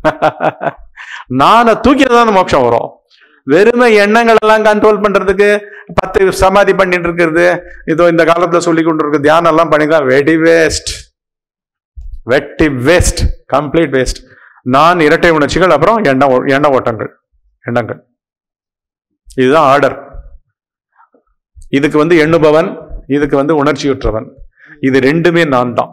நானை தூக்கிட்டு தான் மோட்சம் வரும் வெறுமை எண்ணங்கள் எல்லாம் கண்ட்ரோல் பண்றதுக்கு பத்து சமாதி பண்ணிட்டு இருக்கிறது இதோ இந்த காலத்துல சொல்லி கொண்டு இருக்க தியானம் எல்லாம் பண்ணிக்கலாம் வெடி வேஸ்ட் வெட்டி வேஸ்ட் கம்ப்ளீட் வேஸ்ட் நான் இரட்டை உணர்ச்சிகள் அப்புறம் எண்ண ஓ- எண்ண ஓட்டங்கள் எண்ணங்கள் இதுதான் ஆர்டர் இதுக்கு வந்து எண்ணுபவன் இதுக்கு வந்து உணர்ச்சியுற்றவன் இது ரெண்டுமே நான் தான்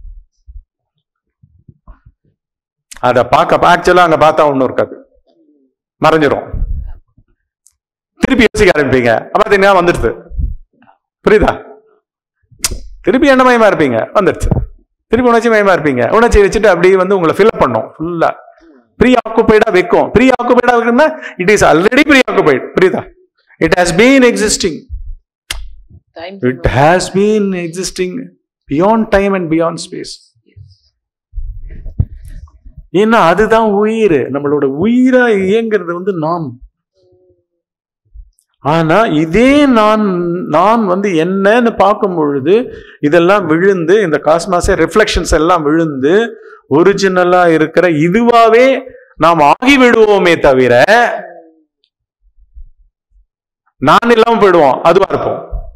அதை பார்க்க ஆக்சுவலா அங்க பார்த்தா ஒண்ணும் இருக்காது மறைஞ்சிரும் திருப்பி யோசிக்க ஆரம்பிப்பீங்க பார்த்தீங்கன்னா வந்துடுது புரியுதா திருப்பி எண்ணமயமா இருப்பீங்க வந்துடுச்சு திருப்பி உணர்ச்சி மயமா இருப்பீங்க உணர்ச்சி வச்சுட்டு அப்படியே வந்து உங்களை ஃபில்அப் பண்ணும் ஃபுல்லா ப்ரீ ஆக்குபைடா வைக்கும் ப்ரீ ஆக்குபைடா வைக்கணும்னா it is already preoccupied புரியுதா it has been existing time it has been existing beyond time and beyond space ஏன்னா அதுதான் உயிர் நம்மளோட உயிரா இயங்குறது வந்து நாம் ஆனா இதே நான் நான் வந்து என்னன்னு பார்க்கும் பொழுது இதெல்லாம் விழுந்து இந்த காஸ்மாஸே ரிஃப்ளெக்ஷன்ஸ் எல்லாம் விழுந்து ஒரிஜினலா இருக்கிற இதுவாவே நாம் ஆகி விடுவோமே தவிர நான் இல்லாம போயிடுவோம் அதுவா இருப்போம்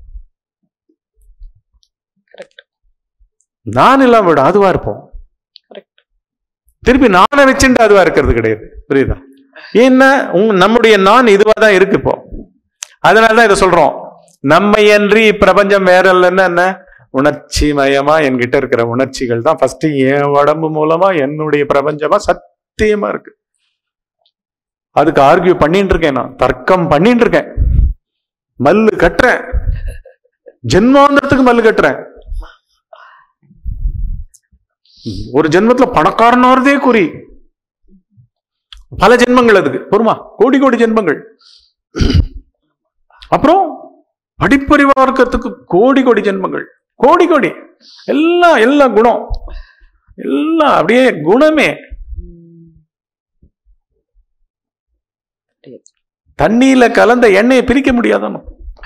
கரெக்ட் நான் இல்லாம விடும் அதுவா இருப்போம் கரெக்ட் திருப்பி நானை வச்சுட்டு அதுவா இருக்கிறது கிடையாது புரியுதா ஏன்னா உங்க நம்முடைய நான் இதுவா தான் இருக்கு இப்போ அதனாலதான் இதை சொல்றோம் நம்மையன்றி பிரபஞ்சம் வேற இல்லைன்னா என்ன உணர்ச்சி மயமா என்கிட்ட இருக்கிற உணர்ச்சிகள் தான் ஃபர்ஸ்ட் என் உடம்பு மூலமா என்னுடைய பிரபஞ்சமா சத்தியமா இருக்கு அதுக்கு ஆர்கியூ பண்ணிட்டு இருக்கேன் நான் தர்க்கம் பண்ணிட்டு இருக்கேன் மல்லு கட்டுறேன் ஜென்மாந்திரத்துக்கு மல்லு கட்டுறேன் ஒரு ஜென்மத்துல பணக்காரனாறதே குறி பல ஜென்மங்கள் அதுக்கு பொறுமா கோடி கோடி ஜென்மங்கள் அப்புறம் படிப்பறிவா இருக்கிறதுக்கு கோடி கோடி ஜென்மங்கள் கோடி கோடி எல்லாம் எல்லாம் குணம் எல்லாம் அப்படியே குணமே தண்ணியில கலந்த எண்ணெயை பிரிக்க முடியாதானோ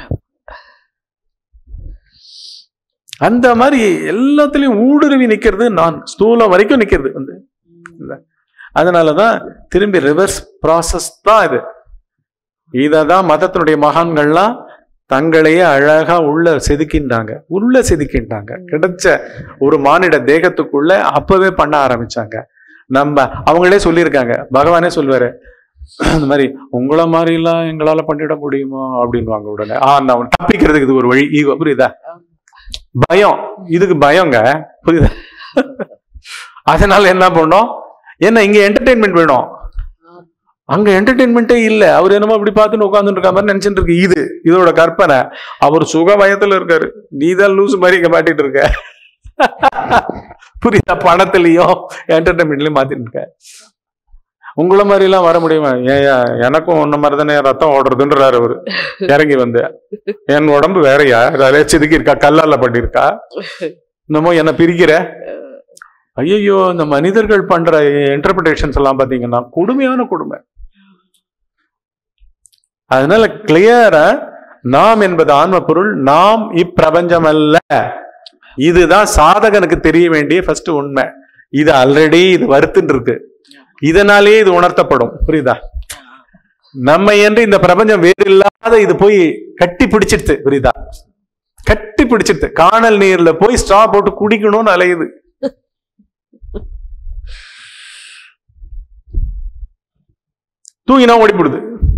அந்த மாதிரி எல்லாத்துலயும் ஊடுருவி நிக்கிறது நான் ஸ்தூலம் வரைக்கும் நிக்கிறது வந்து இல்ல. அதனாலதான் திரும்பி ரிவர்ஸ் ப்ராசஸ் தான் இது இததான் மதத்தினுடைய மகான்கள்லாம் தங்களையே அழகா உள்ள செதுக்கின்றாங்க உள்ள செதுக்கின்றாங்க கிடைச்ச ஒரு மானிட தேகத்துக்குள்ள அப்பவே பண்ண ஆரம்பிச்சாங்க நம்ம அவங்களே சொல்லியிருக்காங்க பகவானே சொல்லுவாரு இந்த மாதிரி உங்கள மாதிரி எல்லாம் எங்களால பண்ணிட முடியுமா அப்படின்வாங்க உடனே ஆ நான் தப்பிக்கிறதுக்கு இது ஒரு வழி ஈகோ புரியுதா பயம் இதுக்கு பயங்க புரியுதா அதனால என்ன பண்ணோம் என்ன இங்க என்டர்டெயின்மெண்ட் வேணும் அங்க என்டர்டெயின்மெண்ட்டே இல்ல அவர் என்னமோ இப்படி பார்த்துன்னு உட்காந்துட்டு இருக்க மாதிரி நினைச்சிட்டு இருக்கு இது இதோட கற்பனை அவர் சுக பயத்துல இருக்காரு நீ தான் லூஸ் மாதிரி இங்க மாட்டிட்டு இருக்க புரியுதா பணத்திலையும் என்டர்டைன்மெண்ட்லயும் மாத்திட்டு இருக்க உங்கள மாதிரி எல்லாம் வர முடியுமா ஏயா எனக்கும் உன்ன மாதிரி தானே ரத்தம் ஓடுறதுன்றாரு அவரு இறங்கி வந்து என் உடம்பு வேறயா அதிலே செதுக்கி இருக்கா கல்லால பண்ணிருக்கா இன்னமும் என்ன பிரிக்கிற ஐயோ இந்த மனிதர்கள் பண்ற இன்டர்பிரிட்டேஷன்ஸ் எல்லாம் பாத்தீங்கன்னா கொடுமையான கொடுமை அதனால கிளியரா நாம் என்பது ஆன்ம பொருள் நாம் இப்பிரபஞ்சம் அல்ல இதுதான் சாதகனுக்கு தெரிய வேண்டிய ஃபர்ஸ்ட் உண்மை இது ஆல்ரெடி இது வருத்துன்னு இருக்கு இதனாலேயே இது உணர்த்தப்படும் புரியுதா நம்ம என்று இந்த பிரபஞ்சம் வேறு இல்லாத இது போய் கட்டி பிடிச்சிடுது புரியுதா கட்டி பிடிச்சிடுது காணல் நீர்ல போய் ஸ்ட்ரா போட்டு குடிக்கணும்னு அலையுது தூங்கினா ஓடிப்படுது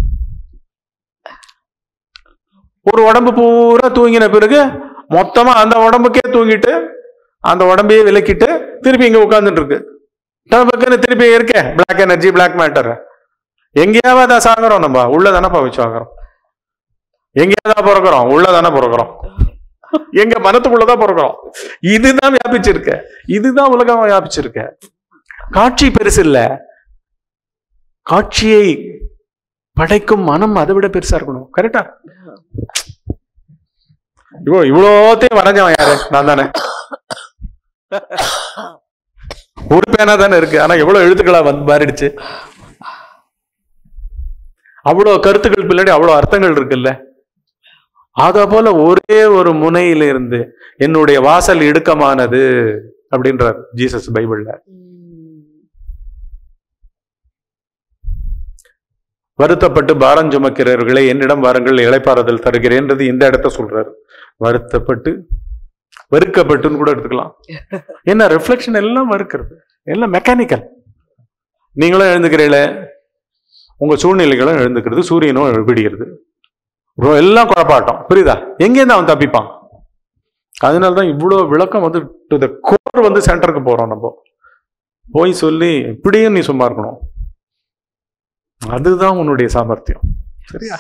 ஒரு உடம்பு பூரா தூங்கின பிறகு மொத்தமா அந்த உடம்புக்கே தூங்கிட்டு அந்த உடம்பையே விலக்கிட்டு திருப்பி இங்க உட்கார்ந்துட்டு இருக்கு டபக்குன்னு திருப்பி இருக்க பிளாக் எனர்ஜி பிளாக் மேட்டர் எங்கேயாவது சாகுறோம் நம்ம உள்ள தானே வச்சு ஆகுறோம் எங்கேயாவது பிறக்கிறோம் உள்ள தானே பிறக்கிறோம் எங்க மனத்துக்குள்ளதான் பிறக்கிறோம் இதுதான் வியாபிச்சிருக்க இதுதான் உலகம் வியாபிச்சிருக்க காட்சி பெருசு இல்ல காட்சியை படைக்கும் மனம் அதை விட பெருசா இருக்கணும் கரெக்டா இவ்வளோ இவ்வளோத்தையும் வரைஞ்சவன் யாரு நான் தானே ஒரு பேனா தானே இருக்கு ஆனா எவ்வளவு எழுத்துக்களா வந்து மாறிடுச்சு அவ்வளவு கருத்துக்கள் பின்னாடி அவ்வளவு அர்த்தங்கள் இருக்குல்ல அத போல ஒரே ஒரு முனையில இருந்து என்னுடைய வாசல் இடுக்கமானது அப்படின்றார் ஜீசஸ் பைபிள்ல வருத்தப்பட்டு பாரம் சுமக்கிறவர்களை என்னிடம் வாருங்கள் இளைப்பாறுதல் தருகிறேன்றது இந்த இடத்த சொல்றாரு வருத்தப்பட்டு வெறுக்கப்பட்டுன்னு கூட எடுத்துக்கலாம் என்ன ரிஃப்ளெக்ஷன் எல்லாம் வறுக்கிறது எல்லாம் மெக்கானிக்கல் நீங்களும் எழுந்துக்கிறீங்கள உங்க சூழ்நிலைகளும் எழுந்துக்கிறது சூரியனும் விடிகிறது bro, எல்லாம் குழப்பாட்டம் புரியுதா எங்கேருந்து அவன் தப்பிப்பான் அதனால தான் இவ்வளோ விளக்கம் வந்து டு த கோர் வந்து சென்டருக்கு போறோம் நம்ம போய் சொல்லி இப்படியும் நீ சும்மா இருக்கணும் அதுதான் உன்னுடைய சாமர்த்தியம் சரியா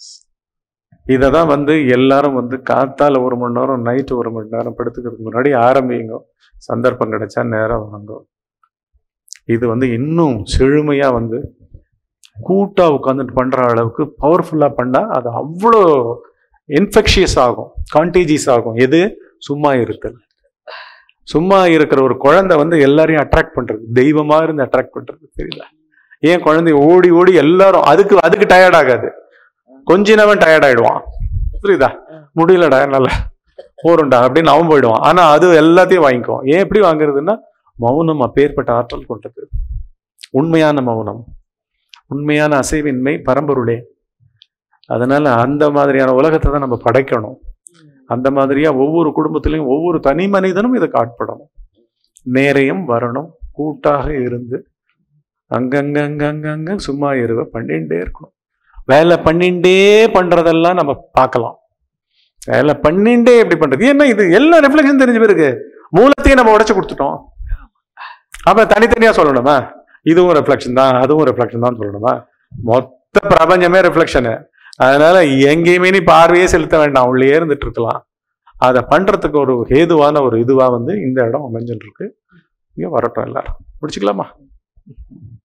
இதை தான் வந்து எல்லாரும் வந்து காத்தால ஒரு மணி நேரம் நைட்டு ஒரு மணி நேரம் படுத்துக்கிறதுக்கு முன்னாடி ஆரம்பிங்க சந்தர்ப்பம் கிடைச்சா நேரம் வாங்க இது வந்து இன்னும் செழுமையா வந்து கூட்டா உட்காந்துட்டு பண்ற அளவுக்கு பவர்ஃபுல்லா பண்ணா அது அவ்வளோ இன்ஃபெக்ஷியஸ் ஆகும் கான்டேஜியஸ் ஆகும் எது சும்மா இருத்தல் சும்மா இருக்கிற ஒரு குழந்தை வந்து எல்லாரையும் அட்ராக்ட் பண்றது தெய்வமா இருந்து அட்ராக்ட் பண்றது தெரியல ஏன் குழந்தை ஓடி ஓடி எல்லாரும் அதுக்கு அதுக்கு டயர்ட் ஆகாது கொஞ்சினவன் டயர்ட் ஆயிடுவான் புரியுதா முடியலடா என்னால போறோம்டா அப்படின்னு அவன் போயிடுவான் ஆனா அது எல்லாத்தையும் வாங்கிக்குவான் ஏன் எப்படி வாங்குறதுன்னா மௌனம் அப்பேற்பட்ட ஆற்றல் கொண்டது உண்மையான மௌனம் உண்மையான அசைவின்மை பரம்பொருளே அதனால அந்த மாதிரியான உலகத்தை தான் நம்ம படைக்கணும் அந்த மாதிரியா ஒவ்வொரு குடும்பத்திலையும் ஒவ்வொரு தனி மனிதனும் இதுக்கு ஆட்படணும் நேரையும் வரணும் கூட்டாக இருந்து அங்கங்க அங்கங்க சும்மா இருவ பண்ணிட்டே இருக்கணும் வேலை பண்ணிண்டே பண்றதெல்லாம் நம்ம பார்க்கலாம் வேலை பண்ணிண்டே எப்படி பண்றது ஏன்னா இது எல்லா ரிஃப்ளெக்ஷன் தெரிஞ்ச பிறகு மூலத்தையும் நம்ம உடைச்சு கொடுத்துட்டோம் அப்ப தனித்தனியா சொல்லணுமா இதுவும் ரிஃப்ளெக்ஷன் தான் அதுவும் ரிஃப்ளெக்ஷன் தான் சொல்லணுமா மொத்த பிரபஞ்சமே ரிஃப்ளெக்ஷனு அதனால எங்கேயுமே நீ பார்வையே செலுத்த வேண்டாம் உள்ளே இருந்துட்டு இருக்கலாம் அதை பண்றதுக்கு ஒரு ஹேதுவான ஒரு இதுவா வந்து இந்த இடம் அமைஞ்சுட்டு இருக்கு இங்க வரட்டும் எல்லாரும் முடிச்சுக்கலாமா